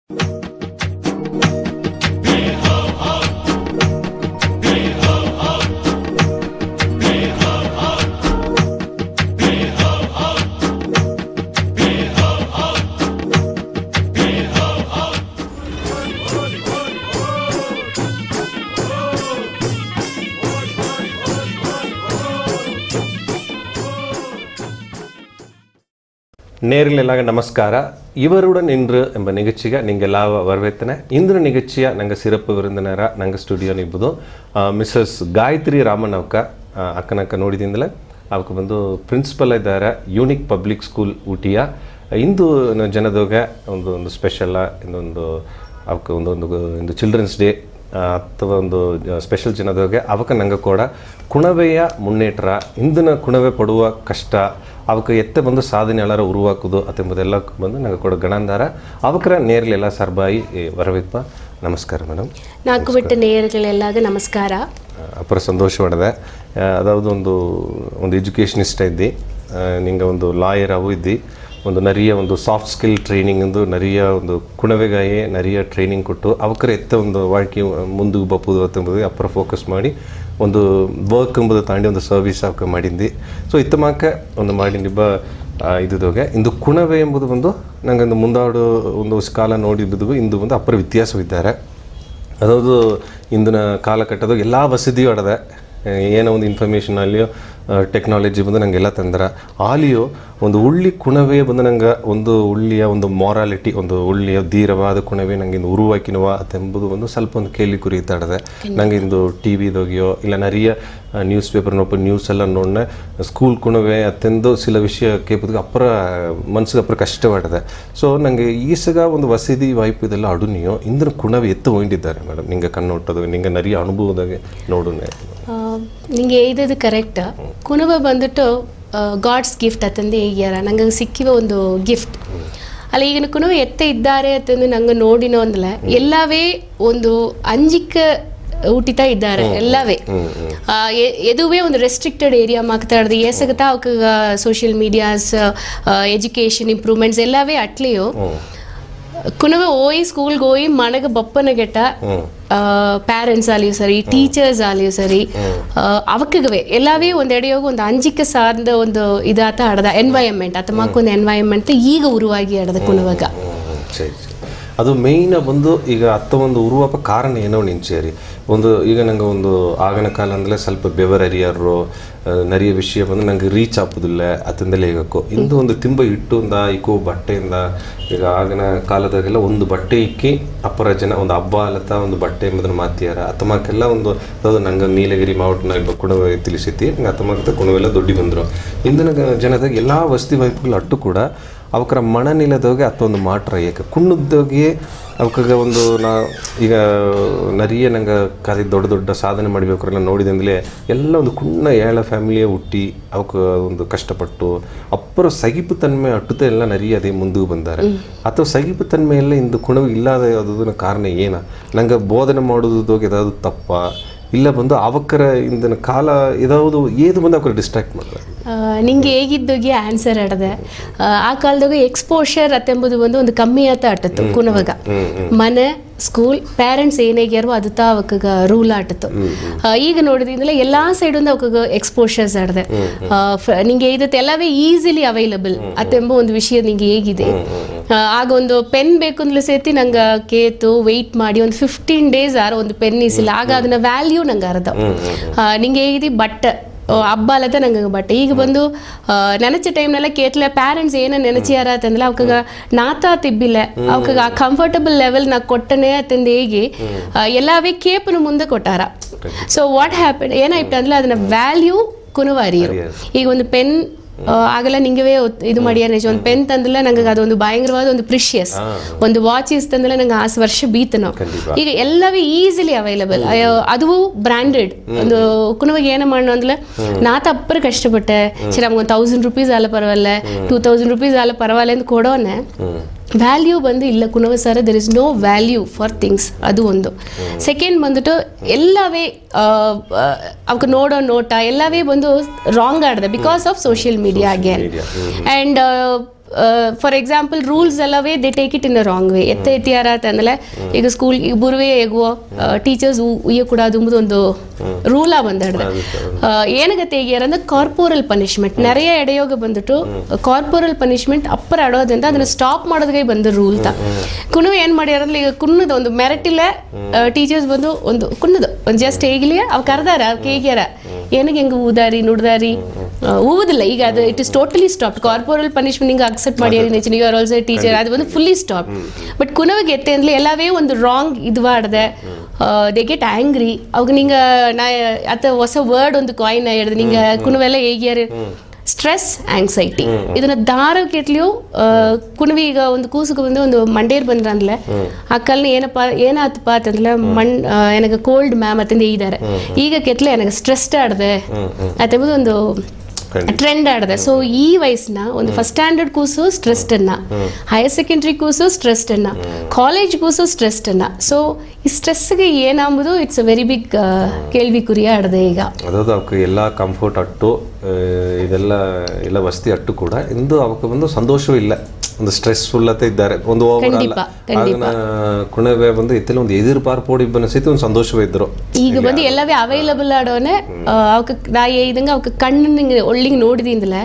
நேரில் எல்லாரும் நமஸ்கார இவருடன் இன்று ಎಂಬ ನಿಗಚ್ಚಿಗೆ ನಿಂಗೆಲ್ಲ வரவேத்தன ಇಂದಿನ ನಿಗಚ್ಚಿಯ ನಂಗೆ ಸಿರಪ್ಪು ವಿರುಂದನರ ನಂಗೆ ಸ್ಟುಡಿಯೋ ನಿಂಬುದು ಮಿಸಸ್ ಗಾಯತ್ರಿ ರಾಮನ್ ಅವಕ ಅಕ್ಕನಕ್ಕ ನೋಡಿದಿಂದಲೇ ಅವಕ್ಕೆ ಬಂದು ಪ್ರಿನ್ಸಿಪಲ್ ಇದ್ದಾರೆ ಯೂನಿಕ್ ಪಬ್ಲಿಕ್ ಸ್ಕೂಲ್ ಊಟಿಯ ಇಂದು ನ- ಜನದೋಗೆ ಒಂದು ಒಂದು ಸ್ಪೆಷಲ್ ಇನ್ನೊಂದು ಅವಕ್ಕೆ ಒಂದು ಒಂದು ಒಂದು ಚಿಲ್ಡ್ರನ್ಸ್ ಡೇ ಅಥವಾ ಒಂದು ಸ್ಪೆಷಲ್ ಜನದೋಗೆ ಅವಕ್ಕೆ ನಂಗೆ ಕೂಡ ಕುಣವೆಯ ಮುನ್ನೇಟ್ರ ಇಂದಿನ ಕುಣವೆ ಪಡುವ ಕಷ್ಟ ಅವಕ್ಕೆ ಎತ್ತೆ ಬಂದು ಸಾಧನೆ ಎಲ್ಲರ ಉರುವಾಕುದು ಅತೆಂಬುದೆಲ್ಲ ಬಂದು ನಂಗೆ ಕೂಡ ಗಣಂದಾರ ಅವಕರ ನೇರ್ಲೆಲ್ಲ ಸರ್ಬಾಯಿ ವರವಿಪ್ಪ ನಮಸ್ಕಾರ ಮೇಡಮ್ ನಾಲ್ಕು ಬಿಟ್ಟ ನೇಯರ್ಗಳೆಲ್ಲಾಗ ನಮಸ್ಕಾರ ಅಪರ ಸಂತೋಷವಾಡದೆ ಅದಾವುದು ಒಂದು ಒಂದು ಎಜುಕೇಷನಿಸ್ಟ್ ಇದ್ದಿ ನಿಂಗೆ ಒಂದು ಲಾಯರ್ ಅವು ಇದ್ದಿ ಒಂದು ನರಿಯ ಒಂದು ಸಾಫ್ಟ್ ಸ್ಕಿಲ್ ಟ್ರೈನಿಂಗ್ ಒಂದು ನರಿಯ ಒಂದು ಕುಣವೆಗಾಯೇ ನರಿಯ ಟ್ರೈನಿಂಗ್ ಕೊಟ್ಟು ಅವಕರ ಎತ್ತ ಒಂದು வாழ்க்கை ಮುಂದೆ ಬಪ್ಪುದು ಅಂತಂಬುದು ಅಪ್ಪರ ಫೋಕಸ್ ಮಾಡಿ ಒಂದು ವರ್ಕ್ ಎಂಬುದು ತಾಂಡಿ ಒಂದು ಸರ್ವಿಸ್ ಅವಕ್ಕೆ ಮಾಡಿದ್ದಿ ಸೊ ಇತ್ತಮಾಕ ಒಂದು ಮಾಡಿ ಬ ಇದ್ದದೋಗೆ ಇಂದು ಕುಣವೆ ಎಂಬುದು ಒಂದು ನಂಗೆ ಒಂದು ಮುಂದಾಡು ಒಂದು ಕಾಲ ನೋಡಿದ್ದು ಇಂದು ಒಂದು ಅಪ್ಪರ ವ್ಯತ್ಯಾಸವಿದ್ದಾರೆ ಅದಾವುದು ಇಂದಿನ ಕಾಲಘಟ್ಟದಾಗ ಎಲ್ಲ ವಸತಿಯೂ ಅಡದೆ ಏನೋ ಒಂದು ಇನ್ಫಾರ್ಮೇಷನ್ ಅಲ್ಲಿಯೋ ಟೆಕ್ನಾಲಜಿ ಬಂದು ನಂಗೆಲ್ಲ ತಂದ್ರ ಆಲಿಯೋ ಒಂದು ಉಳ್ಳಿ ಕುಣವೇ ಬಂದು ನಂಗೆ ಒಂದು ಉಳ್ಳಿಯ ಒಂದು ಮಾರಾಲಿಟಿ ಒಂದು ಉಳ್ಳಿಯ ಧೀರವಾದ ಕುಣವೇ ನಂಗೆ ಇಂದು ಉರುವಾಕಿನವ ಅತೆಂಬುದು ಒಂದು ಸ್ವಲ್ಪ ಒಂದು ಕೇಳಿ ಕುರಿ ತಡದೆ ನಂಗೆ ಇಂದು ಟಿ ವಿದೋಗಿಯೋ ಇಲ್ಲ ನರಿಯ ನ್ಯೂಸ್ ಪೇಪರ್ ನೋಪ ನ್ಯೂಸ್ ಎಲ್ಲ ನೋಡ್ನೆ ಸ್ಕೂಲ್ ಕುಣವೆ ಅತ್ತೆಂದು ಸಿಲ ವಿಷಯ ಕೇಪುದಕ್ಕೆ ಅಪ್ಪರ ಮನ್ಸಿಗೆ ಅಪ್ಪರ ಕಷ್ಟವಾಡದೆ ಸೊ ನನಗೆ ಈಸಗ ಒಂದು ವಸತಿ ವಾಯ್ಪು ಇದೆಲ್ಲ ಅಡುನಿಯೋ ಇಂದಿನ ಕುಣವೆ ಎತ್ತು ಹೋಗಿದ್ದಾರೆ ಮೇಡಮ್ ನಿಂಗೆ ಕಣ್ಣೊಟ್ಟದು ನಿಂಗೆ ನರಿಯ ಅನುಭವದಾಗೆ ನೋಡುನೆ ಆ, ನಿಂಗೆ ಇದು ಕರೆಕ್ಟ್ ಕುಣಬ ಬಂದ್ಬಿಟ್ಟು ಗಾಡ್ಸ್ ಗಿಫ್ಟ್ ಅತ್ತಂದು ಹೇಗ್ಯಾರ ನಂಗೆ ಸಿಕ್ಕಿವ ಒಂದು ಗಿಫ್ಟ್ ಅಲ್ಲ ಈಗಿನ ಕುಣವ ಎತ್ತ ಇದ್ದಾರೆ ಅಂತಂದು ನಂಗೆ ನೋಡಿನೋ ಅಂದಲ ಎಲ್ಲವೇ ಒಂದು ಅಂಜಿಕ ಊಟಿತಾ ಇದ್ದಾರೆ ಎಲ್ಲವೇ ಆ, ಎ- ಎದುವೇ ಒಂದು ರೆಸ್ಟ್ರಿಕ್ಟೆಡ್ ಏರಿಯಾ ಮಾತಾಡ್ದು ಏಸಗತಾ ಅವಕ್ಕೆ ಸೋಷಿಯಲ್ ಮೀಡಿಯಾಸ್ ಎಜುಕೇಷನ್ ಇಂಪ್ರೂವ್ಮೆಂಟ್ಸ್ ಎಲ್ಲವೇ ಅಟ್ಲಿಯೋ ಕುನವ ಓಯಿ ಸ್ಕೂಲ್ಗೆ ಹೋಗಿ ಮನೆಗೆ ಬಪ್ಪನ ಗೆಟ್ಟ ಪೇರೆಂಟ್ಸ್ ಆಲಿಯು ಸರಿ ಟೀಚರ್ಸ್ ಆಲಿಯು ಸರಿ ಅವಕ್ಕಗವೆ ಎಲ್ಲವೇ ಒಂದು ಎಡೆಯೋಗ ಒಂದು ಅಂಜಿಕೆ ಸಾರ್ದ ಒಂದು ಇದಾತ ಆಡದ ಎನ್ವೈರನ್ಮೆಂಟ್ ಆತ ಒಂದು ಎನ್ವೈರನ್ಮೆಂಟ್ ಈಗ ಉರುವಾಗಿ ಆಡದ ಕುನವಾಗ ಸರಿ ಸರಿ ಅದು ಮೇಯ್ನ ಬಂದು ಈಗ ಅತ್ತ ಒಂದು ಉರುವಾಪ ಕಾರಣ ಏನೋ ನಿಂಚೇರಿ ಒಂದು ಈಗ ನಂಗೆ ಒಂದು ಆಗಿನ ಕಾಲ ಅಂದ್ರೆ ಸ್ವಲ್ಪ ಬೆವರರಿಯರು ನರಿಯ ವಿಷಯ ಬಂದು ನಂಗೆ ರೀಚ್ ಆಪುದಿಲ್ಲ ಅತ್ತಿಂದಲೇ ಹೇಗಕ್ಕೋ ಇಂದು ಒಂದು ತಿಂಬ ಇಟ್ಟುಂದ ಇಕೋ ಬಟ್ಟೆಯಿಂದ ಈಗ ಆಗಿನ ಕಾಲದಾಗೆಲ್ಲ ಒಂದು ಬಟ್ಟೆ ಇಕ್ಕಿ ಅಪ್ಪರ ಜನ ಒಂದು ಹಬ್ಬ ಅಲ್ಲತ್ತ ಒಂದು ಬಟ್ಟೆ ಎಂಬುದನ್ನು ಮಾತಿಯಾರ ಅತ್ತಮಕ್ಕೆಲ್ಲ ಒಂದು ಅದು ನಂಗೆ ನೀಲಗಿರಿ ಮಾವಟನ ಕುಣವೆ ತಿಳಿಸಿತಿ ನಂಗೆ ಅತ್ತಮಕ್ಕ ಕುಣವೆಲ್ಲ ದೊಡ್ಡಿ ಬಂದರು ಇಂದಿನ ಗ- ಜನದಾಗ ಎಲ್ಲ ವಸತಿ ವಾಯ್ಪುಗಳು ಅಟ್ಟು ಕೂಡ ಅವಕರ ಮಣನಿಲದೋಗೆ ಅತ್ತೊಂದು ಮಾಟ್ರ ಏಕ ಕುಣ್ಣದ್ದೋಗಿ ಅವಕಾಗ ಒಂದು ನಾ ಈಗ ನರಿಯ ನಂಗೆ ಕದಿ ದೊಡ್ಡ ದೊಡ್ಡ ಸಾಧನೆ ಮಾಡಬೇಕ್ರೆಲ್ಲ ನೋಡಿದಂದಲೇ ಎಲ್ಲ ಒಂದು ಕುಣ್ಣ ಏಳ ಫ್ಯಾಮಿಲಿಯ ಹುಟ್ಟಿ ಅವಕ್ಕೆ ಒಂದು ಕಷ್ಟಪಟ್ಟು ಅಪ್ಪರ ಸಗಿಪು ತನ್ಮೆ ಅಟ್ಟುತ್ತೆ ಎಲ್ಲ ನರಿಯ ಅದೇ ಮುಂದೆ ಬಂದಾರೆ ಅಥವಾ ಸಗಿಪು ತನ್ಮೆ ಎಲ್ಲ ಇಂದು ಕುಣವು ಇಲ್ಲದ ಯಾವುದನ್ನ ಕಾರಣ ಏನ ನಂಗೆ ಬೋಧನೆ ಮಾಡೋದೋಗಿ ಯಾವ್ದು ತಪ್ಪ ಇಲ್ಲ ಬಂದು ಅವಕ್ಕರ ಇಂದಿನ ಕಾಲ ಯಾವುದು ಏದು ಬಂದು ಅವಕ್ಕರ ಡಿಸ್ಟ್ರಾಕ್ಟ್ ಮಾಡ್ತಾರೆ ಆ, ನಿಂಗೆ ಹೇಗಿದ್ದೋಗಿ ಆನ್ಸರ್ ಆಡದೆ ಆ, ಆ ಕಾಲದಾಗ ಎಕ್ಸ್ಪೋಷರ್ ಅತ್ತೆಂಬುದು ಒಂದು ಒಂದು ಕಮ್ಮಿ ಆತ ಆಟತ್ತು ಕುನವಾಗ ಮನೆ ಸ್ಕೂಲ್ ಪೇರೆಂಟ್ಸ್ ಏನೇಗ್ಯಾರೋ ಅದು ತಾ ಅವಕ್ಕ ರೂಲ್ ಆಟತ್ತು ಆ, ಈಗ ನೋಡಿದ್ರಿಂದಲೇ ಎಲ್ಲಾ ಸೈಡಿಂದ ಅವಕ್ಕ ಎಕ್ಸ್ಪೋಷರ್ಸ್ ಆಡದೆ ನಿಂಗೆ ಇದತ್ತು ಎಲ್ಲವೇ ಈಸಿಲಿ ಅವೈಲಬಲ್ ಅತ್ತೆಂಬ ಒಂದು ವಿಷಯ ನಿಂಗೆ ಹೇಗಿದೆ ಆ, ಆಗ ಒಂದು ಪೆನ್ ಬೇಕು ಅಂದ್ಲೂ ಸೇತಿ ನಂಗೆ ಕೇತು ವೆಯ್ಟ್ ಮಾಡಿ ಒಂದು ಫಿಫ್ಟೀನ್ ಡೇಸ್ ಆರ ಒಂದು ಪೆನ್ ಇಸಿಲ್ಲ ಆಗ ಅದನ್ನ ವ್ಯಾಲ್ಯೂ ನಂಗೆ ಅರ್ಧ ಆ, ನಿಂಗೆ ಹೇಗಿದೆ ಬಟ್ ಹಬ್ಬ ಅಲ್ಲದ ನಂಗೆ ಬಟ್ ಈಗ ಬಂದು ಆ, ನೆನಚ ಟೈಮ್ನೆಲ್ಲ ಕೇಟ್ಲೆ ಪ್ಯಾರೆಂಟ್ಸ್ ಏನ ನೆನಚಿಯಾರ ಅಂತಂದ್ರೆ ಅವಕಾಗ ನಾತಾ ತಿಬ್ಬಿಲ್ಲ ಅವಕಾಗ ಆ ಕಂಫರ್ಟಬಲ್ ಲೆವೆಲ್ ನಾ ಕೊಟ್ಟನೆ ಅಂತಂದು ಹೇಗೆ ಆ, ಎಲ್ಲವೇ ಕೇಪನು ಮುಂದೆ ಕೊಟ್ಟಾರ ಸೊ ವಾಟ್ ಹ್ಯಾಪನ್ ಏನಾಯ್ತು ಅಂದ್ರೆ ಅದನ್ನ ವ್ಯಾಲ್ಯೂ ಕುನುವಾರಿಯರು ಈಗ ಒಂದು ಪೆನ್ ಆಗಲ್ಲ ನಿಂಗವೇ ಒತ್- ಇದು ಮಾಡ್ಯಾರ ನಿಜ ಒಂದು ಪೆನ್ ತಂದಿಲ್ಲ ನಂಗೆ ಅದೊಂದು ಭಯಂಕರವಾದ ಒಂದು ಪ್ರಿಷಿಯಸ್ ಒಂದು ವಾಚ್ ಇಸ್ ತಂದಿಲ್ಲ ನಂಗೆ ಆ ವರ್ಷ ಬೀತನೋ ಈಗ ಎಲ್ಲವೇ ಈಸಿಲಿ ಅವೈಲಬಲ್ ಅದು ಬ್ರಾಂಡೆಡ್ ಒಂದು ಕುನವಾಗ ಏನ ಮಾಡೋ ಅಂದ್ರೆ ನಾ ತಪ್ಪರ ಕಷ್ಟಪಟ್ಟೆ ಸರಿ ನಮ್ಗೆ ಒಂದು ತೌಸಂಡ್ ರುಪೀಸ್ ಅಲ್ಲ ಪರವಾಗಿಲ್ಲ ಟೂ ತೌಸಂಡ್ ರುಪೀಸ್ ಅಲ್ಲ ಪರವಾಗಿಲ್ಲ ಅಂತ ಕೊಡೋನೆ ವ್ಯಾಲ್ಯೂ ಬಂದು ಇಲ್ಲ ಕುನವ ಸರ there is no value for things ಅದು ಒಂದು ಸೆಕೆಂಡ್ ಬಂದ್ಬಿಟ್ಟು ಎಲ್ಲವೇ ಅವಕ್ಕೆ ನೋಡೋ ನೋಟ ಎಲ್ಲವೇ ಬಂದು ರಾಂಗ್ ಆಡಿದೆ because of social media again and for example rules ಎಲ್ಲವೇ they take it in a wrong way ಎತ್ತ ಎತ್ತಿಯಾರ ಅಂತಂದ್ರೆ ಈಗ ಸ್ಕೂಲ್ ಈಗ ಬುರುವೆ ಎಗುವ ಟೀಚರ್ಸ್ ಉಯ್ಯ ಕೂಡ ಅದು ಒಂದು ರೂಲ ಬಂದಿಡ್ದೆ ಏನಗತ್ತೆ ಹೇಗಿಯಾರ ಅಂದ್ರೆ ಕಾರ್ಪೋರಲ್ ಪನಿಷ್ಮೆಂಟ್ நிறைய ಎಡೆಯೋಗ ಬಂದ್ಬಿಟ್ಟು ಕಾರ್ಪೋರಲ್ ಪನಿಷ್ಮೆಂಟ್ ಅಪ್ಪರ ಆಡೋದ್ರಿಂದ ಅದನ್ನ ಸ್ಟಾಪ್ ಮಾಡೋದಕ್ಕೆ ಬಂದ ರೂಲ್ ತ ಕುನು ಏನ್ ಮಾಡ್ಯಾರ ಅಂದ್ರೆ ಈಗ ಕುನ್ನದ ಒಂದು ಮೆರಟಿಲ್ಲ ಟೀಚರ್ಸ್ ಬಂದು ಒಂದು ಕುನ್ನದು ಒಂದು ಜಸ್ಟ್ ಹೇಗಿಲಿ ಅವ್ ಕರ್ದಾರ ಅವ್ ಹೇಗ್ಯಾರ ಏನಕ್ಕೆ ಹೆಂಗ ಊದಾರಿ ನುಡ್ದಾರಿ ಊವುದಿಲ್ಲ ಈಗ ಅದು it is totally stop corporal punishment ಹಿಂಗೆ ಅಕ್ಸೆಪ್ಟ್ ಮಾಡ್ಯಾರಿ ನೆಚ್ಚಿನ ಯು ಆರ್ ಆಲ್ಸೋ ಟೀಚರ್ ಅದು ಒಂದು ಫುಲ್ಲಿ ಸ್ಟಾಪ್ ಬಟ್ ಕುನವಗೆ ಎತ್ತೆ ಅಂದ್ರೆ ಎಲ್ಲವೇ ಒಂದು ರಾಂಗ್ ಇದು ಮಾಡ್ದೆ ದೇ ಗೆಟ್ ಆಂಗ್ರಿ ಅವಾಗ ನಿಂಗೆ ನಾ ಅತ್ತ ಹೊಸ ವರ್ಡ್ ಒಂದು ಕಾಯಿನ್ ಹೇಳಿದೆ ನಿಂಗೆ ಕುನವೆಲ್ಲ ಹೇಗ್ಯಾರ ಸ್ಟ್ರೆಸ್ ಆಂಗ್ಸೈಟಿ ಇದನ್ನ ದಾರ ಕೆಟ್ಲಿಯು ಕುಣವಿ ಈಗ ಒಂದು ಕೂಸುಗೆ ಬಂದು ಒಂದು ಮಂಡೇರ್ ಬಂದ್ರಂದ್ಲೆ ಆ ಕಲ್ನ ಏನಪ್ಪ ಏನಾತಪ್ಪ ಅಂತಂದ್ರೆ ಮಣ್ ಆ, ನನಗೆ ಕೋಲ್ಡ್ ಮ್ಯಾಮ್ ಅಂತಂದು ಇದ್ದಾರೆ ಈಗ ಕೆತ್ಲೆ ನನಗೆ ಸ್ಟ್ರೆಸ್ಡ್ ಆಡ್ದೆ ಅತ್ತಂಬುದು ಒಂದು ಟ್ರೆಂಡ್ ಆಡಿದೆ ಸೊ ಈ ವಯಸ್ಸನ್ನ ಒಂದು ಫಸ್ಟ್ ಸ್ಟ್ಯಾಂಡರ್ಡ್ ಕೂಸು ಸ್ಟ್ರೆಸ್ಡ್ ಅನ್ನ ಹೈಯರ್ ಸೆಕೆಂಡ್ರಿ ಕೂಸು ಸ್ಟ್ರೆಸ್ಡ್ ಅನ್ನ ಕಾಲೇಜ್ ಕೂಸು ಸ್ಟ್ರೆಸ್ಡ್ ಅನ್ನ ಸೊ ಈ ಸ್ಟ್ರೆಸ್ಗೆ ಏನಂಬುದು ಇಟ್ಸ್ ಅ ವೆರಿ ಬಿಗ್ ಕೇಳ್ವಿ ಕುರಿಯ ಆಡದೆ ಈಗ ಅದಾவது ಅವಕ್ಕೆ ಎಲ್ಲ ಕಂಫರ್ಟ್ ಅಟ್ಟು ಆ, ಇದೆಲ್ಲ ಎಲ್ಲ ವಸತಿ ಅಟ್ಟು ಕೂಡ ಇಂದು ಅವಕ್ಕೆ ಒಂದು ಸಂತೋಷವೂ ಇಲ್ಲ ಒಂದು ಸ್ಟ್ರೆಸ್ಫುಲ್ಲತೆ ಇದ್ದಾರೆ ಒಂದು overall ಖಂಡಿತ, ಖಂಡಿತ. ಆಗಿನ ಕುಣವೆ ಬಂದು ಇತ್ತಲ್ಲಿ ಒಂದು ಎದುರುಪಾರ್ಪೋಡಿ ಇಬ್ಬನ ಸಹಿತ ಒಂದು ಸಂತೋಷವೇ ಇದ್ರು ಈಗ ಬಂದು ಎಲ್ಲವೇ ಅವೈಲಬಲ್ ಆಡೋನೆ ಅವಕ್ಕೆ ನಾ ಇದಂಗೆ ಅವಕ್ಕೆ ಕಣ್ಣಿಗೆ ಒಳ್ಳಿಗೆ ನೋಡಿದಿಂದಲೇ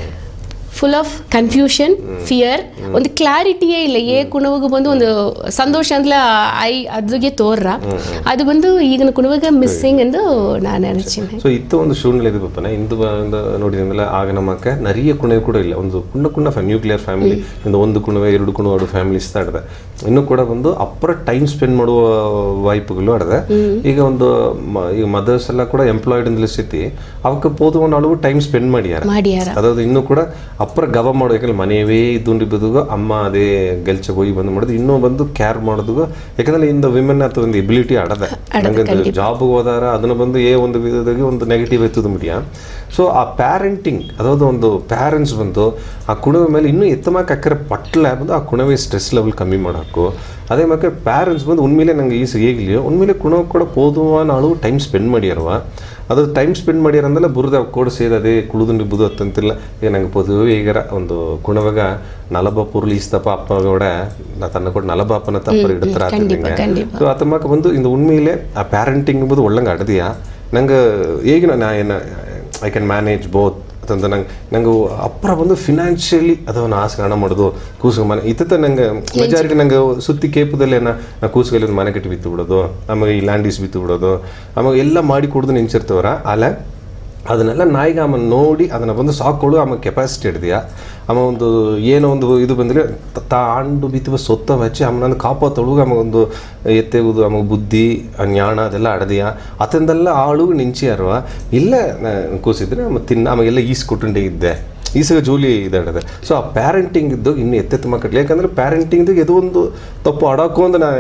ಫುಲ್ ಆಫ್ ಕನ್ಫ್ಯೂಷನ್ ಫಿಯರ್ ಒಂದು ಕ್ಲಾರಿಟಿಯೇ ಇಲ್ಲ ಏ ಕುಣವಗ ಬಂದು ಒಂದು ಸಂತೋಷ ಅಂದ್ಲ ಐ ಅದ್ರಿಗೆ ತೋರ್ರ ಅದು ಬಂದು ಈಗಿನ ಕುಣವಗ ಮಿಸ್ಸಿಂಗ್ ಎಂದು ನಾನು ಅನಿಸಿನೆ ಸೊ ಇತ್ತು ಒಂದು ಶೂನ್ಯ ಇದು ಪಪ್ಪನ ಇಂದು ಬಂದು ನೋಡಿದ್ಮೇಲೆ ಆಗ ನಮ್ಮಕ್ಕೆ ನರಿಯ ಕುಣವೆ ಕೂಡ ಇಲ್ಲ ಒಂದು ಕುಣ್ಣ ಕುಣ್ಣ ನ್ಯೂಕ್ಲಿಯರ್ ಫ್ಯಾಮಿಲಿ ಇಂದು ಒಂದು ಕುಣವೆ ಎರಡು ಕುಣವೆ ಎರಡು ಫ್ಯಾಮಿಲೀಸ್ ಆಡಿದೆ ಇನ್ನು ಕೂಡ ಒಂದು ಅಪ್ಪರ ಟೈಮ್ ಸ್ಪೆಂಡ್ ಮಾಡುವ ವಾಯ್ಪುಗಳು ಆಡಿದೆ ಈಗ ಒಂದು ಮ- ಈಗ ಮದರ್ಸ್ ಎಲ್ಲ ಕೂಡ ಎಂಪ್ಲಾಯ್ಡ್ ಇಂದ ಸ್ಥಿತಿ ಅವಕ್ಕೆ ಪೋದು ಒಂದು ಅಳವು ಟೈಮ್ ಸ್ಪೆಂಡ್ ಮಾಡ್ಯಾರ ಮಾಡ್ಯಾರ ಅದಾவது ಇನ್ನೂ ಕೂಡ ಅಪ್ಪರ ಗವ ಮಾಡೋ ಯಾಕಂದ್ರೆ ಮನೆಯವೇ ಇದ್ದುಂಡು ಬಿದ್ದುಗ ಅಮ್ಮ ಅದೇ ಗೆಲ್ಚ ಹೋಗಿ ಬಂದು ಮಾಡೋದು ಇನ್ನೂ ಬಂದು ಕೇರ್ ಮಾಡೋದು ಯಾಕಂದ್ರೆ ಇಂದ ವಿಮೆನ್ ಅಥವಾ ಒಂದು ಎಬಿಲಿಟಿ ಆಡದೆ ನಂಗೆ ಜಾಬ್ ಹೋದಾರ ಅದನ್ನ ಬಂದು ಏ ಒಂದು ವಿಧದಾಗಿ ಒಂದು ನೆಗೆಟಿವ್ ಎತ್ತದ ಮುಡಿಯ ಸೊ ಆ ಪ್ಯಾರೆಂಟಿಂಗ್ ಅದಾவது ಒಂದು ಪ್ಯಾರೆಂಟ್ಸ್ ಬಂದು ಆ ಕುಣವೆ ಮೇಲೆ ಇನ್ನೂ ಎತ್ತಮಾಕ ಅಕ್ಕರೆ ಪಟ್ಲ ಬಂದು ಆ ಕುಣವೆ ಸ್ಟ್ರೆಸ್ ಲೆವೆಲ್ ಕಮ್ಮಿ ಮಾಡಾಕು ಅದೇ ಮತ್ತೆ ಪ್ಯಾರೆಂಟ್ಸ್ ಬಂದು ಉಣ್ಮೇಲೆ ನಂಗೆ ಈಸ ಹೇಗ್ಲಿಯೋ ಉಣ್ಮೇಲೆ ಕುಣವ ಕೂಡ ಪೋದುವ ನಾಳು ಟೈಮ್ ಸ್ಪೆಂಡ್ ಮಾಡ್ಯಾರವ ಅದು ಟೈಮ್ ಸ್ಪೆಂಡ್ ಮಾಡ್ಯಾರ ಅಂದಲ್ಲ ಬುರದ ಕೋಡ್ ಸೇದದೆ ಕುಳುದುಂಡಿ ಬುದು ಅತ್ತಂತಿಲ್ಲ ಈಗ ನಂಗೆ ಪೊದುವೆ ಈಗರ ಒಂದು ಕುಣವಾಗ ನಲಬ ಪುರ್ಲಿ ಇಸ್ತಪ್ಪ ಅಪ್ಪ ಕೂಡ ನಾ ತನ್ನ ಕೂಡ ನಲಬಪ್ಪನ ತಪ್ಪರು ಇಡ್ತಾರ ಖಂಡಿತ, ಖಂಡಿತ. ಸೊ ಅತಮ್ಮಕ ಬಂದು ಇಂದು ಉಣ್ಮೇಲೆ ಆ ಪ್ಯಾರೆಂಟಿಂಗ್ ಎಂಬುದು ಒಳ್ಳಂಗೆ ಅಡದಿಯಾ ನಂಗೆ ಈಗಿನ ನಾ ಏನು ಐ ಕ್ಯಾನ್ ಮ್ಯಾನೇಜ್ ಬೋತ್ ಅಂತಂದ ನಂಗೆ ನಂಗೆ ಅಪ್ಪರ ಬಂದು ಫಿನಾನ್ಷಿಯಲಿ ಅದನ್ನು ಆಸೆ ಹಣ ಮಾಡೋದು ಕೂಸು ಮನೆ ಇತ್ತ ನಂಗೆ ಮೆಜಾರಿಟಿ ನಂಗೆ ಸುತ್ತಿ ಕೇಪದಲ್ಲಿ ನಾ ನಾ ಕೂಸುಗಲ್ಲಿ ಒಂದು ಮನೆ ಕಟ್ಟಿ ಬಿತ್ತು ಬಿಡೋದು ಆಮೇಲೆ ಈ ಲ್ಯಾಂಡೀಸ್ ಬಿತ್ತು ಬಿಡೋದು ಆಮೇಲೆ ಎಲ್ಲ ಮಾಡಿ ಕುಡ್ದು ನಿಂಚಿರ್ತವ್ರ ಆಲೆ ಅದನ್ನೆಲ್ಲ ನಾಯಿಗೆ ಆಮ ನೋಡಿ ಅದನ್ನ ಬಂದು ಸಾಕೊಳ್ಳು ಆಮೇಲೆ ಕೆಪಾಸಿಟಿ ಹಿಡ್ದಿಯಾ ಆಮ ಒಂದು ಏನೋ ಒಂದು ಇದು ಬಂದರೆ ತಾ ಆಂಡು ಬಿತ್ತುವ ಸೊತ್ತ ಹಚ್ಚಿ ಆಮೇಲೆ ಕಾಪಾತೊಳಗೆ ಆಮ ಒಂದು ಎತ್ತೆವುದು ಆಮ ಬುದ್ಧಿ ಆ ಜ್ಞಾನ ಅದೆಲ್ಲ ಅಡದಿಯಾ ಅತಂದೆಲ್ಲ ಆಳು ನಿಂಚಿಯಾರವ ಇಲ್ಲ ನಾ- ಕೂಸಿದ್ರೆ ಆಮ ತಿನ್ನ ಆಮೇಲೆಲ್ಲ ಈಸ್ಕೊಟ್ಟುಂಡೆ ಇದ್ದೆ ಈಸಗ ಜೋಲಿ ಇದಾಡದೆ ಸೊ ಆ ಪ್ಯಾರೆಂಟಿಂಗ್ ಇದ್ದು ಇನ್ನು ಎತ್ತೆತ್ತ ಮಕ್ಕಳು ಯಾಕಂದ್ರೆ ಪ್ಯಾರೆಂಟಿಂಗ್ ಇದು ಒಂದು ತಪ್ಪು ಆಡೋಕು ಅಂತ ನಾ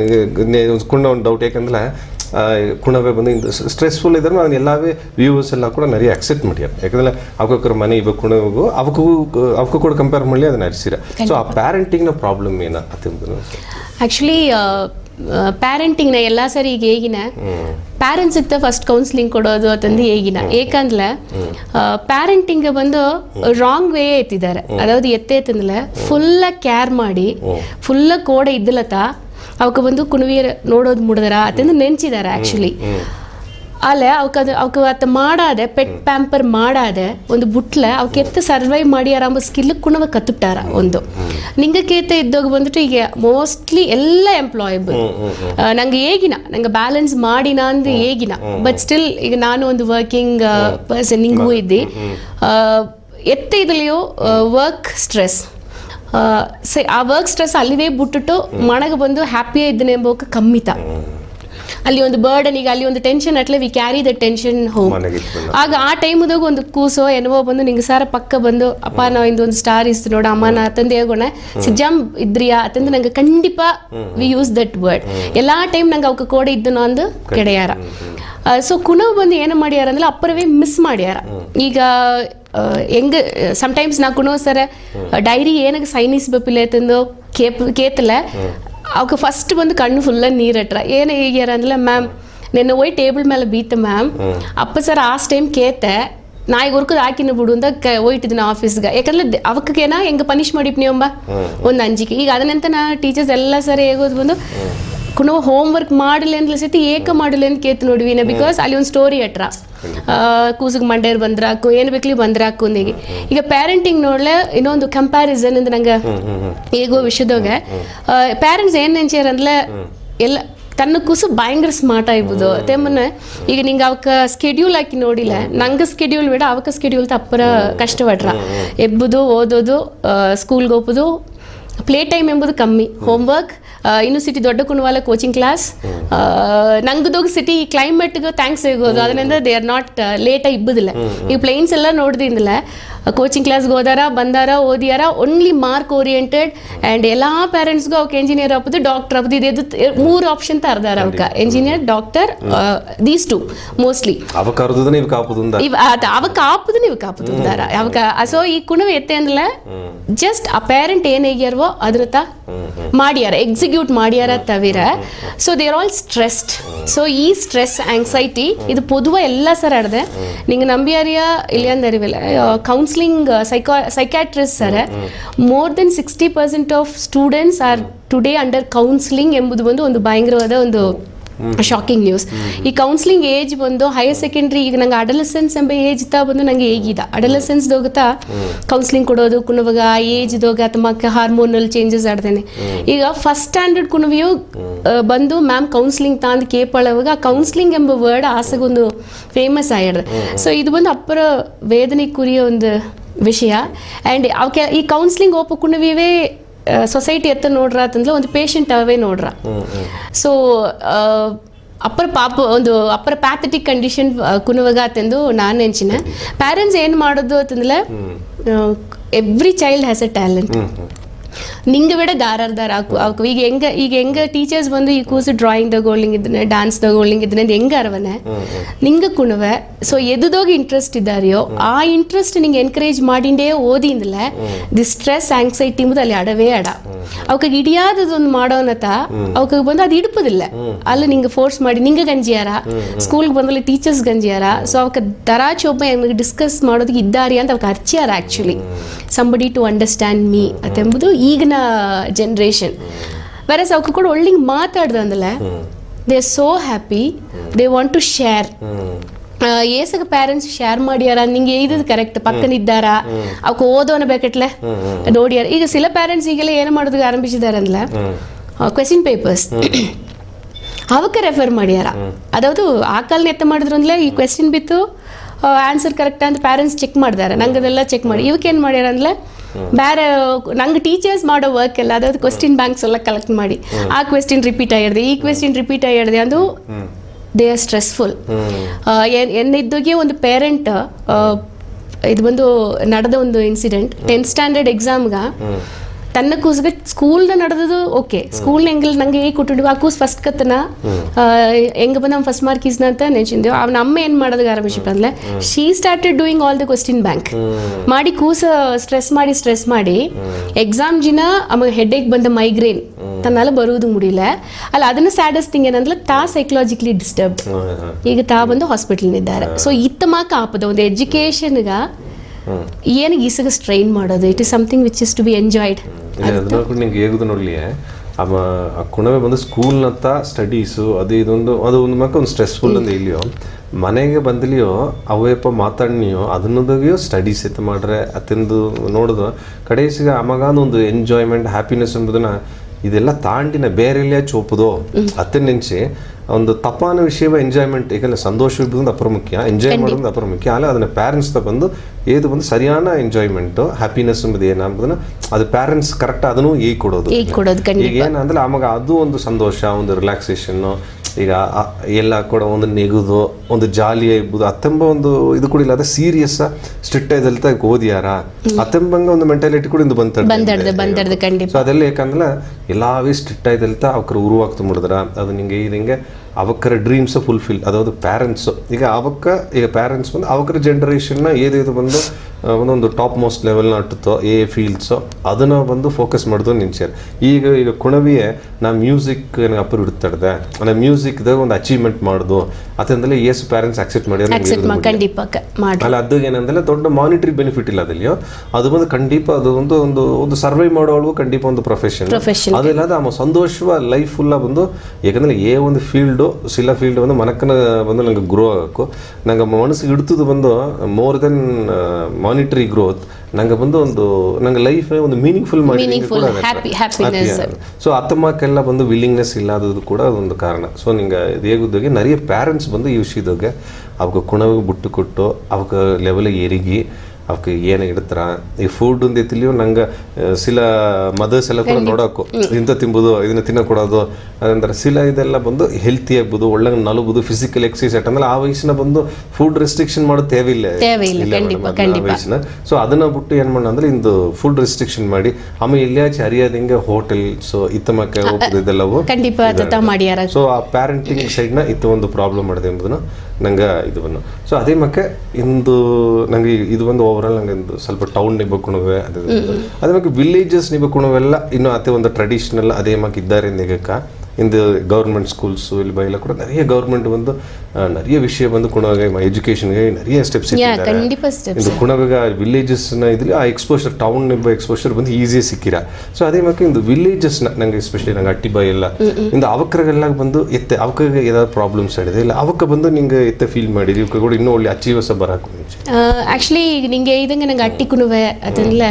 ಕುಂಡ ಒಂದು ಡೌಟ್ ಯಾಕಂದ್ರೆ ಆ, ಕುಣವೆ ಬಂದು ಇಂದು ಸ್ಟ್ರೆಸ್ಫುಲ್ ಇದ್ರೆ ನಾನು ಎಲ್ಲವೇ ವ್ಯೂವರ್ಸ್ ಎಲ್ಲ ಕೂಡ நிறைய ಅಕ್ಸೆಪ್ಟ್ ಮಾಡ್ಯಾರ ಯಾಕಂದ್ರೆ ಅವಕ್ಕೊಕ್ಕರ ಮನೆ ಇವಾಗ ಕುಣವೆಗೂ ಅವಕ್ಕೂ ಅವಕ್ಕೂ ಕೂಡ ಕಂಪೇರ್ ಮಾಡಿ ಅದನ್ನ ಅರಿಸಿರ ಸೊ ಆ ಪ್ಯಾರೆಂಟಿಂಗ್ನ ಪ್ರಾಬ್ಲಮ್ ಏನ ಅತ್ತಿಂದು ಆ್ಯಕ್ಚುಲಿ ಪ್ಯಾರೆಂಟಿಂಗ್ನ ಎಲ್ಲ ಸರಿ ಈಗ ಹೇಗಿನ ಪ್ಯಾರೆಂಟ್ಸ್ ಇತ್ತ ಫಸ್ಟ್ ಕೌನ್ಸಿಲಿಂಗ್ ಕೊಡೋದು ಅಂತಂದು ಹೇಗಿನ ಏಕಂದ್ರೆ ಪ್ಯಾರೆಂಟಿಂಗ್ ಬಂದು ರಾಂಗ್ ವೇ ಎತ್ತಿದ್ದಾರೆ ಅದಾவது ಎತ್ತೆ ಎತ್ತಂದ್ರೆ ಫುಲ್ಲ ಕೇರ್ ಮಾಡಿ ಫುಲ್ಲ ಕೋಡೆ ಇದ್ದಲತ್ತ ಅವಕ್ಕೆ ಬಂದು ಕುಣವಿಯರ್ ನೋಡೋದು ಮುಡ್ದಾರ ಅಂತಂದು ನೆನ್ಸಿದಾರೆ ಆ್ಯಕ್ಚುಲಿ ಅಲ್ಲೇ ಅವಕ್ಕೆ ಅದು ಅವಕ್ಕೆ ಅತ್ತ ಮಾಡಾದೆ ಪೆಟ್ ಪ್ಯಾಂಪರ್ ಮಾಡಾದೆ ಒಂದು ಬುಟ್ಲೆ ಅವಕ್ಕೆ ಎತ್ತ ಸರ್ವೈವ್ ಮಾಡಿ ಆರಾಮ ಸ್ಕಿಲ್ ಕುಣವ ಕತ್ತುಟ್ಟಾರ ಒಂದು ನಿಂಗೆ ಕೇತ ಇದ್ದೋಗ ಬಂದ್ಬಿಟ್ಟು ಈಗ ಮೋಸ್ಟ್ಲಿ ಎಲ್ಲ ಎಂಪ್ಲಾಯಬಲ್ ನಂಗೆ ಹೇಗಿನ ನಂಗೆ ಬ್ಯಾಲೆನ್ಸ್ ಮಾಡಿನ ಅಂದ್ರೆ ಹೇಗಿನ ಬಟ್ ಸ್ಟಿಲ್ ಈಗ ನಾನು ಒಂದು ವರ್ಕಿಂಗ್ ಪರ್ಸನ್ ನಿಂಗೂ ಇದ್ದಿ ಆ, ಎತ್ತ ಇದಲಿಯೋ ವರ್ಕ್ ಸ್ಟ್ರೆಸ್ ಆ ವರ್ಕ್ ಸ್ಟ್ರೆಸ್ ಅಲ್ಲಿವೇ ಬಿಟ್ಟುಟ್ಟು ಮನೆಗೆ ಬಂದು ಹ್ಯಾಪಿಯೇ ಇದ್ದನೆ ಎಂಬೋಕೆ ಕಮ್ಮಿತ ಅಲ್ಲಿ ಒಂದು ಬರ್ಡನ್ ಈಗ ಅಲ್ಲಿ ಒಂದು ಟೆನ್ಷನ್ ಅಟ್ಲೆ we carry the tension home ಮನೆಗೆ ಇಟ್ಕೊಂಡು ಆಗ ಆ ಟೈಮ್ದಾಗ ಒಂದು ಕೂಸೋ ಏನವೋ ಬಂದು ನಿಂಗೆ ಸಾರ ಪಕ್ಕ ಬಂದು ಅಪ್ಪ ನಾವು ಇಂದೊಂದು ಸ್ಟಾರ್ ಇಸ್ತು ನೋಡ ಅಮ್ಮ ನಾ ಅತಂದು ಹೇಳ್ಕೊಣ ಸಿಜಾಮ್ ಇದ್ರಿಯಾ ಅತಂದು ನಂಗೆ ಖಂಡಿತ ವಿ ಯೂಸ್ ದಟ್ ವರ್ಡ್ ಎಲ್ಲಾ ಟೈಮ್ ನಂಗೆ ಅವಕ್ಕೆ ಕೋಡೆ ಇದ್ದನೋ ಅಂದು ಕೆಡೆಯಾರ ಸೊ ಕುಣವ್ ಬಂದು ಏನು ಮಾಡ್ಯಾರ ಅಂದ್ರೆ ಅಪ್ಪರವೇ ಮಿಸ್ ಮಾಡ್ಯಾರ ಈಗ ಆ, ಹೆಂಗ ಸಮ್ಟೈಮ್ಸ್ ನಾ ಕುಣೋ ಸರ ಡೈರಿ ಏನಾಗ ಸೈನಿಸ್ ಬಪ್ಪಿಲ್ಲ ಅಂತಂದು ಕೇಪ್ ಕೇತಲ ಅವಕ್ಕೆ ಫಸ್ಟ್ ಬಂದು ಕಣ್ಣು ಫುಲ್ಲ ನೀರಟ್ರ ಏನು ಹೇಗ್ಯಾರ ಅಂದ್ರೆ ಮ್ಯಾಮ್ ನಿನ್ನ ಹೋಯ್ ಟೇಬಲ್ ಮೇಲೆ ಬೀತ ಮ್ಯಾಮ್ ಅಪ್ಪ ಸರ್ ಆಸ್ ಟೈಮ್ ಕೇತೆ ನಾಯಿಗೆ ಉರ್ಕದ್ ಹಾಕಿನ ಬಿಡು ಅಂತ ಕ ಹೋಯ್ತಿದ್ದೆ ನಾ ಆಫೀಸ್ಗೆ ಯಾಕಂದ್ರೆ ಅವಕ್ಕೇನ ಹೆಂಗೆ ಪನಿಷ್ ಮಾಡಿಪ್ನಿ ಎಂಬ ಒಂದು ಅಂಜಿಕೆ ಈಗ ಅದನ್ನಂತ ನಾ ಟೀಚರ್ಸ್ ಎಲ್ಲ ಸರಿ ಹೇಗೋದು ಬಂದು ಕುನೋ ಹೋಮ್ ವರ್ಕ್ ಮಾಡಿಲ್ಲ ಅಂತ ಸತಿ ಏಕ ಮಾಡಿಲ್ಲ ಅಂತ ಕೇತ್ ನೋಡ್ವಿನ ಬಿಕಾಸ್ ಅಲ್ಲಿ ಒಂದು ಸ್ಟೋರಿ ಅಟ್ರ ಕೂಸಿಗೆ ಮಂಡ್ಯರ್ ಬಂದ್ರಾಕು ಏನು ಬೇಕಲಿ ಬಂದ್ರಾಕು ಅಂದಿಗೆ ಈಗ ಪ್ಯಾರೆಂಟಿಂಗ್ ನೋಡ್ಲೆ ಇನ್ನೊಂದು ಕಂಪ್ಯಾರಿಸನ್ ಅಂತ ನಂಗೆ ಈಗೋ ವಿಷಯದಾಗ ಪ್ಯಾರೆಂಟ್ಸ್ ಏನು ನೆಂಚಾರ ಅಂದ್ರೆ ಎಲ್ಲ ತನ್ನ ಕೂಸು ಭಯಂಕರ ಸ್ಮಾರ್ಟ್ ಆಗ್ಬೋದು ತೆಮ್ಮನ್ನ ಈಗ ನಿಂಗೆ ಅವಕ್ಕ ಸ್ಕೆಡ್ಯೂಲ್ ಹಾಕಿ ನೋಡಿಲ್ಲ ನಂಗೆ ಸ್ಕೆಡ್ಯೂಲ್ ಬೇಡ ಅವಕ್ಕ ಸ್ಕೆಡ್ಯೂಲ್ ತಪ್ಪರ ಕಷ್ಟಪಟ್ರ ಎಬ್ಬುದು ಓದೋದು ಸ್ಕೂಲ್ಗೆ ಹೋಗೋದು ಪ್ಲೇ ಟೈಮ್ ಎಂಬುದು ಕಮ್ಮಿ ಹೋಮ್ವರ್ಕ್ ಇನ್ನು ಸಿಟಿ ದೊಡ್ಡ ಕುಣವಾಲ ಕೋಚಿಂಗ್ ಕ್ಲಾಸ್ ನಂಗದೋಗಿ ಸಿಟಿ ಕ್ಲೈಮೇಟ್ಗೆ ಥ್ಯಾಂಕ್ಸ್ ಸಿಗೋದು ಅದರಿಂದ ದೇ ಆರ್ ನಾಟ್ ಲೇಟಾಗಿ ಇಬ್ಬುದಿಲ್ಲ ಈ ಪ್ಲೇನ್ಸ್ ಎಲ್ಲ ನೋಡ್ದಿಂದಿಲ್ಲ ಕೋಚಿಂಗ್ ಕ್ಲಾಸ್ಗೆ ಹೋದಾರ ಬಂದಾರ ಓದಿಯಾರ ಓನ್ಲಿ ಮಾರ್ಕ್ ಓರಿಯೆಂಟೆಡ್ ಆ್ಯಂಡ್ ಎಲ್ಲ ಪೇರೆಂಟ್ಸ್ಗೂ ಅವಕ್ಕೆ ಇಂಜಿನಿಯರ್ ಆಗ್ಬೋದು ಡಾಕ್ಟರ್ ಆಗ್ಬೋದು ಇದು ಮೂರು ಆಪ್ಷನ್ ತರ್ದಾರ ಅವಕ್ಕೆ engineer doctor these two mostly ಅವಕ್ಕೆ ಅರ್ಧದನ್ನ ಇವ್ ಕಾಪುದಿಂದ ಇವ್ ಅದ ಅವ ಕಾಪುದು ನೀವು ಕಾಪುతుంದಾರ ಅವಕ ಸೊ ಈ ಕುಣವ ಎತ್ತೆ ಅಂದ್ರೆ ಜಸ್ಟ್ ಆ ಪೇರೆಂಟ್ ಏನ್ ಹೇಗ್ಯಾರವೋ ಅದ್ರತ ಮಾಡ್ಯಾರ ಎಕ್ಸಿಕ್ಯೂಟ್ ಮಾಡ್ಯಾರ ತವಿರ so they are all stressed so ಈ ಸ್ಟ್ರೆಸ್ ಆಂಗ್ಸೈಟಿ ಇದು ಪೊದುವ ಎಲ್ಲ ಸರ್ ಆಡ್ದೆ ನಿಂಗೆ ನಂಬಿಯಾರಿಯ ಇಲ್ಲಿ ಅಂದರಿವಿಲ್ಲ counselling psych psychiatrist sir more than sixty percent of students are today under counselling ಎಂಬುದು ಒಂದು ಒಂದು ಭಯಂಕರವಾದ ಒಂದು ಶಾಕಿಂಗ್ ನ್ಯೂಸ್ ಈ ಕೌನ್ಸಿಲಿಂಗ್ ಏಜ್ ಬಂದು ಹೈಯರ್ ಸೆಕೆಂಡ್ರಿ ಈಗ ನಂಗೆ ಅಡಲಸೆನ್ಸ್ ಎಂಬ ಏಜ್ ತಾ ಬಂದು ನಂಗೆ ಹೇಗಿದ ಅಡಲಸೆನ್ಸ್ ದೋಗತಾ ಕೌನ್ಸಿಲಿಂಗ್ ಕೊಡೋದು ಕುಣವಾಗ ಆ ಏಜ್ ದೋಗ ತಮ್ಮಕ್ಕೆ ಹಾರ್ಮೋನಲ್ ಚೇಂಜಸ್ ಆಡ್ತೇನೆ ಈಗ ಫಸ್ಟ್ ಸ್ಟ್ಯಾಂಡರ್ಡ್ ಕುಣವಿಯು ಆ, ಬಂದು ಮ್ಯಾಮ್ ಕೌನ್ಸಿಲಿಂಗ್ ತಾಂದ್ ಕೇಪಳವಾಗ ಆ ಕೌನ್ಸಿಲಿಂಗ್ ಎಂಬ ವರ್ಡ್ ಆಸಗೊಂದು ಫೇಮಸ್ ಆಗಿಡ್ದೆ ಸೊ ಇದು ಬಂದು ಅಪ್ಪರ ವೇದನೆ ಕುರಿಯ ಒಂದು ವಿಷಯ ಆ್ಯಂಡ್ ಅವಕ್ಕೆ ಈ ಕೌನ್ಸಿಲಿಂಗ್ ಓಪ ಕುಣವಿವೇ ಸೊಸೈಟಿ ಎತ್ತ ನೋಡ್ರ ಅಂತಂದ್ರೆ ಒಂದು ಪೇಷಂಟ್ ಅವೇ ನೋಡ್ರ ಸೊ ಅಪ್ಪರ ಪಾಪ ಒಂದು ಅಪ್ಪರ ಪ್ಯಾಥೆಟಿಕ್ ಕಂಡೀಷನ್ ಕುನುವಾಗ ಅತ್ತೆಂದು ನಾನು ನೆಂಚಿನ ಪ್ಯಾರೆಂಟ್ಸ್ ಏನು ಮಾಡೋದು ಅಂತಂದ್ರೆ every child has a talent ನಿಂಗೆ ಬೇಡ ದಾರಾರ್ದಾರ ಹಾಕು ಹಾಕು ಈಗ ಹೆಂಗ ಈಗ ಹೆಂಗ ಟೀಚರ್ಸ್ ಬಂದು ಈ ಕೂಸು ಡ್ರಾಯಿಂಗ್ ತಗೊಳ್ಳಿಂಗ್ ಇದನ್ನ ಡ್ಯಾನ್ಸ್ ತಗೊಳ್ಳಿಂಗ್ ಇದನ್ನ ಅಂತ ಹೆಂಗ ಅರವನೆ ನಿಂಗೆ ಕುಣವೆ ಸೊ ಎದುದೋಗಿ ಇಂಟ್ರೆಸ್ಟ್ ಇದ್ದಾರೆಯೋ ಆ ಇಂಟ್ರೆಸ್ಟ್ ನಿಂಗೆ ಎನ್ಕರೇಜ್ ಮಾಡಿಂಡೇ ಓದಿಂದಲೆ ದಿ ಸ್ಟ್ರೆಸ್ ಆಂಗ್ಸೈಟಿ ಎಂಬುದು ಅಲ್ಲಿ ಅಡವೇ ಅಡ ಅವಕ್ಕೆ ಇಡಿಯಾದದೊಂದು ಮಾಡೋನತ ಅವಕ್ಕೆ ಬಂದು ಅದು ಇಡುಪದಿಲ್ಲ ಅಲ್ಲಿ ನಿಂಗೆ ಫೋರ್ಸ್ ಮಾಡಿ ನಿಂಗೆ ಗಂಜಿಯಾರ ಸ್ಕೂಲ್ಗೆ ಬಂದಲ್ಲಿ ಟೀಚರ್ಸ್ ಗಂಜಿಯಾರ ಸೊ ಅವಕ್ಕೆ ದರಾಚೊಬ್ಬ ಹೆಂಗೆ ಡಿಸ್ಕಸ್ ಮಾಡೋದಕ್ಕೆ ಇದ್ದಾರೆ ಅಂತ ಅವಕ್ಕೆ ಅರ್ಚ್ಯಾರ actually somebody to understand me ಅತೆಂಬುದು ಈಗಿನ ಜನ್ರೇಷನ್ ವೆರಸ್ ಅವಕ್ಕೆ ಕೂಡ ಒಳ್ಳಿಗೆ ಮಾತಾಡ್ದು ಅಂದಲ್ಲ they are so happy they want to share ಏಸಗ ಪ್ಯಾರೆಂಟ್ಸ್ ಶೇರ್ ಮಾಡ್ಯಾರ ನಿಂಗೆ ಇದು ಕರೆಕ್ಟ್ ಪಕ್ಕನಿದ್ದಾರ ಅವಕ್ಕೆ ಓದೋನ ಬೇಕಟ್ಲೆ ನೋಡ್ಯಾರ ಈಗ ಸಿಲ ಪ್ಯಾರೆಂಟ್ಸ್ ಈಗೆಲ್ಲ ಏನು ಮಾಡೋದಕ್ಕೆ ಆರಂಭಿಸಿದಾರೆ ಅಂದ್ರೆ ಕ್ವೆಶನ್ ಪೇಪರ್ಸ್ ಅವಕ್ಕೆ ರೆಫರ್ ಮಾಡ್ಯಾರ ಅದಾವುದು ಆ ಕಾಲನ ಎತ್ತ ಮಾಡಿದ್ರು ಅಂದ್ರೆ ಈ ಕ್ವೆಶನ್ ಬಿತ್ತು ಆನ್ಸರ್ ಕರೆಕ್ಟ್ ಅಂತ ಪ್ಯಾರೆಂಟ್ಸ್ ಚೆಕ್ ಮಾಡಿದಾರೆ ನಂಗೆ ಅದೆಲ್ಲ ಚೆಕ್ ಮಾಡಿ ಇವಕ್ಕೆ ಏನು ಮಾಡ್ಯಾರ ಅಂದ್ರೆ ಬೇರೆ ನಂಗೆ ಟೀಚರ್ಸ್ ಮಾಡೋ ವರ್ಕ್ ಎಲ್ಲ ಅದಾவது ಕ್ವೆಶ್ಚನ್ ಬ್ಯಾಂಕ್ಸ್ ಎಲ್ಲ ಕಲೆಕ್ಟ್ ಮಾಡಿ ಆ ಕ್ವೆಶ್ಚನ್ ರಿಪೀಟ್ ಆಗಿರ್ದೆ ಈ ಕ್ವೆಶ್ಚನ್ ರಿಪೀಟ್ ಆಗಿರ್ದೆ ಅದು ದೇ ಆರ್ ಸ್ಟ್ರೆಸ್ಫುಲ್ ಎನ್ನಿದ್ದೋಗೆ ಒಂದು ಪೇರೆಂಟ್ ಇದು ಬಂದು ನಡೆದ ಒಂದು ಇನ್ಸಿಡೆಂಟ್ ಟೆಂತ್ ಸ್ಟ್ಯಾಂಡರ್ಡ್ ಎಕ್ಸಾಮ್ಗ ತನ್ನ ಕೂಸ್ಗೆ ಸ್ಕೂಲ್ನ ನಡೆದದು ಓಕೆ ಸ್ಕೂಲ್ ಹೆಂಗಿಲ್ಲ ನಂಗೆ ಹೇಗೆ ಕೊಟ್ಟಿದ್ವಿ ಆ ಕೂಸ್ ಫಸ್ಟ್ ಕತ್ತನ ಹೆಂಗೆ ಬಂದ ಫಸ್ಟ್ ಮಾರ್ಕ್ ಈಸ್ನ ಅಂತ ನೆನ್ಸಿದ್ವಿ ಅವ್ನ ಅಮ್ಮ ಏನು ಮಾಡೋದಕ್ಕೆ ಆರಂಭಿಸಿಪ್ಪ ಅಂದ್ರೆ she started doing all the question bank ಮಾಡಿ ಕೂಸ ಸ್ಟ್ರೆಸ್ ಮಾಡಿ ಸ್ಟ್ರೆಸ್ ಮಾಡಿ ಎಕ್ಸಾಮ್ ಜಿನ ಅಮ್ಮ ಹೆಡ್ಡೇಕ್ ಬಂದ ಮೈಗ್ರೇನ್ ತನ್ನೆಲ್ಲ ಬರುವುದು ಮುಡಿಲ್ಲ ಅಲ್ಲ ಅದನ್ನ ಸ್ಯಾಡಸ್ ಥಿಂಗ್ ಏನಂದ್ರೆ ತಾ ಸೈಕಲಾಜಿಕಲಿ ಡಿಸ್ಟರ್ಬ್ ಈಗ ತಾ ಬಂದು ಹಾಸ್ಪಿಟಲ್ನಿದ್ದಾರೆ ಸೊ ಇತ್ತ ಮಾಕ ಆಪದ ಒಂದು ಎಜುಕೇಶನ್ಗ ಏನಿಗೆ ಈಸಗ ಸ್ಟ್ರೈನ್ ಮಾಡೋದು it is something which is to be enjoyed ನೋಡ್ಕೊಂಡು ನಿಂಗೆ ಹೇಗುದು ನೋಡ್ಲಿ ಅವ ಆ ಕುಣವೆ ಬಂದು ಸ್ಕೂಲ್ನತ್ತ ಸ್ಟಡೀಸು ಅದು ಇದೊಂದು ಅದು ಒಂದು ಮಕ್ಕ ಒಂದು ಸ್ಟ್ರೆಸ್ಫುಲ್ ಅಂದ ಇಲ್ಲಿಯೋ ಮನೆಗೆ ಬಂದಲಿಯೋ ಅವೇಪ ಮಾತಾಡ್ನಿಯೋ ಅದನ್ನದಾಗಿಯೋ ಸ್ಟಡೀಸ್ ಎತ್ತ ಮಾಡ್ರೆ ಅತ್ತೆಂದು ನೋಡಿದ್ರು ಕಡೆಸಿಗ ಅಮಗಾನ ಒಂದು ಎಂಜಾಯ್ಮೆಂಟ್ ಹ್ಯಾಪಿನೆಸ್ ಎಂಬುದನ್ನ ಇದೆಲ್ಲ ತಾಂಡಿನ ಬೇರೆ ಎಲ್ಲೇ ಚೋಪುದೋ ಅತ್ತೆ ನೆಂಚಿ ಒಂದು ತಪ್ಪಾನ ವಿಷಯವ ಎಂಜಾಯ್ಮೆಂಟ್ ಈಗಲ್ಲ ಸಂತೋಷ ಇಬ್ಬದು ಅಪ್ರಮುಖ್ಯ ಎಂಜಾಯ್ ಮಾಡೋದು ಅಪ್ರಮುಖ್ಯ ಅಲ್ಲ ಅದನ್ನ ಪ್ಯಾರೆಂಟ್ಸ್ ಬಂದು ಏದು ಬಂದು ಸರಿಯಾನ ಎಂಜಾಯ್ಮೆಂಟ್ ಹ್ಯಾಪಿನೆಸ್ ಎಂಬುದು ಏನಂಬುದನ್ನ ಅದು ಪ್ಯಾರೆಂಟ್ಸ್ ಕರೆಕ್ಟ್ ಅದನ್ನು ಈಗ ಕೊಡೋದು ಈಗ ಕೊಡೋದು ಖಂಡಿತ ಈಗ ಏನಂದ್ರೆ ಆವಾಗ ಅದು ಒಂದು ಸಂತೋಷ ಒಂದು ರಿಲ್ಯಾಕ್ಸೇಷನ್ ಈಗ ಆ- ಎಲ್ಲ ಕೂಡ ಒಂದು ನೆಗುದು ಒಂದು ಜಾಲಿ ಇರ್ಬೋದು ಅತ್ತೆಂಬ ಒಂದು ಇದು ಕೂಡ ಇಲ್ಲ ಅದ ಸೀರಿಯಸ್ ಸ್ಟ್ರಿಕ್ಟ್ ಇದಲ್ತ ಓದಿಯಾರ ಅತ್ತೆಂಬಂಗ ಒಂದು ಮೆಂಟಾಲಿಟಿ ಕೂಡ ಇಂದು ಬಂತ ಬಂದಡ್ದು ಬಂದಡ್ದು ಖಂಡಿತ ಸೊ ಅದೆಲ್ಲ ಯಾಕಂದ್ರೆ ಎಲ್ಲಾವೇ ಸ್ಟ್ರಿಕ್ಟ್ ಆಯ್ದಲ್ತ ಅವಕ್ರ ಉರುವಾಗ್ತು ಮುಡಿದ್ರ ಅದು ನಿಂಗೆ ಇದು ಹಿಂಗೆ ಅವಕ್ಕರ ಡ್ರೀಮ್ಸ್ ಫುಲ್ಫಿಲ್ ಅದಾவது ಪ್ಯಾರೆಂಟ್ಸ್ ಈಗ ಅವಕ್ಕ ಈಗ ಪ್ಯಾರೆಂಟ್ಸ್ ಬಂದು ಅವಕ್ರ ಜನ್ರೇಷನ್ನ ಏದೇದು ಬಂದು ಆ, ಒಂದೊಂದು ಟಾಪ್ ಮೋಸ್ಟ್ ಲೆವೆಲ್ನ ಅಟ್ಟುತ್ತೋ ಏ ಫೀಲ್ಡ್ಸೋ ಅದನ್ನ ಬಂದು ಫೋಕಸ್ ಮಾಡೋದು ನಿಂಚೇರ್ ಈಗ ಈಗ ಕುಣವಿಯೇ ನಾ ಮ್ಯೂಸಿಕ್ ಅಪ್ಪರ್ ಇಡ್ತಾಡ್ದೆ ನಾ ಮ್ಯೂಸಿಕ್ದಾಗ ಒಂದು ಅಚೀವ್ಮೆಂಟ್ ಮಾಡೋದು ಅದರಿಂದಲೇ ಎಸ್ ಪ್ಯಾರೆಂಟ್ಸ್ ಅಕ್ಸೆಪ್ಟ್ ಮಾಡಿ ಆಕ್ಸೆಪ್ಟ್ ಮಾಡಿ ಖಂಡಿತ ಮಾಡಿ ಅಲ್ಲ ಅದು ಏನಂದ್ರೆ ದೊಡ್ಡ ಮಾನಿಟರಿ ಬೆನಿಫಿಟ್ ಇಲ್ಲ ಅದಲ್ಲಿ ಅದು ಬಂದು ಖಂಡಿತ ಅದು ಒಂದು ಒಂದು ಒಂದು ಸರ್ವೈ ಮಾಡೋಳು ಖಂಡಿತ ಒಂದು ಪ್ರೊಫೆಷನ್ Profession. ಅದಿಲ್ಲದ ಆ ಸಂತೋಷವ ಲೈಫ್ ಫುಲ್ಲ ಬಂದು ಯಾಕಂದ್ರೆ ಏ ಒಂದು ಫೀಲ್ಡು ಸಿಲ ಫೀಲ್ಡ್ ಬಂದು ಮನಕ್ಕನ ಬಂದು ನಂಗೆ ಗ್ರೋ ಆಗಬೇಕು ನಂಗೆ ಮನಸ್ಸಿಗೆ ಹಿಡ್ತದ್ದು ಬಂದು ಮೋರ್ ದೆನ್ ಮಾನಿಟರಿ ಗ್ರೋತ್ ನಂಗೆ ಬಂದು ಒಂದು ನಂಗೆ ಲೈಫ್ ಒಂದು ಮೀನಿಂಗ್ಫುಲ್ ಮಾಡಿ Meaningful, happy- happiness. ಸೊ ಅತ್ತಮ್ಮಕ್ಕೆಲ್ಲ ಬಂದು ವಿಲ್ಲಿಂಗ್ನೆಸ್ ಇಲ್ಲದದು ಕೂಡ ಒಂದು ಕಾರಣ ಸೊ ನಿಂಗೆ ಇದು ಹೇಗುದಾಗೆ நிறைய ಪೇರೆಂಟ್ಸ್ ಬಂದು ಈ ವಿಷಯದಾಗ ಅವಕ್ಕೆ ಕುಣವಿಗೆ ಬಿಟ್ಟು ಕೊಟ್ಟು ಅವಕ್ಕೆ ಲೆವೆಲಿಗೆ ಏರಿಗಿ ಅವಕ್ಕೆ ಏನು ಇಡ್ತಾರ ಈ ಫುಡ್ ಒಂದು ಎತ್ತಿಲಿಯೋ ನಂಗೆ ಆ, ಸಿಲ ಮದರ್ಸ್ ಎಲ್ಲ ಕೂಡ ನೋಡೋಕು ಇಂಥ ತಿಂಬೋದು ಇದನ್ನ ತಿನ್ನಕ್ ಕೊಡೋದು ಅದಂದ್ರೆ ಸಿಲ ಇದೆಲ್ಲ ಬಂದು ಹೆಲ್ತಿ ಆಗ್ಬೋದು ಒಳ್ಳೆ ನಲುಬೋದು ಫಿಸಿಕಲ್ ಎಕ್ಸಸೈಸ್ ಯಾಕಂದ್ರೆ ಆ ವಯಸ್ಸಿನ ಬಂದು ಫುಡ್ ರೆಸ್ಟ್ರಿಕ್ಷನ್ ಮಾಡೋ ತೇವಿಲ್ಲ ತೇವಿಲ್ಲ, ಖಂಡಿತ, ಖಂಡಿತ. ವಯಸ್ಸಿನ ಸೊ ಅದನ್ನ ಬಿಟ್ಟು ಏನ್ ಮಾಡ ಅಂದ್ರೆ ಇಂದು ಫುಡ್ ರೆಸ್ಟ್ರಿಕ್ಷನ್ ಮಾಡಿ ಆಮೇಲೆ ಎಲ್ಲಿಯಾಚೆ ಅರಿಯಾದಂಗೆ ಹೋಟೆಲ್ಸ್ ಇತ್ತಮಕ್ಕೆ ಹೋಗೋದು ಇದೆಲ್ಲವು ಖಂಡಿತ ಅದತ್ತ ಮಾಡ್ಯಾರ ಸೊ ಆ ಪ್ಯಾರೆಂಟಿಂಗ್ ಸೈಡ್ನ ಇತ್ತು ಒಂದು ಪ್ರಾಬ್ಲಮ್ ಮಾಡಿದೆ ಎಂಬುದನ್ನು ನಂಗೆ ಇದು ಬಂದು ಸೊ ಅದೇ ಮಕ್ಕೆ ಇಂದು ನಂಗೆ ಇದು ಒಂದು ಓವರ್ ಆಲ್ ನಂಗೆ ಒಂದು ಸ್ವಲ್ಪ ಟೌನ್ ನಿಬ್ಬಕ್ಕುಣವೆ ಅದು ಇದು. ಅದೇ ಮಕ್ಕೆ ವಿಲೇಜಸ್ ನಿಬ್ಬಕ್ಕುಣವೆಲ್ಲ ಇನ್ನು ಅದೇ ಒಂದು ಟ್ರೆಡಿಷನಲ್ ಅದೇ ಮಕ್ಕೆ ಇದ್ದಾರೆ ನಿಗಕ್ಕ இந்த கவர்மெண்ட் ஸ்கூல்ஸ் இல்லை பையில கூட நிறைய கவர்மெண்ட் வந்து அஹ், நிறைய விஷயம் வந்து குணவகை ಎಜುಕೇಷನ್ಗೆ நிறைய ಸ್ಟೆಪ್ಸ್ ಯಾ ಖಂಡಿತ ಸ್ಟೆಪ್ இந்த குணவக ವಿಲೇಜಸ್ನ ಇದ್ರಲ್ಲಿ ಆ ಎಕ್ಸ್ಪೋಷರ್ ಟೌನ್ ಎಂಬ ಎಕ್ಸ್ಪೋಷರ್ ಬಂದು ಈಸಿಯಾಗಿ ಸಿಕ್ಕಿರ ಸೊ ಅದೇ ಮಕ್ಕ ಇಂದು ವಿಲೇಜಸ್ನ ನಂಗೆ ಎಸ್ಪೆಷಲಿ ನಂಗೆ ಅಟ್ಟಿಬಾಯಿ ಎಲ್ಲ ಇಂದು ಅವಕ್ರಗೆಲ್ಲ ಬಂದು ಎತ್ತೆ ಅವಕ್ಕೆ ಏದಾದ್ರು ಪ್ರಾಬ್ಲಮ್ಸ್ ಆಡಿದೆ ಇಲ್ಲ ಅವಕ್ಕೆ ಬಂದು ನಿಂಗೆ ಎತ್ತೆ ಫೀಲ್ ಮಾಡಿರಿ ಇವಕ್ಕೆ ಕೂಡ ಇನ್ನೂ ಒಳ್ಳೆ ಅಚೀವಸ ಬರಾಕು ಮುಂಚೆ ஆக்சுவலி நீங்கள் இதுங்க நாங்கள் அட்டிக்குணுவே அதில்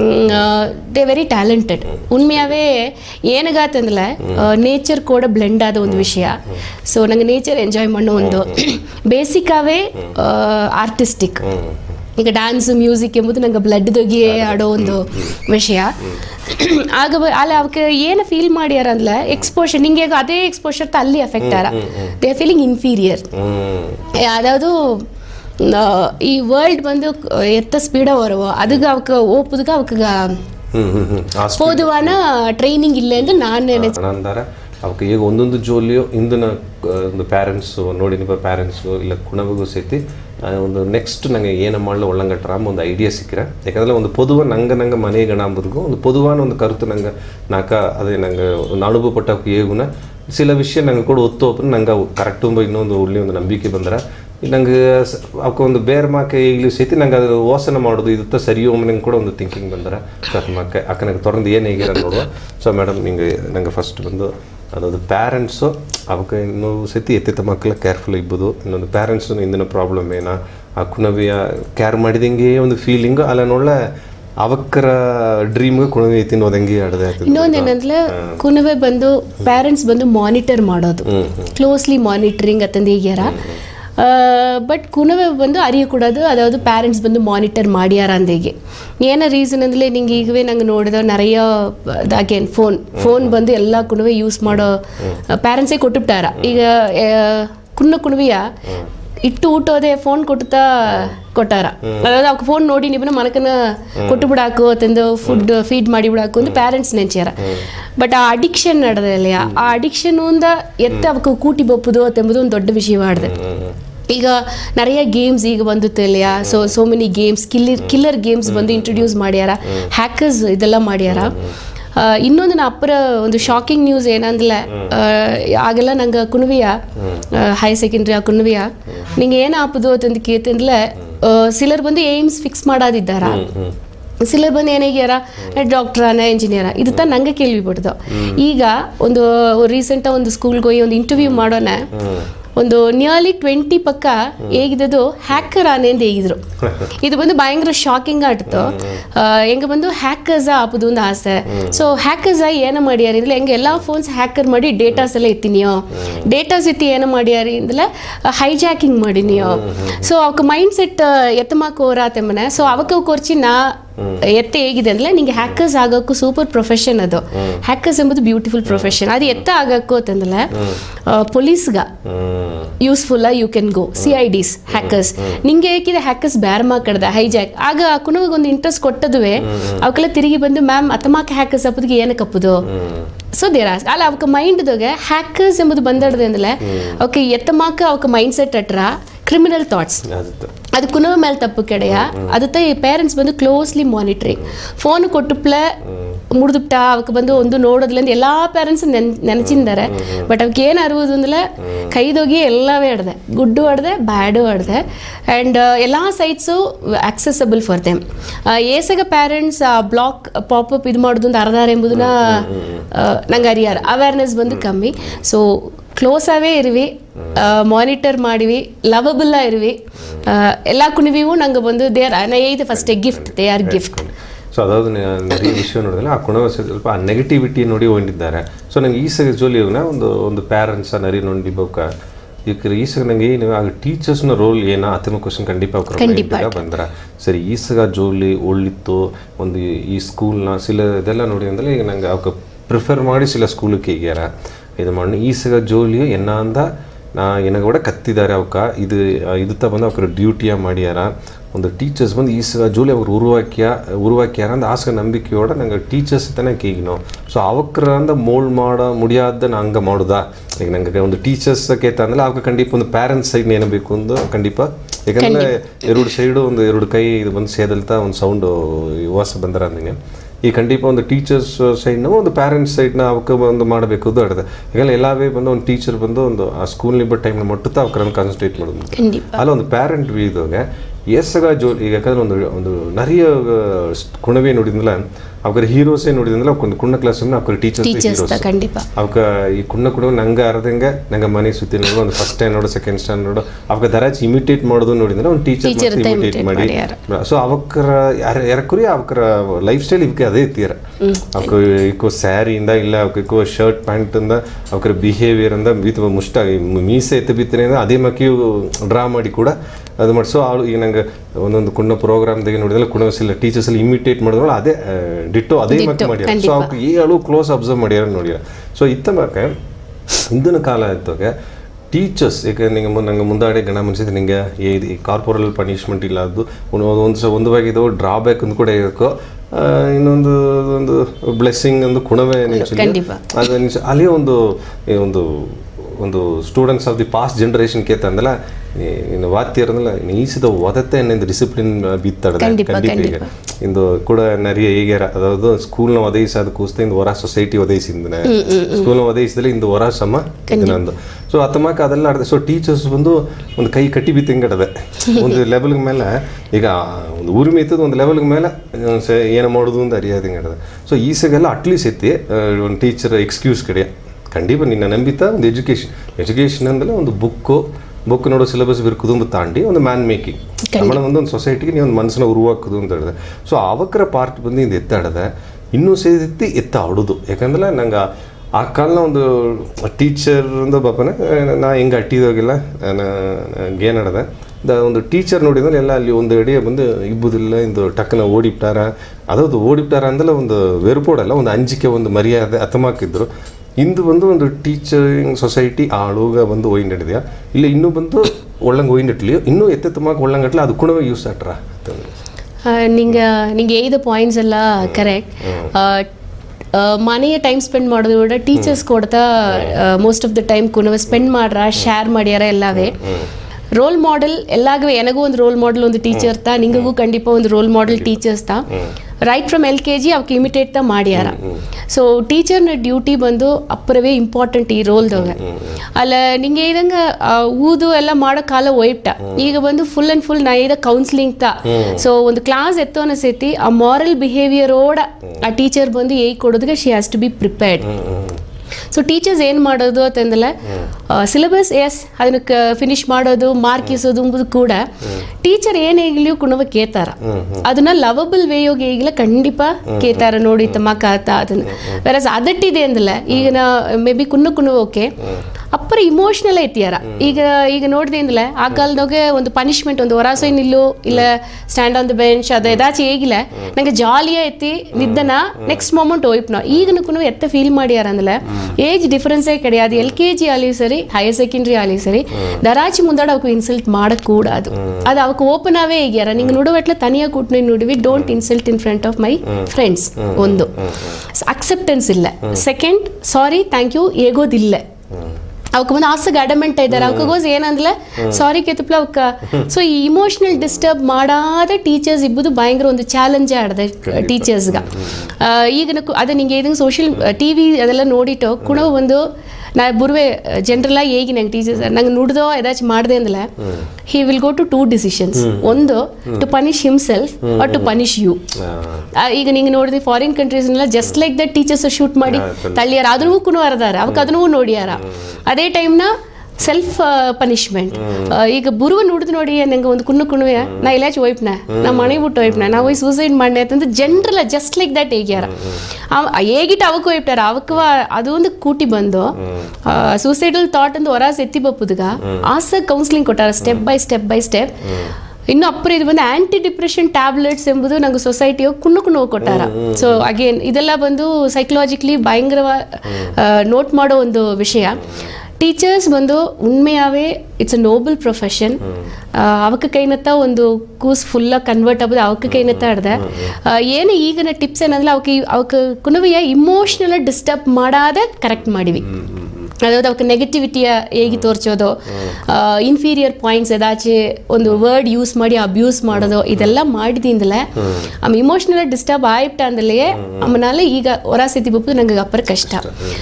ದೇ ವೆರಿ ಟ್ಯಾಲೆಂಟೆಡ್ ಉண்மைಯಾவே ಏನಾಗತ್ತಂದ್ರೆ ನೇಚರ್ ಕೂಡ ಬ್ಲೆಂಡ್ ಆದ ಒಂದು ವಿಷಯ ಸೊ ನಂಗೆ ನೇಚರ್ ಎಂಜಾಯ್ ಮಾಡೋ ಒಂದು ಬೇಸಿಕ್ಕಾವೇ ಆರ್ಟಿಸ್ಟಿಕ್ ಈಗ ಡ್ಯಾನ್ಸ್ ಮ್ಯೂಸಿಕ್ ಎಂಬುದು ನಂಗೆ ಬ್ಲಡ್ದಾಗೆ ಆಡೋ ಒಂದು ವಿಷಯ ಆಗ ಬ- ಅಲ್ಲಿ ಅವಕ್ಕೆ ಏನು ಫೀಲ್ ಮಾಡ್ಯಾರ ಅಂದ್ರೆ ಎಕ್ಸ್ಪೋಷರ್ ನಿಂಗೆ ಈಗ ಅದೇ ಎಕ್ಸ್ಪೋಷರ್ ಅಲ್ಲಿ ಎಫೆಕ್ಟ್ ಆರ ದೇ ಫೀಲಿಂಗ್ ಇನ್ಫೀರಿಯರ್ ಹ್ಮ್ அதாவது ந- ಈ ವರ್ಲ್ಡ್ ಬಂದು ಎತ್ತ ಸ್ಪೀಡ ವರವೋ ಅದಕ್ಕೆ ಅವಕ್ಕೆ ಓಪುದಕ್ಕೆ ಅವಕ್ಕೆ ಹ್ಮ್ ಹ್ಮ್ ಹ್ಮ್ ಆ போதுவான ட்ரைனிங் இல்லைன்னு நான் நினைச்சேன் ಹಣ ಅಂದಾರ ಅವಕ್ಕೆ ಈಗ ಒಂದೊಂದು ಜೋಲಿಯೋ ಇಂದಿನ ಆ, ಒಂದು ಪ್ಯಾರೆಂಟ್ಸು ನೋಡಿನ ಪ್ಯಾರೆಂಟ್ಸು ಇಲ್ಲ ಕುಣವಿಗೂ ಸೇತಿ ಆ, ಒಂದು ನೆಕ್ಸ್ಟ್ ನಂಗೆ ಏನು ಮಾಡಲು ಒಳ್ಳಂಗಟ್ರ ಅಂಬ ಒಂದು ಐಡಿಯಾ ಸಿಕ್ಕಿರ ಯಾಕಂದ್ರೆ ಒಂದು ಪೊದುವ ನಂಗೆ ನಂಗೆ ಮನೆ ಗಣ ಅಂಬುದಕ್ಕೂ ಒಂದು ಪೊದುವಾನ ಒಂದು ಕರುತು ನಂಗೆ ನಾಕ ಅದೇ ನಂಗೆ ಒಂದು ಅನುಭವ ಪಟ್ಟಕ್ಕೆ ಏಗುನ ಸಿಲ ವಿಷಯ ನಂಗೆ ಕೂಡ ಒತ್ತು ಒಪ್ಪನ ನಂಗೆ ಅವು ಕರೆಕ್ಟ್ ತುಂಬ ಇನ್ನೊಂದು ಒಳ್ಳೆ ಒಂದು ನಂಬಿಕೆ ಬಂದ್ರೆ ನಂಗೆ ಸ- ಅವಕ್ಕೆ ಒಂದು ಬೇರೆ ಮಾಕೆ ಈಗಲೂ ಸಹಿತ ನಂಗೆ ಅದು ವಾಸನ ಮಾಡೋದು ಇದುತ್ತ ಸರಿಯೋ ನಂಗೆ ಕೂಡ ಒಂದು ಥಿಂಕಿಂಗ್ ಬಂದರೆ ಸೊ ಅದು ಮಾಕೆ ಅಕ್ಕ ನಂಗೆ ತೊಗೊಂಡು ಏನು ಹೇಗಿರ ನೋಡುವ ಸೊ ಮೇಡಮ್ ನಿಂಗೆ ನಂಗೆ ಫಸ್ಟ್ ಬಂದು ಅದೊಂದು ಪ್ಯಾರೆಂಟ್ಸು ಅವಕ್ಕೆ ಇನ್ನೂ ಸತಿ ಎತ್ತಿತ್ತ ಮಕ್ಕಳ ಕೇರ್ಫುಲ್ ಇರ್ಬೋದು ಇನ್ನೊಂದು ಪ್ಯಾರೆಂಟ್ಸು ಇಂದಿನ ಪ್ರಾಬ್ಲಮ್ ಏನ ಆ ಕುಣವಿಯ ಕೇರ್ ಮಾಡಿದಂಗೆ ಒಂದು ಫೀಲಿಂಗ್ ಅಲ್ಲ ನೋಡ್ಲೆ ಅವಕ್ಕರ ಡ್ರೀಮ್ಗೆ ಕುಣವಿ ತಿನ್ನೋದಂಗೆ ಆಡದೆ ಇನ್ನೊಂದು ಏನಂದ್ರೆ ಕುನವೆ ಬಂದು ಪೇರೆಂಟ್ಸ್ ಬಂದು ಮಾನಿಟರ್ ಮಾಡೋದು ಕ್ಲೋಸ್ಲಿ ಮಾನಿಟರಿಂಗ್ ಅತ್ತಂದು ಹೀಗ್ಯಾರ ಬಟ್ ಕುನವೆ ಬಂದು ಅರಿಯಕೂಡದು ಅದಾவது பேரண்ட்ஸ் ಬಂದು ಮಾನಿಟರ್ ಮಾಡ್ಯಾರ ಅಂದೇಗೆ ಏನ ರೀಸನ್ ಅಂದ್ರೆ ನಿಂಗೆ ಈಗವೇ ನಂಗೆ ನೋಡಿದ நிறைய ಅಗೇನ್ ಫೋನ್ ಫೋನ್ ಬಂದು ಎಲ್ಲ ಕುಣವೆ ಯೂಸ್ ಮಾಡೋ ಪೇರೆಂಟ್ಸೇ ಕೊಟ್ಟುಬಿಟ್ಟಾರ ಈಗ ಆ, ಕುನ್ನ ಕುಣವಿಯ ಇಟ್ಟು ಊಟೋದೆ ಫೋನ್ ಕೊಟ್ಟುತ್ತಾ ಕೊಟ್ಟಾರ ಅದಾவது ಅವ್ಕ ಫೋನ್ ನೋಡಿ ನೀವು ಮನಕನ ಕೊಟ್ಟು ಬಿಡಾಕು ಅಂತಂದು ಫುಡ್ ಫೀಡ್ ಮಾಡಿ ಬಿಡಾಕು ಅಂತ ಪೇರೆಂಟ್ಸ್ ನೆಂಚಾರ ಬಟ್ ಆ ಅಡಿಕ್ಷನ್ ನಡೆದ இல்லையா ಆ ಅಡಿಕ್ಷನ್ ಇಂದ ಎತ್ತ ಅವಕ್ಕೆ ಕೂಟಿ ಬಪ್ಪುದು ಎಂಬುದು ಒಂದು ದೊಡ್ಡ ವಿಷಯವಾಡಿದೆ ಈಗ நிறைய ಗೇಮ್ಸ್ ಈಗ ಬಂದುತ್ತೆ இல்லையா so so many games killer killer games ಬಂದು ಇಂಟ್ರೊಡ್ಯೂಸ್ ಮಾಡ್ಯಾರ ಹ್ಯಾಕರ್ಸ್ ಇದೆಲ್ಲ ಮಾಡ್ಯಾರ ಆ, ಇನ್ನೊಂದು ನಾ ಅಪ್ಪರ ಒಂದು ಶಾಕಿಂಗ್ ನ್ಯೂಸ್ ಏನಂದ್ರೆ ಆ, ಆಗೆಲ್ಲ ನಂಗೆ ಕುಣವಿಯ ಹೈ ಸೆಕೆಂಡ್ರಿ ಆ ಕುಣವಿಯ ನಿಂಗೆ ಏನು ಆಪದು ಅಂತಂದು ಕೇತಂದ್ರೆ ಸಿಲರ್ ಬಂದು ಏಮ್ಸ್ ಫಿಕ್ಸ್ ಮಾಡೋದಿದ್ದಾರ ಸಿಲರ್ ಬಂದು ಏನಾಗ್ಯಾರ ಡಾಕ್ಟ್ರಾನ ಇಂಜಿನಿಯರ ಇದು ತಾ ನಂಗೆ ಕೇಳ್ವಿ ಬಿಡ್ದು ಈಗ ಒಂದು ರೀಸೆಂಟಾಗಿ ಒಂದು ಸ್ಕೂಲ್ಗೆ ಹೋಗಿ ಒಂದು ಇಂಟರ್ವ್ಯೂ ಮಾಡೋಣ ಒಂದು ನಿಯರ್ಲಿ ಟ್ವೆಂಟಿ ಪಕ್ಕ ಹೇಗಿದ್ದು ಹ್ಯಾಕರ್ ಆನೆ ಅಂತ ಹೇಗಿದ್ರು ಇದು ಬಂದು ಭಯಂಕರ ಶಾಕಿಂಗ್ ಆಟಿತ್ತು ಹೆಂಗೆ ಬಂದು ಹ್ಯಾಕರ್ಸ್ ಆಪದು ಒಂದು ಆಸೆ ಸೊ ಹ್ಯಾಕರ್ಸ್ ಏನ ಮಾಡ್ಯಾರ ಇದ್ರೆ ಹೆಂಗೆ ಎಲ್ಲ ಫೋನ್ಸ್ ಹ್ಯಾಕರ್ ಮಾಡಿ ಡೇಟಾಸ್ ಎಲ್ಲ ಎತ್ತಿನಿಯೋ ಡೇಟಾಸ್ ಎತ್ತಿ ಏನ ಮಾಡ್ಯಾರಿ ಅಂದ್ರೆ ಹೈಜಾಕಿಂಗ್ ಮಾಡಿನಿಯೋ ಸೊ ಅವಕ್ಕೆ ಮೈಂಡ್ ಸೆಟ್ ಎತ್ತಮಾಕ ಹೋರಾತೆಮ್ಮನೆ ಸೊ ಅವಕ್ಕೆ ಕೊರ್ಚಿ ನಾ ಎತ್ತ ಹೇಗಿದೆ ಅಂದ್ರೆ ನಿಂಗೆ ಹ್ಯಾಕರ್ಸ್ ಆಗೋಕ್ಕೂ ಸೂಪರ್ ಪ್ರೊಫೆಷನ್ ಅದು ಹ್ಯಾಕರ್ಸ್ ಎಂಬುದು ಬ್ಯೂಟಿಫುಲ್ ಪ್ರೊಫೆಷನ್ ಅದು ಎತ್ತ ಆಗಕ್ಕೂ ಅಂತಂದ್ರೆ ಪೊಲೀಸ್ಗ hmm useful you can go see I this hackers ನಿಂಗೆ ಏಕಿದೆ ಹ್ಯಾಕರ್ಸ್ ಬ್ಯಾರ್ ಮಾಕಡ್ದ ಹೈಜಾಕ್ ಆಗ ಕುನವಾಗ ಒಂದು ಇಂಟ್ರೆಸ್ಟ್ ಕೊಟ್ಟದುವೆ ಅವಕ್ಕೆಲ್ಲ ತಿರುಗಿ ಬಂದು ಮ್ಯಾಮ್ ಅತಮಾಕ ಹ್ಯಾಕರ್ಸ್ ಅಪ್ಪದಿಗೆ ಏನಕ್ಕೆ ಅಪ್ಪದು ಸೊ ದೇರ್ ಆಸ್ ಅಲ್ಲ ಅವಕ್ಕೆ ಮೈಂಡ್ದಾಗ ಹ್ಯಾಕರ್ಸ್ ಎಂಬುದು ಬಂದಡ್ದೆ ಅಂದ್ರೆ ಅವಕ್ಕೆ ಎತ್ತಮಾಕ ಅವಕ್ಕೆ ಮೈಂಡ್ ಸೆಟ್ ಅಟ್ರ ಕ್ರಿಮಿನಲ್ ಥಾಟ್ಸ್ ಅದು அது குணவு மேல் தப்பு கிடையா அதுதான் ಪೇರೆಂಟ್ಸ್ ಬಂದು ಕ್ಲೋಸ್ಲಿ ಮಾನಿಟ್ರಿಂಗ್ ಫೋನ್ ಕೊಟ್ಟುಪ್ಲೆ ಮುಡ್ದುಬಿಟ್ಟ ಅವಕ್ಕೆ ಬಂದು ಒಂದು ನೋಡೋದ್ರಿಂದ ಎಲ್ಲಾ ಪೇರೆಂಟ್ಸ್ ನೆನ್ ನೆನಚಿದ್ದಾರೆ ಬಟ್ ಅವಕ್ಕೆ ಏನು ಅರುವುದು ಅಂದ್ರೆ ಕೈದೋಗಿ ಎಲ್ಲವೇ ಆಡ್ದೆ ಗುಡ್ಡು ಆಡ್ದೆ ಬ್ಯಾಡು ಆಡ್ದೆ ಆ್ಯಂಡ್ ಎಲ್ಲ ಸೈಟ್ಸು ಆಕ್ಸೆಸಬಲ್ ಫಾರ್ ದೆಮ್ ಏಸಗ ಪೇರೆಂಟ್ಸ್ ಬ್ಲಾಕ್ ಪಾಪಪ್ ಇದು ಮಾಡೋದು ಒಂದು ಅರ್ಧಾರ ಎಂಬುದನ್ನ ನಂಗೆ ಅರಿಯಾರ ಅವೇರ್ನೆಸ್ ಬಂದು ಕಮ್ಮಿ ಸೊ ಕ್ಲೋಸಾಗவே இருவி ಮಾನಿಟರ್ ಮಾಡಿವಿ ಲವಬಲ್ಲ ಇರುವಿ ಎಲ್ಲ ಕುಣಿವಿವು ನಂಗೆ ಬಂದು ದೇ ಆರ್ ನಾ ಇದು first gift they are gift so ಅದಾவது ನ- நிறைய ವಿಷಯ ನೋಡಿದ್ರೆ ಆ ಕುಣವ ಸ್ವಲ್ಪ ಆ ನೆಗೆಟಿವಿಟಿ ನೋಡಿ ಹೋಗಿದ್ದಾರೆ ಸೊ ನಂಗೆ ಈ ಸಗ ಜೋಲಿ ಇವ್ನ ಒಂದು ಒಂದು ಪ್ಯಾರೆಂಟ್ಸ್ ನರಿ ನೋಡಿ ಬೋಕ ಈಗ ಈ ಸಗ ನಂಗೆ ಏನು ಆಗ ಟೀಚರ್ಸ್ನ ರೋಲ್ ಏನ ಅತಮ ಕ್ವಶನ್ ಖಂಡಿತ ಅವ್ರ ಬಂದ್ರ ಸರಿ ಈ ಸಗ ಜೋಲಿ ಒಳ್ಳಿತ್ತು ಒಂದು ಈ ಸ್ಕೂಲ್ನ ಸಿಲ ಇದೆಲ್ಲ ನೋಡಿ ಅಂದ್ರೆ ಈಗ ನಂಗೆ ಅವಕ್ಕೆ ಪ್ರಿಫರ್ ಮಾಡಿ ಸಿಲ ಸ್ಕೂಲಿಗೆ ಈಗ್ಯಾರ ಇದು ಮಾಡಿ ಈ ಸಗ ಜೋಲಿ ಎನ್ನ ಅಂದ ನಾ ಎನಗ ಕೂಡ ಕತ್ತಿದ್ದಾರೆ ಅವಕ್ಕ ಇದು ಇದುತ್ತ ಬಂದು ಅವ್ರ ಡ್ಯೂಟಿಯ ಮಾಡ್ಯಾರ ಒಂದು ಟೀಚರ್ಸ್ ಬಂದು ಈ ಸ ಜೂಲಿ ಅವ್ರು ಉருவாக்கிய உருவாக்கியார அந்த ஆசை நம்பிக்கையோட நாங்கள் டீச்சர்ஸ் தானே கேட்கணும் ஸோ ಅವಕ್ರ ಅಂದ ಮೋಲ್ಡ್ ಮಾಡ ಮುಡಿಯಾದ ನಾ ಹಂಗೆ ಮಾಡುದಾ ಈಗ ನಂಗೆ ಒಂದು ಟೀಚರ್ಸ್ ಕೇತ ಅಂದ್ರೆ ಅವಕ್ಕೆ ಖಂಡಿತ ಒಂದು ಪ್ಯಾರೆಂಟ್ಸ್ ಸೈಡ್ ಏನು ಬೇಕು ಒಂದು ಖಂಡಿತ ಯಾಕಂದ್ರೆ ಎರಡು ಸೈಡು ಒಂದು ಎರಡು ಕೈ ಇದು ಬಂದು ಸೇದಲ್ತಾ ಒಂದು ಸೌಂಡು ವಾಸ ಬಂದರ ಅಂದಿನಿ ಈ ಖಂಡಿತ ಒಂದು ಟೀಚರ್ಸ್ ಸೈಡ್ನ ಒಂದು ಪ್ಯಾರೆಂಟ್ಸ್ ಸೈಡ್ನ ಅವಕ್ಕೆ ಒಂದು ಮಾಡಬೇಕು ಅದು ಅಡ್ದೆ ಈಗೆಲ್ಲ ಎಲ್ಲವೇ ಬಂದು ಒಂದು ಟೀಚರ್ ಬಂದು ಒಂದು ಆ ಸ್ಕೂಲ್ ನಿಬ್ಬ ಟೈಮ್ನ ಮಟ್ಟುತ್ತಾ ಅವಕ್ರನ್ನು ಕಾನ್ಸಂಟ್ರೇಟ್ ಮಾಡೋದು ಖಂಡಿತ ಅಲ್ಲ ಒಂದು ಪ್ಯಾರೆಂಟ್ ಇದ್ದಾಗ ಎಸ್ಸಗ ಜೋ ಈಗ ಯಾಕಂದ್ರೆ ಒಂದು ಒಂದು ನರಿಯ ಕುಣವೇ ನೋಡಿದ್ನಲ್ಲ ಅವ್ರ ಹೀರೋಸೇ ನೋಡಿದ್ನಲ್ಲ ಒಂದು ಕುಣ್ಣ ಕ್ಲಾಸ್ ಅವ್ರ ಟೀಚರ್ಸ್ ಟೀಚರ್ಸ್ ಹೀರೋಸ್ ಖಂಡಿತ ಅವಕ್ಕ ಈ ಕುಣ್ಣ ಕೂಡ ನಂಗೆ ಅರ್ಧಂಗೆ ನಂಗೆ ಮನೆ ಸುತ್ತಿ ನೋಡು ಒಂದು ಫಸ್ಟ್ ಸ್ಟ್ಯಾಂಡ್ ನೋಡು ಸೆಕೆಂಡ್ ಸ್ಟ್ಯಾಂಡ್ ನೋಡು ಅವಕ್ಕೆ ದರಾಜ್ ಇಮಿಟೇಟ್ ಮಾಡೋದು ನೋಡಿದ್ರೆ ಒಂದು Teacher ಟೀಚರ್ ತ ಇಮಿಟೇಟ್ imitate ಮಾಡಿ ಮಾಡ್ಯಾರ. ಸೊ ಅವಕ್ಕರ ಯಾರ ಯಾರಕ್ಕೂ ಅವಕ್ಕರ ಲೈಫ್ ಸ್ಟೈಲ್ ಇವಕ್ಕೆ ಅದೇ ಇತ್ತೀರ ಅವಕ್ಕೆ ಇಕ್ಕೋ ಸ್ಯಾರಿಯಿಂದ ಇಲ್ಲ ಅವಕ್ಕೆ ಇಕ್ಕೋ ಶರ್ಟ್ ಪ್ಯಾಂಟ್ ಇಂದ ಅವಕ್ಕರ ಬಿಹೇವಿಯರ್ ಅಂದ ಬಿತ್ ಮುಷ್ಟ ಮೀಸೆ ಎತ್ತ ಬಿತ್ತನೆ ಅದೇ ಮಕ್ಕಿ ಡ್ರಾ ಮಾಡಿ ಕೂಡ ಅದು ಮಾಡಿ ಸೊ ಅವಳು ಈಗ ನಂಗೆ ಒಂದೊಂದು ಕುಣ್ಣ ಪ್ರೋಗ್ರಾಮ್ದಾಗ ನೋಡಿದ್ರೆ ಕುಣಸಿಲ್ಲ ಟೀಚರ್ಸ್ ಎಲ್ಲ ಇಮಿಟೇಟ್ ಮಾಡಿದ್ರು ಅದೇ ಡಿಟ್ಟೋ ಅದೇ ಮಕ್ಕಳು ಮಾಡ್ಯಾರ ಸೊ ಅವಕ್ಕೆ ಈ ಅಳು ಕ್ಲೋಸ್ ಅಬ್ಸರ್ವ್ ಮಾಡ್ಯಾರ ನೋಡ್ಯಾರ ಸೊ ಇತ್ತ ಮಕ್ಕ ಹಿಂದಿನ ಕಾಲ ಇದ್ದಾಗ ಟೀಚರ್ಸ್ ಈಗ ನಿಂಗೆ ಮು- ನಂಗೆ ಮುಂದಾಡೆ ಗಣ ಮನ್ಸಿದ್ರೆ ನಿಂಗೆ ಈ ಕಾರ್ಪೊರಲ್ ಪನಿಷ್ಮೆಂಟ್ ಇಲ್ಲ ಅದು ಒಂದು ಒಂದು ಸ ಒಂದು ಬಾಗಿದು ಡ್ರಾಬ್ಯಾಕ್ ಅಂತ ಕೂಡ ಇರಬೇಕು ಇನ್ನೊಂದು ಒಂದು ಬ್ಲೆಸ್ಸಿಂಗ್ ಒಂದು ಕುಣವೇ ನಿಲ್ಸಿಲ್ಲ. ಖಂಡಿತ. ಅದು ನಿಜ- ಅಲ್ಲಿ ಒಂದು ಈ ಒಂದು ಒಂದು students of the past generation ಕೇತ ಅಂದಲ್ಲ ಇನ್ನು ವಾತ್ಯರಂದಲ್ಲ ಈಸಿದ ಒದತ್ತೆ ಅನ್ನೊಂದು ಡಿಸಿಪ್ಲಿನ್ ಬಿತ್ತಾಡದೆ ಖಂಡಿತ, ಖಂಡಿತ ಈಗ ಇಂದು ಕೂಡ ನರಿಯ ಈಗ್ಯಾರ ಅದಾವುದು ಸ್ಕೂಲ್ನ ಒದಗಿಸಾದ ಕೂಸ್ತ ಇಂದು ಹೊರ ಸೊಸೈಟಿ ಒದಗಿಸಿದ ಸ್ಕೂಲ್ನ ಒದಗಿಸಿದ್ರೆ ಇಂದು ಹೊರ ಸಮ ಇದನ್ನೊಂದು ಸೊ ಅತ್ತಮಾಕ ಅದೆಲ್ಲ ಆಡ್ದೆ ಸೊ ಟೀಚರ್ಸ್ ಬಂದು ಒಂದು ಕೈ ಕಟ್ಟಿ ಬಿತ್ತಂಗಡದೆ ಒಂದು ಲೆವೆಲ್ಗೆ ಮೇಲೆ ಈಗ ಒಂದು ಊರು ಮೀತದ ಒಂದು ಲೆವೆಲ್ಗೆ ಮೇಲೆ ಆ, ಸ- ಏನು ಮಾಡೋದು ಅಂತ ಅರಿಯಾದಂಗಡದೆ ಸೊ ಈಸಗೆಲ್ಲ ಅಟ್ಲೀಸ್ಟ್ ಐತಿ ಒಂದು ಟೀಚರ್ ಎಕ್ಸ್ಕ್ಯೂಸ್ ಕಡೆ ಖಂಡಿತ ನಿನ್ನ ನಂಬಿತ ಒಂದು ಎಜುಕೇಷನ್ ಎಜುಕೇಷನ್ ಅಂದ್ರೆ ಒಂದು ಬುಕ್ಕು ಬುಕ್ ನೋಡೋ ಸಿಲೆಬಸ್ ಬಿರ್ಕುದು ತಾಂಡಿ ಒಂದು ಮ್ಯಾನ್ ಮೇಕಿಂಗ್ ನಮ್ಮ ಒಂದು ಒಂದು ಸೊಸೈಟಿಗೆ ನೀವು ಒಂದು ಮನಸ್ಸನ್ನ ಉರುವಾಕೋದು ಅಂತ ಹೇಳಿದೆ ಸೊ ಅವಕ್ರ ಪಾರ್ಟ್ ಬಂದು ಇದು ಎತ್ತಾಡದೆ ಇನ್ನೂ ಸೇರಿತಿ ಎತ್ತ ಆಡೋದು ಯಾಕಂದ್ರೆ ನಂಗೆ ಆ ಕಾಲನ ಒಂದು ಟೀಚರ್ ಒಂದು ಬಾಪನ ನಾ ಹೆಂಗೆ ಅಟ್ಟಿದೋಗಿಲ್ಲ ಗೇನಾಡದೆ ದ ಒಂದು ಟೀಚರ್ ನೋಡಿದ್ರೆ ಎಲ್ಲ ಅಲ್ಲಿ ಒಂದು ಅಡಿ ಬಂದು ಇಬ್ಬುದಿಲ್ಲ ಇಂದು ಟಕ್ಕನ ಓಡಿಬಿಟ್ಟಾರ ಅದದು ಓಡಿಬಿಟ್ಟಾರ ಅಂದಲ್ಲ ಒಂದು ವೆರುಪೋಡಲ್ಲ ಒಂದು ಅಂಜಿಕೆ ಒಂದು ಮರ್ಯಾದೆ ಅತಮಾಕಿದ್ರು ಇಂದು ಬಂದು ಒಂದು ಟೀಚರಿಂಗ್ ಸೊಸೈಟಿ ಆಳುಗ ಬಂದು ಒಯ್ನ್ ಹಿಡಿದ್ಯಾ ಇಲ್ಲ ಇನ್ನೂ ಬಂದು ಒಳ್ಳಂಗೆ ಒಯ್ನ್ ಇಟ್ಲಿ ಇನ್ನೂ ಎತ್ತೆತ್ತಮಾಕ ಒಳ್ಳಂಗಟ್ಲ ಅದು ಕೂಡ ಯೂಸ್ ಆಟ್ರ ನಿಂಗೆ ನಿಂಗೆ ಏದು ಪಾಯಿಂಟ್ಸ್ ಎಲ್ಲ ಕರೆಕ್ಟ್ ಮನೆಯ ಟೈಮ್ ಸ್ಪೆಂಡ್ ಮಾಡೋದು ಕೂಡ ಟೀಚರ್ಸ್ ಕೊಡ್ತಾ ಮೋಸ್ಟ್ ಆಫ್ ದ ಟೈಮ್ ಕುನವ ಸ್ಪೆಂಡ್ ಮಾಡ್ರ ಶೇರ್ ಮಾಡ್ಯಾರ ಎಲ್ಲವೇ ರೋಲ್ ಮಾಡೆಲ್ ಎಲ್ಲಾಗೂ ಎನಗೂ ಒಂದು ರೋಲ್ ಮಾಡೆಲ್ ಒಂದು ಟೀಚರ್ ತಾ ನಿಂಗೂ ಖಂಡಿತ ಒಂದು ರೋಲ್ ಮಾಡೆಲ್ ಟೀಚರ್ಸ್ ತಾ right from L K G ಅವಕ್ಕೆ ಇಮಿಟೇಟ್ ತಾ ಮಾಡ್ಯಾರ ಸೊ ಟೀಚರ್ನ ಡ್ಯೂಟಿ ಬಂದು ಅಪ್ಪರವೇ ಇಂಪಾರ್ಟೆಂಟ್ ಈ ರೋಲ್ದಾಗ ಅಲ್ಲ ನಿಂಗೆ ಇದಂಗ ಆ, ಊದು ಎಲ್ಲ ಮಾಡೋ ಕಾಲ ಒಯ್ಟ ಈಗ ಬಂದು ಫುಲ್ ಅಂಡ್ ಫುಲ್ ನಾ ಇದ ಕೌನ್ಸಿಲಿಂಗ್ ತಾ ಸೊ ಒಂದು ಕ್ಲಾಸ್ ಎತ್ತೋ ಅನಿಸೈತಿ ಆ ಮಾರಲ್ ಬಿಹೇವಿಯರ್ ಓಡ ಆ ಟೀಚರ್ ಬಂದು ಏಯ್ ಕೊಡೋದಕ್ಕೆ she has to be prepared so teachers ಏನು ಮಾಡೋದು ಅಂತಂದ್ರೆ ಸಿಲೆಬಸ್ ಎಸ್ ಅದನ್ನ ಫಿನಿಶ್ ಮಾಡೋದು ಮಾರ್ಕ್ ಇಸೋದು ಎಂಬುದು ಕೂಡ ಟೀಚರ್ ಏನ್ ಹೇಗ್ಲಿಯೂ ಕುಣವ ಕೇತಾರ ಅದನ್ನ ಲವಬಲ್ ವೇಯೋಗಿ ಈಗಲ ಖಂಡಿತ ಕೇತಾರ ನೋಡಿ ತಮ್ಮ ಕಾತ ಅದನ್ನ ವೆರಸ್ ಅದಟ್ಟಿದೆ ಅಂದಲ್ಲ ಈಗ ನಾ ಮೇ ಬಿ ಕುನ್ನ ಕುಣ ಓಕೆ ಅಪ್ಪರ ಇಮೋಷನಲ್ ಐತಿಯಾರ ಈಗ ಈಗ ನೋಡಿದೆ ಅಂದಲ್ಲ ಆ ಕಾಲದಾಗೆ ಒಂದು ಪನಿಷ್ಮೆಂಟ್ ಒಂದು ಹೊರಾಸೈ ನಿಲ್ಲು ಇಲ್ಲ ಸ್ಟ್ಯಾಂಡ್ ಆನ್ ದ ಬೆಂಚ್ ಅದು ಎದಾಚಿ ಹೇಗಿಲ್ಲ ನಂಗೆ ಜಾಲಿಯ ಐತಿ ನಿದ್ದನ ನೆಕ್ಸ್ಟ್ ಮೂಮೆಂಟ್ ಹೋಯ್ಪನ ಈಗ ಕುನು ಎತ್ತ ಫೀಲ್ ಮಾಡ್ಯಾರ ಅಂದಲ್ಲ ಏಜ್ ಡಿಫರೆನ್ಸೇ கிடையாது ಎಲ್ ಕೆ ಜಿ ಆಗಲಿ ಸರಿ ಹೈಯರ್ ಸೆಕೆಂಡ್ರಿ ಆಗಲಿ ಸರಿ ದರಾಚಿ ಮುಂದಾಡ ಅವಕ್ಕೆ ಇನ್ಸಲ್ಟ್ ಮಾಡக்கூடாது ಅದು ಅವಕ್ಕೆ ಓಪನ್ ಆವೇ ಈಗ್ಯಾರ ನಿಂಗೆ ನುಡುವಟ್ಲ ತನಿಯ ಕೂಟ್ನಿ ನುಡಿವಿ don't insult in front of my friends ಒಂದು ಅಕ್ಸೆಪ್ಟೆನ್ಸ್ ಇಲ್ಲ ಸೆಕೆಂಡ್ ಸಾರಿ ಥ್ಯಾಂಕ್ ಯು ಏಗೋದಿಲ್ಲ ಅವಕ್ಕೆ ಬಂದು ಆಸಗ ಅಡಮೆಂಟ್ ಇದ್ದಾರೆ ಅವಕ್ಕೋಸ್ ಏನಂದ್ರೆ ಸಾರಿ ಕೆತ್ತಪ್ಲ ಅವಕ್ಕ ಸೊ ಈ ಇಮೋಷನಲ್ ಡಿಸ್ಟರ್ಬ್ ಮಾಡಾದ ಟೀಚರ್ಸ್ ಇಬ್ಬದು ಭಯಂಕರ ಒಂದು ಚಾಲೆಂಜ್ ಆಡ್ದೆ ಟೀಚರ್ಸ್ಗ ಈಗ ನಕ್ಕು ಅದೇ ನಿಂಗೆ ಇದಂಗೆ ಸೋಷಿಯಲ್ ಟಿ ವಿ ಅದೆಲ್ಲ ನೋಡಿಟ್ಟು ಕುಣ ಒಂದು ನಾ ಬುರ್ವೆ ಜನರಲ್ ಆಗಿ ಹೇಗೆ ನಂಗೆ ಟೀಚರ್ಸ್ ನಂಗೆ ನುಡ್ದೋ ಏದಾச்சும் ಮಾಡಿದೆ ಅಂದ್ರೆ he will go to two decisions ಒಂದು to punish himself or to punish you ಆ, ಈಗ ನಿಂಗೆ ನೋಡಿದ್ವಿ ಫಾರಿನ್ ಕಂಟ್ರೀಸ್ನೆಲ್ಲ just like that teachers shoot ಮಾಡಿ ತಳ್ಳಿಯಾರ ಅದನ್ನೂ ಕುನು ಅರ್ದಾರ ಅವಕ್ಕೆ ಅದನ್ನೂ ನೋಡ್ಯಾರ ಅದೇ ಟೈಮ್ನ ಸೆಲ್ಫ್ ಪನಿಷ್ಮೆಂಟ್ ಈಗ ಬುರುವ ನುಡಿದು ನೋಡಿ ನಂಗೆ ಒಂದು ಕುಣ್ಣು ಕುಣುವೆ ನಾ ಇಲ್ಲಾಚ್ ಒಯ್ಪ್ನ ನಾ ಮನೆ ಬಿಟ್ಟು ಒಯ್ಪ್ನ ನಾ ಹೋಯ್ ಸೂಸೈಡ್ ಮಾಡಿ ಅಂತಂದು ಜನರಲ್ಲ ಜಸ್ಟ್ ಲೈಕ್ ದಟ್ ಹೇಗ್ಯಾರ ಹೇಗಿಟ್ಟು ಅವಕ್ಕೆ ಒಯ್ಪ್ಟಾರ ಅವಕ್ಕ ಅದು ಒಂದು ಕೂಟಿ ಬಂದು ಸೂಸೈಡಲ್ ಥಾಟ್ ಅಂತ ಹೊರ ಎತ್ತಿ ಬಪ್ಪುದ್ಗ ಆಸ ಕೌನ್ಸಿಲಿಂಗ್ ಕೊಟ್ಟಾರ step by step by step ಇನ್ನು ಅಪ್ಪರ ಇದು ಬಂದು ಆಂಟಿ ಡಿಪ್ರೆಷನ್ ಟ್ಯಾಬ್ಲೆಟ್ಸ್ ಎಂಬುದು ನಂಗೆ ಸೊಸೈಟಿಯು ಕುಣ್ಣು ಕುಣ್ಣು ಕೊಟ್ಟಾರ ಸೊ ಅಗೇನ್ ಇದೆಲ್ಲ ಬಂದು ಸೈಕಲಾಜಿಕಲಿ ಭಯಂಕರವ ನೋಟ್ ಮಾಡೋ ಒಂದು ವಿಷಯ ಟೀಚರ್ಸ್ ಬಂದು ಉಣ್ಮೆಯಾವೇ ಇಟ್ಸ್ ಅ ನೋಬಲ್ ಪ್ರೊಫೆಷನ್ ಅವಕ್ಕ ಕೈನತ್ತ ಒಂದು ಕೂಸ್ ಫುಲ್ಲ ಕನ್ವರ್ಟ್ ಆಗೋದು ಅವಕ್ಕ ಕೈನತ್ತ ಹಿಡ್ದೆ ಏನು ಈಗಿನ ಟಿಪ್ಸ್ ಏನಂದ್ರೆ ಅವಕ್ಕೆ ಅವಕ್ಕೆ ಕುನವಿಯ ಇಮೋಷ್ನಲ್ ಡಿಸ್ಟರ್ಬ್ ಮಾಡಾದೆ ಕರೆಕ್ಟ್ ಮಾಡಿವಿ ಅದಾவது ಅವಕ್ಕೆ ನೆಗೆಟಿವಿಟಿಯ ಹೇಗೆ ತೋರಿಸೋದು ಇನ್ಫೀರಿಯರ್ ಪಾಯಿಂಟ್ಸ್ ಏದಾಚೆ ಒಂದು ವರ್ಡ್ ಯೂಸ್ ಮಾಡಿ ಅಬ್ಯೂಸ್ ಮಾಡೋದು ಇದೆಲ್ಲ ಮಾಡಿದಿಂದಲೇ ಆమె ಇಮೋಷನಲ್ ಡಿಸ್ಟರ್ಬ್ ಆಯ್ತ ಅಂದಲೇ ಆಮೇಲೆ ಈಗ ಹೊರ ಸ್ಥಿತಿ ಬಪ್ಪು ನಂಗೆ ಅಪ್ಪರ ಕಷ್ಟ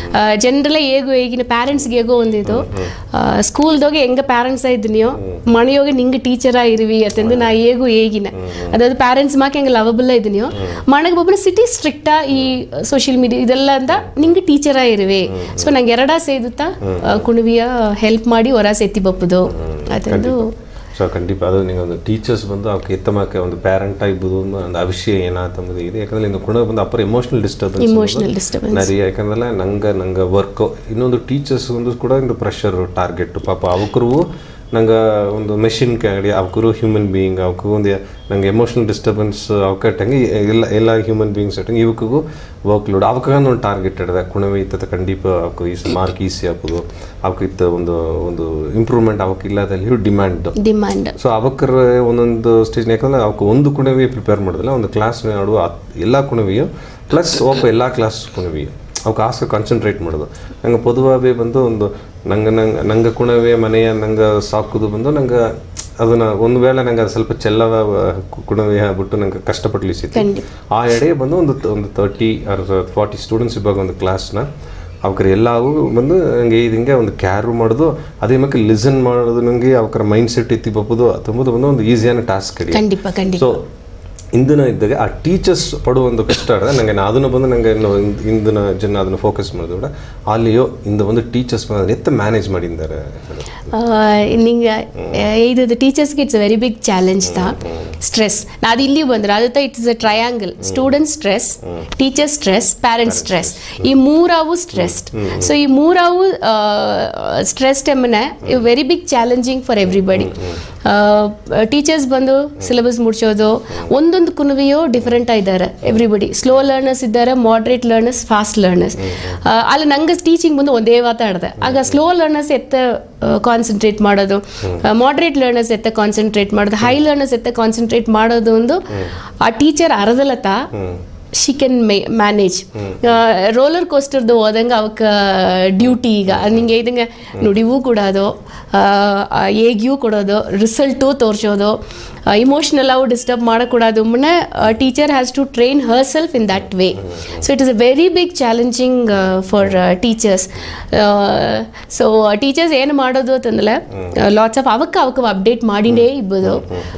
ಜನರಲ್ಲ ಹೇಗೋ ಈಗಿನ ಪ್ಯಾರೆಂಟ್ಸ್ಗೆ ಹೇಗೋ ಒಂದಿದು ಸ್ಕೂಲ್ದೋಗೆ ಹೆಂಗ ಪ್ಯಾರೆಂಟ್ಸ್ ಇದ್ದೀನಿಯೋ ಮನೆಯೋಗೆ ನಿಂಗೆ ಟೀಚರ ಇರುವಿ ಅತ್ತಂದು ನಾ ಹೇಗೂ ಹೇಗಿನ ಅದಾவது ಪ್ಯಾರೆಂಟ್ಸ್ ಮಾಕೆ ಹೆಂಗೆ ಲವಬಲ್ಲ ಇದೀನಿಯೋ ಮನೆಗೆ ಬಬ್ಬನ ಸಿಟಿ ಸ್ಟ್ರಿಕ್ಟಾ ಈ ಸೋಷಿಯಲ್ ಮೀಡಿಯಾ ಇದೆಲ್ಲ ಅಂತ ನಿಂಗೆ ಟೀಚರ ಇರುವೆ ಸೊ ನಂಗೆ ಎರಡ ಸೇದುತ್ತಾ ಕುಣವಿಯ ಹೆಲ್ಪ್ ಮಾಡಿ ಹೊರ ಸೇತಿ ಬಪ್ಪುದು ಅದೊಂದು ಸೊ ಖಂಡಿತ ಅದು ನೀವು ಒಂದು ಟೀಚರ್ಸ್ ಬಂದು ಅವಕ್ಕೆ ಎತ್ತಮಕ್ಕೆ ಒಂದು ಪ್ಯಾರೆಂಟ್ ಆಗಿಬೋದು ಒಂದು ಅವಿಷಯ ಏನಾತಂಬುದು ಇದೆ ಯಾಕಂದ್ರೆ ಇನ್ನು ಕುಣ ಬಂದು ಅಪ್ಪರ ಎಮೋಷನಲ್ ಡಿಸ್ಟರ್ಬೆನ್ಸ್ ಇಮೋಷನಲ್ ಡಿಸ್ಟರ್ಬೆನ್ಸ್ ನರಿ ಯಾಕಂದ್ರೆ ನಂಗೆ ನಂಗೆ ವರ್ಕ್ ಇನ್ನೊಂದು ಟೀಚರ್ಸ್ ಒಂದು ಕೂಡ ಒಂದು ಪ್ರೆಷರ್ ಟಾರ್ಗೆಟ್ ಪಾಪ ಅವಕರು ನಂಗೆ ಒಂದು ಮೆಷಿನ್ ಕಾಡಿ ಅವಕರು ಹ್ಯೂಮನ್ ಬೀಯಿಂಗ್ ಅವಕ್ಕೂ ಒಂದು ನಂಗೆ ಎಮೋಷನಲ್ ಡಿಸ್ಟರ್ಬೆನ್ಸ್ ಅವಕಟ್ಟಂಗೆ ಎಲ್ಲ ಎಲ್ಲ ಹ್ಯೂಮನ್ ಬೀಯಿಂಗ್ಸ್ ಅಟ್ಟಂಗೆ ಇವಕ್ಕೂ ವರ್ಕ್ ಲೋಡ್ ಅವಕ್ಕ ಒಂದು ಟಾರ್ಗೆಟ್ ಇಡದೆ ಕುಣವೆ ಇತ್ತ ಖಂಡಿಪ ಅವಕ್ಕೆ ಈ ಮಾರ್ಕ್ ಈಸಿ ಹಾಕೋದು ಅವಕ್ಕೆ ಇತ್ತ ಒಂದು ಒಂದು ಇಂಪ್ರೂವ್ಮೆಂಟ್ ಅವಕ್ಕೆ ಇಲ್ಲದಲ್ಲಿ ಡಿಮ್ಯಾಂಡ್ ಡಿಮ್ಯಾಂಡ್ ಸೊ ಅವಕ್ಕರ ಒಂದೊಂದು ಸ್ಟೇಜ್ ಯಾಕಂದ್ರೆ ಅವಕ್ಕೆ ಒಂದು ಕುಣವಿ ಪ್ರಿಪೇರ್ ಮಾಡೋದಿಲ್ಲ ಒಂದು ಕ್ಲಾಸ್ ಆಡುವ ಎಲ್ಲ ಕುಣವಿಯು ಪ್ಲಸ್ ಒಬ್ಬ ಎಲ್ಲ ಕ್ಲಾಸ್ ಕುಣವಿಯು ಅವಕ್ಕೆ ಆಸೆ ಕಾನ್ಸಂಟ್ರೇಟ್ ಮಾಡೋದು ನಂಗೆ ಪೊದುವಾಗೇ ಬಂದು ಒಂದು ನಂಗೆ ನಂಗೆ ನಂಗೆ ಕುಣವೆ ಮನೆಯ ನಂಗೆ ಸಾಕುದು ಬಂದು ನಂಗೆ ಅದನ್ನ ಒಂದು ವೇಳೆ ನಂಗೆ ಅದು ಸ್ವಲ್ಪ ಚೆಲ್ಲವ ಕು- ಕುಣವೆ ಆಗ್ಬಿಟ್ಟು ನಂಗೆ ಕಷ್ಟಪಡ್ಲಿಸಿತ್ತು ಖಂಡಿತ ಆ ಎಡೆ ಬಂದು ಒಂದು ಒಂದು ತರ್ಟಿ ಆರ್ ಫಾರ್ಟಿ ಸ್ಟೂಡೆಂಟ್ಸ್ ಇವಾಗ ಒಂದು ಕ್ಲಾಸ್ನ ಅವಕ್ರ ಎಲ್ಲವೂ ಬಂದು ನಂಗೆ ಇದಿಂಗೆ ಒಂದು ಕ್ಯಾರು ಮಾಡೋದು ಅದೇ ಮಕ್ಕೆ ಲಿಸನ್ ಮಾಡೋದು ನನಗೆ ಅವಕ್ರ ಮೈಂಡ್ ಸೆಟ್ ಎತ್ತಿ ಬಪ್ಪುದು ತುಂಬುದು ಬಂದು ಒಂದು ಈಸಿಯಾನ ಟಾಸ್ಕ್ ಕಡಿ ಖಂಡಿತ ಖಂಡಿತ ಸೊ ಇಂದಿನ ಇದ್ದಾಗ ಆ ಟೀಚರ್ಸ್ ಪಡುವ ಒಂದು ಕಷ್ಟ ಇದೆ ನಂಗೆ ನಾ ಅದನ್ನು ಬಂದು ನಂಗೆ ಇನ್ನು ಇಂದ್- ಇಂದಿನ ಜನ ಅದನ್ನು ಫೋಕಸ್ ಮಾಡಿದ್ರು ಕೂಡ ಅಲ್ಲಿಯೋ ಇಂದ ಒಂದು ಟೀಚರ್ಸ್ ಎತ್ತ ಮ್ಯಾನೇಜ್ ಮಾಡಿದ್ದಾರೆ ನಿಂಗೆ ಇದು ಟೀಚರ್ಸ್ಗೆ it's a very big challenge ತಾ ಸ್ಟ್ರೆಸ್ ಅದು ಇಲ್ಲಿ ಬಂದ್ರೆ ಅದು it's a triangle student stress teacher stress parent stress ಈ ಮೂರಾವು ಸ್ಟ್ರೆಸ್ಡ್ ಸೊ ಈ ಮೂರಾವು ಸ್ಟ್ರೆಸ್ ಟೆಮ್ಮನೆ very big challenging for everybody teachers ಬಂದು ಸಿಲೆಬಸ್ ಮುಡ್ಸೋದು ಒಂದೊಂದು ಕುನುವೆಯೋ ಡಿಫ್ರೆಂಟ್ ಇದ್ದಾರೆ ಎವ್ರಿಬಡಿ ಸ್ಲೋ ಲರ್ನರ್ಸ್ ಇದ್ದಾರೆ ಮಾಡ್ರೇಟ್ ಲರ್ನರ್ಸ್ ಫಾಸ್ಟ್ ಲರ್ನರ್ಸ್ ಅಲ್ಲಿ ನಂಗೆ ಟೀಚಿಂಗ್ ಬಂದು ಒಂದೇ ಮಾತಾಡಿದೆ ಆಗ ಸ್ಲೋ ಲರ್ನರ್ಸ್ ಎತ್ತ ಕಾನ್ಸಂಟ್ರೇಟ್ ಮಾಡೋದು ಮಾಡ್ರೇಟ್ ಲರ್ನರ್ಸ್ ಎತ್ತ ಕಾನ್ಸಂಟ್ರೇಟ್ ಮಾಡೋದು ಹೈ ಲರ್ನರ್ಸ್ ಎತ್ತ ಕಾನ್ಸಂಟ್ರೇಟ್ ಮಾಡೋದು ಒಂದು ಆ ಟೀಚರ್ ಅರ್ಧಲತ ಶಿ ಕ್ಯಾನ್ ಮ್ಯಾನೇಜ್ ರೋಲರ್ ಕೋಸ್ಟರ್ದು ಹೋದಂಗೆ ಅವಕ್ಕ ಡ್ಯೂಟಿ ಈಗ ನಿಂಗೆ ಇದಂಗೆ ನುಡಿವೂ ಕೊಡೋದು ಹೇಗಿಯೂ ಕೊಡೋದು ರಿಸಲ್ಟು ತೋರಿಸೋದು ಇಮೋಷ್ನಲ್ ಅವು ಡಿಸ್ಟರ್ಬ್ ಮಾಡக்கூடாது ಮುನ್ನೆ teacher has to train herself in that way so it is a very big challenging for teachers so teachers ಏನು ಮಾಡೋದು ಅಂತಂದ್ರೆ ಲಾಟ್ಸ್ ಆಫ್ ಅವಕ್ಕೆ ಅವಕ್ಕೆ ಅಪ್ಡೇಟ್ ಮಾಡಿನೇ ಇರ್ಬೋದು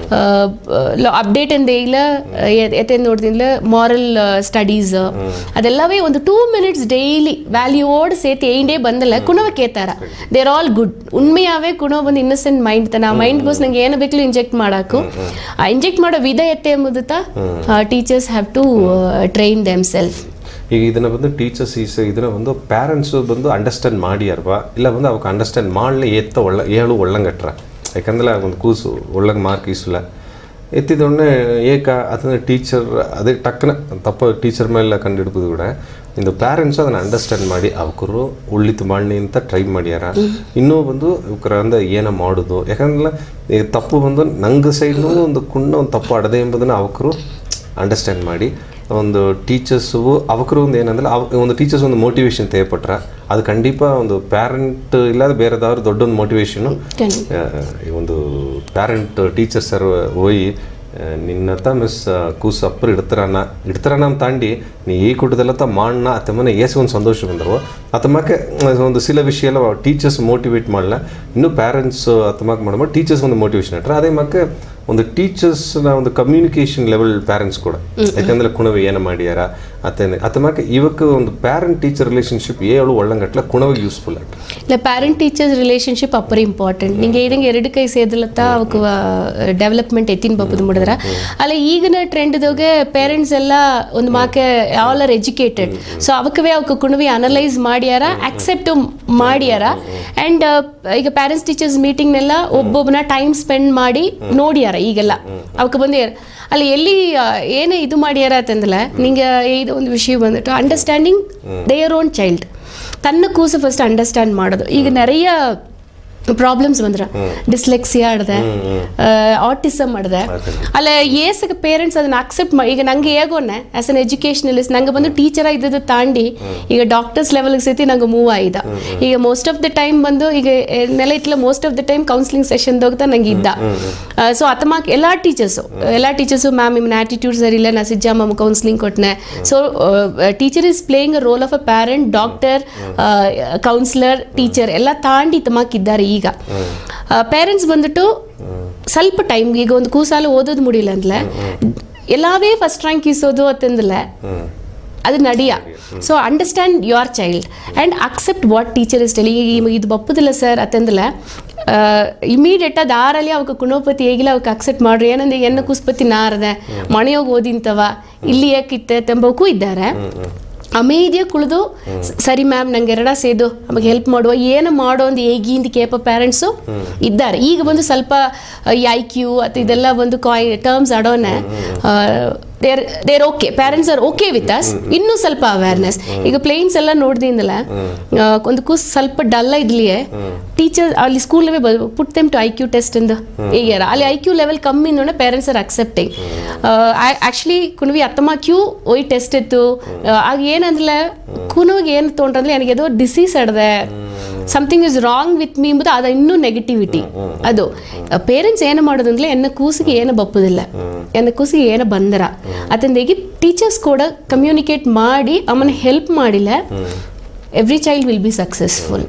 ಅಪ್ಡೇಟ್ ಅಂದೇ ಇಲ್ಲ ಎತ್ತೆ ನೋಡ್ದಿಲ್ಲ ಮಾರಲ್ ಸ್ಟಡೀಸ್ ಅದೆಲ್ಲವೇ ಒಂದು ಟೂ ಮಿನಿಟ್ಸ್ ಡೈಲಿ ವ್ಯಾಲ್ಯೂಡ್ ಸೇತಿ ಏಂಡೇ ಬಂದಲ್ಲ ಕುಣವ ಕೇತಾರ ದೇರ್ ಆಲ್ ಗುಡ್ ಉಣ್ಮೆಯಾವೇ ಕುಣವ ಒಂದು ಇನ್ನಸೆಂಟ್ ಮೈಂಡ್ ತನ ಆ ಮೈಂಡ್ಗೋಸ್ ನಂಗೆ ಏನು ಬೇಕಲು ಇಂಜೆಕ್ಟ್ ಮಾಡಾಕು ಆ ಇಂಜೆಕ್ಟ್ ಮಾಡೋ ವಿಧ ಎತ್ತೆ ಎಂಬುದು teachers have to train themself ಈಗ ಇದನ್ನ ಬಂದು ಟೀಚರ್ಸ್ ಈಸ್ ಇದನ್ನ ಬಂದು ಪ್ಯಾರೆಂಟ್ಸ್ ಬಂದು ಅಂಡರ್ಸ್ಟ್ಯಾಂಡ್ ಮಾಡಿಯಾರ್ವಾ ಇಲ್ಲ ಬಂದು ಅವಕ್ಕೆ ಅಂಡರ್ಸ್ಟ್ಯಾಂಡ್ ಮಾಡಲಿ ಎತ್ತ ಒಳ್ಳೆ ಏಳು ಒಳ್ಳಂಗಟ್ರ ಯಾಕಂದ್ರೆ ಒಂದು ಕೂಸು ಒಳ್ಳಂಗೆ ಮಾರ್ಕ್ ಈಸಲ್ಲ ಎತ್ತಿದೊಡನೆ ಏಕ ಅದನ್ನ ಟೀಚರ್ ಅದೇ ಟಕ್ಕನ ತಪ್ಪ ಟೀಚರ್ ಮೇಲೆ ಕಂಡಿಡ್ಬೋದು ಕೂಡ ಇಂದು ಪ್ಯಾರೆಂಟ್ಸ್ ಅದನ್ನ ಅಂಡರ್ಸ್ಟ್ಯಾಂಡ್ ಮಾಡಿ ಅವಕರು ಉಳ್ಳಿತು ಮಾಡಲಿ ಅಂತ ಟ್ರೈ ಮಾಡ್ಯಾರ ಇನ್ನೂ ಬಂದು ಇವಕ್ರ ಅಂದ್ರೆ ಏನ ಮಾಡೋದು ಯಾಕಂದ್ರೆ ಈಗ ತಪ್ಪು ಬಂದು ನಂಗೆ ಸೈಡ್ನೂ ಒಂದು ಕುಣ್ಣ ಒಂದು ತಪ್ಪು ಅಡದೆ ಎಂಬುದನ್ನು ಅವಕರು ಅಂಡರ್ಸ್ಟ್ಯಾಂಡ್ ಮಾಡಿ ಒಂದು ಟೀಚರ್ಸು ಅವಕರು ಒಂದು ಏನಂದ್ರೆ ಅವ್ ಒಂದು ಟೀಚರ್ಸ್ ಒಂದು ಮೋಟಿವೇಶನ್ ತೇಪಟ್ರ ಅದು ಖಂಡಿತ ಒಂದು ಪ್ಯಾರೆಂಟ್ ಇಲ್ಲದ ಬೇರೆದವ್ರು ದೊಡ್ಡ ಒಂದು ಮೋಟಿವೇಶನು ಖಂಡಿತ. ಈ ಒಂದು ಪ್ಯಾರೆಂಟ್ ಟೀಚರ್ಸ್ ಸರ್ ಹೋಯಿ ಆ, ನಿನ್ನತ್ತ ಮಿಸ್ ಕೂಸು ಅಪ್ಪರು ಇಡ್ತಾರನ ಇಡ್ತಾರನ ಅಂತ ತಾಂಡಿ ನೀ ಈ ಕುಟದಲ್ಲತ್ತ ಮಾಡಣ ಅತ್ತಮ್ಮನೆ ಏಸು ಒಂದು ಸಂತೋಷ ಬಂದರು ಅತ್ತಮ್ಮಕ್ಕೆ ಒಂದು ಸಿಲ ವಿಷಯ ಎಲ್ಲ ಟೀಚರ್ಸ್ ಮೋಟಿವೇಟ್ ಮಾಡಲ ಇನ್ನು ಪ್ಯಾರೆಂಟ್ಸ್ ಅತ್ತಮ್ಮಕ್ಕೆ ಮಾಡ್ಬೋದು ಟೀಚರ್ಸ್ ಒಂದು ಮೋಟಿವೇಶನ್ ಇಟ್ರೆ ಅದೇ ಮಕ್ಕೆ ಒಂದು ಟೀಚರ್ಸ್ನ ಒಂದು ಕಮ್ಯುನಿಕೇಷನ್ ಲೆವೆಲ್ ಪ್ಯಾರೆಂಟ್ಸ್ ಕೂಡ ಯಾಕಂದ್ರೆ ಕುಣವಿ ಏನು ಮಾಡ್ಯಾರ ಅತ್ತೇನೆ ಅತ್ತಮ್ಮಕ್ಕೆ ಇವಕ್ಕೆ ಒಂದು ಪ್ಯಾರೆಂಟ್ ಟೀಚರ್ ರಿಲೇಷನ್ಶಿಪ್ ಏಳು ಒಳ್ಳಂಗಟ್ಲ ಕುಣವಿಗೆ ಯೂಸ್ಫುಲ್ ಆಟ ಇಲ್ಲ ಪ್ಯಾರೆಂಟ್ ಟೀಚರ್ಸ್ ರಿಲೇಶನ್ಶಿಪ್ ಅಪ್ಪರ್ ಇಂಪಾರ್ಟೆಂಟ್ ನಿಂಗೆ ಇದಂಗೆ ಎರಡು ಕೈ ಸೇದಲತ್ತ ಅವಕ್ಕೆ ಡೆವಲಪ್ಮೆಂಟ್ ಎತ್ತಿನ ಬಪ್ಪದು ಮಾಡಿದ್ರ ಅಲ್ಲ ಈಗಿನ ಟ್ರೆಂಡ್ದೋಗೆ ಪೇರೆಂಟ್ಸ್ ಎಲ್ಲ ಒಂದು ಮಾಕೆ ಆಲ್ ಆರ್ ಎಜುಕೇಟೆಡ್ ಸೊ ಅವಕ್ಕವೇ ಅವಕ್ಕೆ ಕುಣವಿ ಅನಲೈಸ್ ಮಾಡ್ಯಾರ ಅಕ್ಸೆಪ್ಟ್ ಮಾಡ್ಯಾರ ಆ್ಯಂಡ್ ಈಗ ಪ್ಯಾರೆಂಟ್ಸ್ ಟೀಚರ್ಸ್ ಮೀಟಿಂಗ್ನೆಲ್ಲ ಒಬ್ಬೊಬ್ಬನ ಟೈಮ್ ಸ್ಪೆಂಡ್ ಮಾಡಿ ನೋಡ್ಯಾರ ಈಗೆಲ್ಲ ಅವಕ್ಕೆ ಬಂದು ಅಲ್ಲಿ ಎಲ್ಲಿ ಆ, ಏನೇ ಇದು ಮಾಡ್ಯಾರ ಅಂತಂದ್ರೆ ನಿಂಗೆ ಇದು ಒಂದು ವಿಷಯ ಬಂದ್ಬಿಟ್ಟು ಅಂಡರ್ಸ್ಟ್ಯಾಂಡಿಂಗ್ ದೇಯರ್ ಓನ್ ಚೈಲ್ಡ್ ತನ್ನ ಕೂಸು ಫಸ್ಟ್ ಅಂಡರ್ಸ್ಟ್ಯಾಂಡ್ ಮಾಡೋದು ಈಗ நிறைய ಪ್ರಾಬ್ಲಮ್ಸ್ ಬಂದ್ರ ಡಿಸ್ಲೆಕ್ಸಿಯಾ ಆಡ್ದೆ ಆಟಿಸಮ್ ಆಡ್ದೆ ಅಲ್ಲ ಏಸಕ್ಕೆ ಪೇರೆಂಟ್ಸ್ ಅದನ್ನ ಅಕ್ಸೆಪ್ಟ್ ಮಾಡಿ ಈಗ ನಂಗೆ ಹೇಗೋನೆ ಆಸ್ ಅನ್ ಎಜುಕೇಶನಲಿಸ್ಟ್ ನಂಗೆ ಬಂದು ಟೀಚರ್ ಇದ್ದದ್ದು ತಾಂಡಿ ಈಗ ಡಾಕ್ಟರ್ಸ್ ಲೆವೆಲ್ಗೆ ಸತಿ ನಂಗೆ ಮೂವ್ ಆಯ್ದ ಈಗ ಮೋಸ್ಟ್ ಆಫ್ ದ ಟೈಮ್ ಬಂದು ಈಗ ಎ, ನೆಲ ಇಟ್ಲ most of the time counselling session ಹೋಗ್ತಾ ನಂಗೆ ಇದ್ದ ಸೊ ಅತಮಾಕ್ ಎಲ್ಲಾ ಟೀಚರ್ಸು ಎಲ್ಲಾ ಟೀಚರ್ಸು ಮ್ಯಾಮ್ ನಿಮ್ಮನ್ನ ಆಟಿಟ್ಯೂಡ್ ಸರಿ ಇಲ್ಲ ನಾ ಸಿಜ್ಜಾ ಮ್ಯಾಮ್ ಕೌನ್ಸಿಲಿಂಗ್ ಕೊಟ್ಟನೆ so teacher is playing a role of a parent doctor counsellor teacher ಎಲ್ಲ ತಾಂಡಿ ತಮಾಕ್ ಇದ್ದಾರೆ ಈಗ ಪೇರೆಂಟ್ಸ್ ಬಂದ್ಬಿಟ್ಟು ಸ್ವಲ್ಪ ಟೈಮ್ ಈಗ ಒಂದು ಕೂಸಾಲು ಓದೋದು ಮುಡಿಲ್ಲ ಅಂದ್ಲೆ ಎಲ್ಲಾವೇ ಫಸ್ಟ್ ರ್ಯಾಂಕ್ ಇಸೋದು ಅಂತಂದ್ರೆ ಅದು ನಡಿಯ so understand your child and accept what teacher is telling ಈಗ ಇದು ಬಪ್ಪುದಿಲ್ಲ ಸರ್ ಅಂತಂದ್ರೆ ಇಮಿಡಿಯೇಟ್ ಅದು ಆರಲ್ಲಿ ಅವಕ್ಕೆ ಕುಣೋಪತಿ ಹೇಗಿಲ್ಲ ಅವಕ್ಕೆ ಅಕ್ಸೆಪ್ಟ್ ಮಾಡ್ರಿ ಏನಂದ್ರೆ ಎನ್ನ ಕುಸ್ಪತಿ ನಾರದೆ ಮನೆಯೋಗಿ ಓದಿಂತವ ಇಲ್ಲಿ ಯಾಕಿತ್ತೆ ತೆಂಬಕ್ಕೂ ಇದ್ದಾರೆ ಅಮೇದ್ಯ ಕುಳಿದು ಸರಿ ಮ್ಯಾಮ್ ನಂಗೆ ಎರಡ ಸೇದು ನಮಗೆ ಹೆಲ್ಪ್ ಮಾಡುವ ಏನು ಮಾಡೋ ಒಂದು ಹೇಗಿಂದ ಕೇಪ ಪ್ಯಾರೆಂಟ್ಸು ಇದ್ದಾರೆ ಈಗ ಬಂದು ಸ್ವಲ್ಪ ಈ ಐ ಕ್ಯೂ ಅಥವಾ ಇದೆಲ್ಲ ಒಂದು ಕಾಯ್ ಟರ್ಮ್ಸ್ ಆಡೋನೆ there there okay parents are okay with us ಇನ್ನೂ ಸ್ವಲ್ಪ ಅವೇರ್ನೆಸ್ ಈಗ ಪ್ಲೇನ್ಸ್ ಎಲ್ಲ ನೋಡ್ದಿಂದಲ್ಲ ಒಂದು ಕೂಸ್ ಸ್ವಲ್ಪ ಡಲ್ಲ ಇದ್ಲಿಯೇ ಟೀಚರ್ ಅಲ್ಲಿ school put them to I Q test ಅಂದ ಹೇಗ್ಯಾರ ಅಲ್ಲಿ ಐ ಕ್ಯೂ ಲೆವೆಲ್ ಕಮ್ಮಿ ನೋಡ ಪೇರೆಂಟ್ಸ್ ಆರ್ ಅಕ್ಸೆಪ್ಟಿಂಗ್ ಆಕ್ಚುಲಿ ಕುಣವಿ ಅತ್ತಮ್ಮ ಕ್ಯೂ ಒಯ್ ಟೆಸ್ಟ್ ಇತ್ತು ಆಗ ಏನಂದ್ರೆ ಕುನೋಗಿ ಏನು ತೊಗೊಂಡ್ರಂದ್ರೆ ನನಗೆ ಏದೋ ಡಿಸೀಸ್ ಅಡ್ದೆ something is wrong with me ಎಂಬುದು ಅದು ಇನ್ನೂ ನೆಗೆಟಿವಿಟಿ ಅದು ಪೇರೆಂಟ್ಸ್ ಏನು ಮಾಡೋದಂದ್ರೆ ಎನ್ನ ಕೂಸಿಗೆ ಏನು ಬಪ್ಪುದಿಲ್ಲ ಎನ್ನ ಕೂಸಿಗೆ ಏನು ಬಂದರ ಅತಂದೇಗಿ ಟೀಚರ್ಸ್ ಕೂಡ ಕಮ್ಯುನಿಕೇಟ್ ಮಾಡಿ ಅವನ ಹೆಲ್ಪ್ ಮಾಡಿಲ್ಲ every child will be successful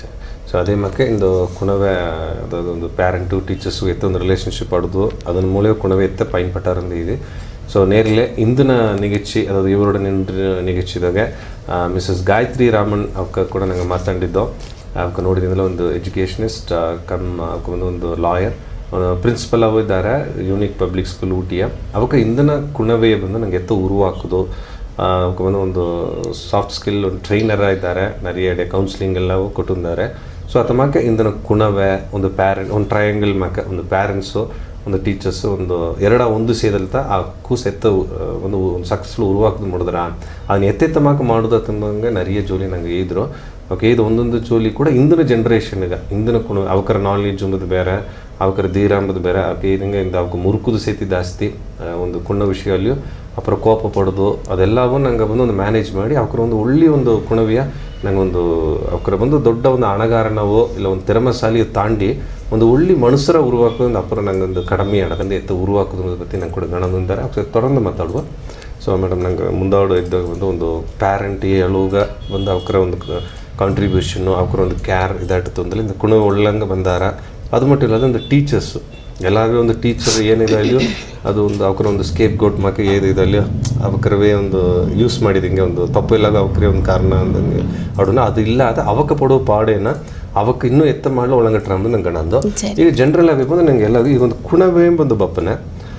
so ಅದೇ ಮಕ್ಕೆ ಇಂದು ಕುಣವೆ ಅದೊಂದು ಪ್ಯಾರೆಂಟು ಟೀಚರ್ಸು ಎತ್ತ ಒಂದು ರಿಲೇಷನ್ಶಿಪ್ ಆಡೋದು ಅದನ್ನ ಮೂಲ ಕುಣವೆ ಎತ್ತ ಪೈನ್ ಪಟ್ಟಾರಂದು ಇದೆ ಸೊ ನೇರಲೆ ಇಂದಿನ ನಿಗಚ್ಚಿ ಅದಾದ ಇವರೋಡ ನಿಂದ್ರ ನಿಗಚ್ಚಿದಾಗ ಮಿಸಸ್ ಗಾಯತ್ರಿ ರಾಮನ್ ಅವಕ್ಕ ಕೂಡ ನಂಗೆ ಮಾತಾಡಿದ್ದು ಅವಕ್ಕೆ ನೋಡಿದಿಂದಲೇ ಒಂದು ಎಜುಕೇಷನಿಸ್ಟ್ ಕಮ್ ಅವಕ್ಕೆ ಒಂದು ಒಂದು ಲಾಯರ್ ಪ್ರಿನ್ಸಿಪಲ್ ಅವು ಇದ್ದಾರೆ ಯೂನಿಕ್ ಪಬ್ಲಿಕ್ ಸ್ಕೂಲ್ ಊಟಿಯ ಅವಕ್ಕೆ ಇಂದಿನ ಕುಣವೆ ಬಂದು ನಂಗೆ ಎತ್ತ ಉರುವಾಕೋದು ಅವಕ್ಕೆ ಬಂದು ಒಂದು ಸಾಫ್ಟ್ ಸ್ಕಿಲ್ ಒಂದು ಟ್ರೈನರ್ ಇದ್ದಾರೆ நிறைய ಕೌನ್ಸಿಲಿಂಗ್ ಎಲ್ಲವೂ ಕೊಟ್ಟಿದ್ದಾರೆ ಸೊ ಅತಮಾಕೆ ಇಂದಿನ ಕುಣವೆ ಒಂದು ಪ್ಯಾರೆಂಟ್ ಒಂದು ಟ್ರಯಾಂಗಲ್ ಮಾಕ ಒಂದು ಪ್ಯಾರೆಂಟ್ಸು ಒಂದು ಟೀಚರ್ಸು ಒಂದು ಎರಡ ಒಂದು ಸೇದಲ್ತ ಆ ಕೂಸು ಎತ್ತ ಆ, ಒಂದು ಸಕ್ಸಸ್ಫುಲ್ ಉರುವಾಕದು ಮಾಡಿದ್ರ ಅದನ್ನ ಎತ್ತೆತ್ತ ಮಾಕ ಮಾಡೋದು ಅಂತಂದಂಗೆ நிறைய ಜೋಲಿ ನಂಗೆ ಇದ್ರು ಓಕೆ ಇದು ಒಂದೊಂದು ಜೋಲಿ ಕೂಡ ಇಂದಿನ ಜನ್ರೇಷನ್ಗೆ ಇಂದಿನ ಕುಣ ಅವಕರ ನಾಲೆಡ್ಜ್ ಎಂಬುದು ಬೇರೆ ಅವಕರ ಧೀರ ಎಂಬುದು ಬೇರೆ ಅವಕ್ಕೆ ಇದಂಗೆ ಇಂದ ಅವಕ್ಕೆ ಮುರುಕುದು ಸೇತಿ ಜಾಸ್ತಿ ಆ, ಒಂದು ಕುಣ್ಣ ವಿಷಯಲ್ಲಿಯೂ ಅಪರ ಕೋಪ ಪಡೋದು ಅದೆಲ್ಲವೂ ನಂಗೆ ಬಂದು ಒಂದು ಮ್ಯಾನೇಜ್ ಮಾಡಿ ಅವಕರ ಒಂದು ಒಳ್ಳೆ ಒಂದು ಕುಣವಿಯ ನಂಗೊಂದು ಅವಕರ ಬಂದು ದೊಡ್ಡ ಒಂದು ಹಣಗಾರನವೋ ಇಲ್ಲ ಒಂದು ತೆರಮಸಾಲಿಯ ತಾಂಡಿ ಒಂದು ಒಳ್ಳೆ ಮನುಷ್ಯರ ಉರುವಾಕೋದು ಒಂದು ಅಪರ ನಂಗೊಂದು ಕಡಿಮೆ ಅಡಕಂದು ಎತ್ತ ಉರುವಾಕೋದ್ರ ಬಗ್ಗೆ ನಂಗೆ ಕೂಡ ಗಣದಿಂದ್ದಾರೆ ಅವ್ರ ತೊಡಂದು ಮಾತಾಡುವ ಸೊ ಮೇಡಮ್ ನಂಗೆ ಮುಂದಾಡು ಇದ್ದಾಗ ಬಂದು ಒಂದು ಪ್ಯಾರೆಂಟ್ ಹೇಳುವಾಗ ಒಂದು ಅವಕರ ಒಂದು ಕಾಂಟ್ರಿಬ್ಯೂಷನ್ನು ಅವಕರ ಒಂದು ಕ್ಯಾರ್ ಇದಾಟ ತೊಂದರೆ ಇಂದ ಕುಣ ಒಳ್ಳಂಗೆ ಬಂದಾರ ಅದು ಮಟ್ಟ ಇಲ್ಲ ಅದೊಂದು ಟೀಚರ್ಸು ಎಲ್ಲಾರು ಒಂದು ಟೀಚರ್ ಏನಿದೆ ಅಲ್ಲಿಯೋ ಅದು ಒಂದು ಅವಕರ ಒಂದು ಸ್ಕೇಪ್ ಗೋಟ್ ಮಕ್ಕ ಏನಿದೆ ಅಲ್ಲಿಯೋ ಅವಕರವೇ ಒಂದು ಯೂಸ್ ಮಾಡಿದಂಗೆ ಒಂದು ತಪ್ಪು ಇಲ್ಲಾಗ ಅವಕರೇ ಒಂದು ಕಾರಣ ಅಂದಂಗೆ ಅವಡನ್ನ ಅದು ಇಲ್ಲ ಅದು ಅವಕ್ಕೆ ಪಡೋ ಪಾಡೇನ ಅವಕ್ಕೆ ಇನ್ನೂ ಎತ್ತ ಮಾಡಲು ಒಳಗಟ್ರ ಅಂದು ನಂಗೆ ಗಣಂದು ಸರಿ. ಈಗ ಜನರಲ್ ಆಗಿ ಬಂದು ನಂಗೆ ಎಲ್ಲ ಈಗ ಒಂದು ಕುಣವೇ ಬಂದು ಬಪ್ಪನೆ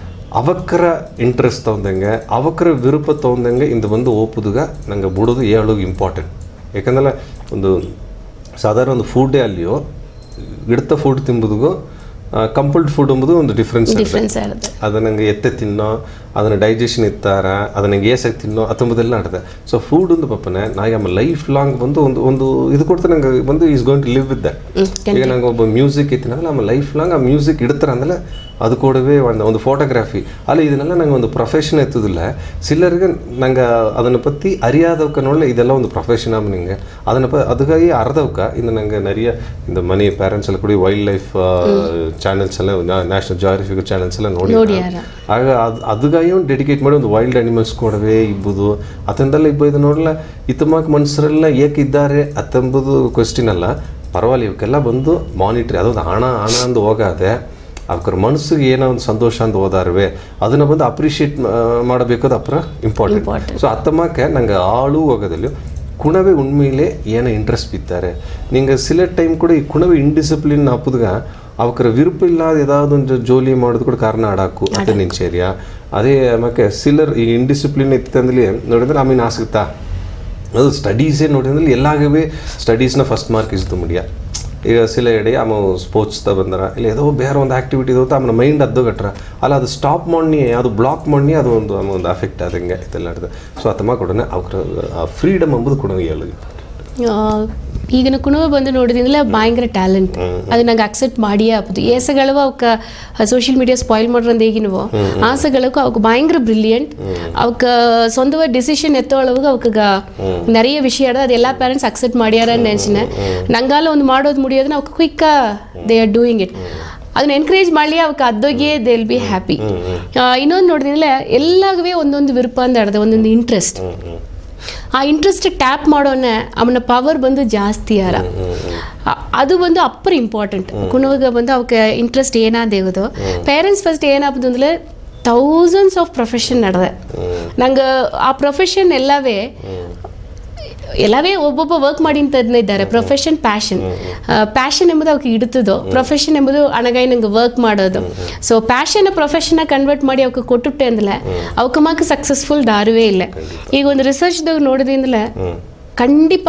ಅವಕ್ಕರ ಇಂಟ್ರೆಸ್ಟ್ ತೊಗೊಂಡಂಗೆ ಅವಕ್ಕರ ವಿರೂಪ ತೊಗೊಂಡಂಗೆ ಇಂದು ಬಂದು ಓಪುದುಗ ನಂಗೆ ಬಿಡೋದು ಹೇಳೋದು ಇಂಪಾರ್ಟೆಂಟ್ ಯಾಕಂದ್ರೆ ಒಂದು ಸಾಧಾರಣ ಒಂದು ಫುಡ್ಡೇ ಅಲ್ಲಿಯೋ ಇಡ್ತ ಫುಡ್ ತಿಂಬುದಿಗೂ ಕಂಪಲ್ಡ್ ಫುಡ್ ಎಂಬುದು ಒಂದು ಡಿಫ್ರೆನ್ಸ್ ಡಿಫ್ರೆನ್ಸ್ ಇರುತ್ತೆ ಅದು ನಂಗೆ ಎತ್ತೆ ತಿನ್ನೋ ಅದನ್ನ ಡೈಜೆಷನ್ ಇತ್ತಾರ ಅದನ್ನ ಏಸಾಗಿ ತಿನ್ನೋ ಅತ್ತಂಬುದೆಲ್ಲ ಆಡ್ದೆ ಸೊ ಫುಡ್ ಒಂದು ಪಪ್ಪನೆ ನಾ ನಮ್ಮ ಲೈಫ್ ಲಾಂಗ್ ಬಂದು ಒಂದು ಒಂದು ಇದು ಕೊಡ್ತಾ ನಂಗೆ ಬಂದು is going to live with that ಈಗ ನಂಗೆ ಒಬ್ಬ ಮ್ಯೂಸಿಕ್ ಇತ್ತಿನಲ್ಲ ನಮ್ಮ ಲೈಫ್ ಲಾಂಗ್ ಆ ಮ್ಯೂಸಿಕ್ ಇಡ್ತಾರ ಅಂದ್ರೆ ಅದು ಕೂಡವೇ ಒಂದು ಒಂದು ಫೋಟೋಗ್ರಾಫಿ ಅಲ್ಲ ಇದನ್ನೆಲ್ಲ ನಂಗೆ ಒಂದು ಪ್ರೊಫೆಷನ್ ಎತ್ತುದಿಲ್ಲ ಸಿಲ್ಲರಿಗೆ ನಂಗೆ ಅದನ್ನು ಪற்றி அறியாதவக்கனோட இதெல்லாம் ಒಂದು ಪ್ರೊಫೆಷನ್ ಆಮ್ ನಿಂಗೆ ಅದನ್ನ ಪ ಅದಕ್ಕಾಗಿ ಅರ್ಧವಕ್ಕ ಇನ್ನು ನಂಗೆ நிறைய இந்த ಮನಿ ಪೇರೆಂಟ್ಸ್ ಎಲ್ಲ ಕೂಡ ವೈಲ್ಡ್ ಲೈಫ್ ಚಾನೆಲ್ಸ್ ಎಲ್ಲ ನ್ಯಾಷನಲ್ ಜಾಗ್ರಫಿಕಲ್ ಚಾನೆಲ್ಸ್ ಎಲ್ಲ ನೋಡಿ ನೋಡ್ಯಾರ. ಆಗ ಅದು ಅದಕ್ಕಾಗಿ ಒಂದು ಡೆಡಿಕೇಟ್ ಮಾಡಿ ಒಂದು ವೈಲ್ಡ್ ಅನಿಮಲ್ಸ್ ಕೂಡವೇ ಇಬ್ಬುದು ಅತಂದೆಲ್ಲ ಇಬ್ಬ ಇದು ನೋಡಲ್ಲ ಇತ್ತಮಾಕ್ ಮನುಷ್ಯರೆಲ್ಲ ಏಕಿದ್ದಾರೆ ಅತ್ತಂಬುದು ಕ್ವೆಶ್ಚನ್ ಅಲ್ಲ ಪರವಾಗಿಲ್ಲ ಇವಕ್ಕೆಲ್ಲ ಬಂದು ಮಾನಿಟ್ರಿ ಅದೊಂದು ಹಣ ಹಣ ಅಂದು ಹೋಗಾದೆ ಅವ್ರ ಮನಸ್ಸಿಗೆ ಏನೋ ಒಂದು ಸಂತೋಷ ಅಂತ ಹೋದಾರ್ವೆ ಅದನ್ನ ಬಂದು ಅಪ್ರಿಷಿಯೇಟ್ ಮಾಡಬೇಕದು ಅಪ್ರ ಇಂಪಾರ್ಟೆಂಟ್ ಸೊ ಅತ್ತಮಾಕೆ ನಂಗೆ ಆಳು ಹೋಗೋದಲ್ಲಿ ಕುಣವೆ ಉಣ್ಮೇಲೆ ಏನೋ ಇಂಟ್ರೆಸ್ಟ್ ಬಿತ್ತಾರೆ ನಿಂಗೆ ಸಿಲ ಟೈಮ್ ಕೂಡ ಈ ಕುಣವೆ ಇಂಡಿಸಿಪ್ಲಿನ್ ಹಾಪುದ್ಗ ಅವಕ್ರ ವಿರುಪ ಇಲ್ಲದ ಏದಾವ್ದು ಒಂದು ಜೋಲಿ ಮಾಡೋದು ಕೂಡ ಕಾರಣ ಆಡಾಕು ಅದೇ ನಿಂಚೇರಿಯ ಅದೇ ಆಮೇಲೆ ಸಿಲ್ಲರ್ ಈ ಇಂಡಿಸಿಪ್ಲಿನ್ ಇತ್ತಂದ್ರೆ ನೋಡಿದ್ರೆ ಆಮೇಲೆ ಆಸಕ್ತಾ ಅದು ಸ್ಟಡೀಸೇ ನೋಡಿದ್ರೆ ಎಲ್ಲಾಗವೇ ಸ್ಟಡೀಸ್ನ ಫಸ್ಟ್ ಮಾರ್ಕ್ ಇಸ್ದು ಮುಡಿಯ ಈಗ ಸಿಲ ಎಡೆ ಆಮ ಸ್ಪೋರ್ಟ್ಸ್ದ ಬಂದರ ಇಲ್ಲ ಏದೋ ಬೇರೆ ಒಂದು ಆಕ್ಟಿವಿಟಿ ಇರುತ್ತೆ ಆಮೇಲೆ ಮೈಂಡ್ ಅದ್ದು ಗಟ್ರ ಅಲ್ಲ ಅದು ಸ್ಟಾಪ್ ಮಾಡಿ ಅದು ಬ್ಲಾಕ್ ಮಾಡಿ ಅದು ಒಂದು ಆಮ ಒಂದು ಅಫೆಕ್ಟ್ ಆದಂಗೆ ಇದೆಲ್ಲ ಹಿಡ್ದು ಸೊ ಅತಮ್ಮ ಕೊಡನೆ ಅವ್ರ ಫ್ರೀಡಮ್ ಎಂಬುದು ಕೂಡ ಹೇಳಿ ಆ, ಈಗಿನ ಕುಣವ ಬಂದು ನೋಡಿದಿಂದಲೇ ಭಯಂಕರ ಟ್ಯಾಲೆಂಟ್ ಅದು ನಂಗೆ ಅಕ್ಸೆಪ್ಟ್ ಮಾಡಿಯೇ ಆಪದು ಏಸಗಳವ ಅವಕ್ಕ ಸೋಷಿಯಲ್ ಮೀಡಿಯಾ ಸ್ಪಾಯಿಲ್ ಮಾಡ್ರಂದು ಹೇಗಿನವೋ ಆಸೆಗಳಕ್ಕೂ ಅವಕ್ಕೆ ಭಯಂಕರ ಬ್ರಿಲಿಯಂಟ್ ಅವಕ್ಕ ಸ್ವಂತವ ಡಿಸಿಷನ್ ಎತ್ತೊಳವಾಗ ಅವಕ್ಕ நிறைய விஷயம் ಅದು ಎಲ್ಲ ಪೇರೆಂಟ್ಸ್ ಅಕ್ಸೆಪ್ಟ್ ಮಾಡ್ಯಾರ ನೆನ್ಸಿನ ನಂಗಾಲ ಒಂದು ಮಾಡೋದು ಮುಡಿಯೋದನ್ನ ಅವಕ್ಕೆ ಕ್ವಿಕ್ಕ ದೇ ಆರ್ ಡೂಯಿಂಗ್ ಇಟ್ ಅದನ್ನ ಎನ್ಕರೇಜ್ ಮಾಡಲಿ ಅವಕ್ಕೆ ಅದ್ದೋಗಿ ದೇ ವಿಲ್ ಬಿ ಹ್ಯಾಪಿ ಇನ್ನೊಂದು ನೋಡಿದ್ರೆ ಎಲ್ಲಾಗವೇ ಒಂದೊಂದು ವಿರುಪ ಅಂತ ಆಡ್ದೆ ಒಂದೊಂದು ಇಂಟ್ರೆಸ್ಟ್ ಆ ಇಂಟ್ರೆಸ್ಟ್ ಟ್ಯಾಪ್ ಮಾಡೋನ ಅವನ ಪವರ್ ಬಂದು ಜಾಸ್ತಿ ಯಾರ ಅ- ಅದು ಬಂದು ಅಪ್ಪರ್ ಇಂಪಾರ್ಟೆಂಟ್ ಕುಣವಾಗ ಬಂದು ಅವಕ್ಕೆ ಇಂಟ್ರೆಸ್ಟ್ ಏನಾದೇವುದು ಪೇರೆಂಟ್ಸ್ ಫಸ್ಟ್ ಏನಾಗ್ಬೋದು ಅಂದ್ರೆ ಥೌಸಂಡ್ಸ್ ಆಫ್ ಪ್ರೊಫೆಷನ್ ನಡೆದೆ ನಂಗೆ ಆ ಪ್ರೊಫೆಷನ್ ಎಲ್ಲವೇ ಎಲ್ಲವೇ ಒಬ್ಬೊಬ್ಬ ವರ್ಕ್ ಮಾಡಿ ಅಂತ ಇದ್ದಾರೆ ಪ್ರೊಫೆಷನ್ ಪ್ಯಾಷನ್ ಪ್ಯಾಷನ್ ಎಂಬುದು ಅವಕ್ಕೆ ಇಡುತ್ತದೋ ಪ್ರೊಫೆಷನ್ ಎಂಬುದು ಅಣಗಾಯಿ ನಂಗೆ ವರ್ಕ್ ಮಾಡೋದು ಸೊ ಪ್ಯಾಷನ್ ಪ್ರೊಫೆಷನ್ ಕನ್ವರ್ಟ್ ಮಾಡಿ ಅವಕ್ಕೆ ಕೊಟ್ಟುಟ್ಟೆ ಅಂದಲೆ ಅವಕ್ಕೆ ಮಾಕ ಸಕ್ಸಸ್ಫುಲ್ ದಾರುವೇ ಇಲ್ಲ ಈಗ ಒಂದು ರಿಸರ್ಚ್ದಾಗ ನೋಡಿದಿಂದಲೇ ಖಂಡಿಪ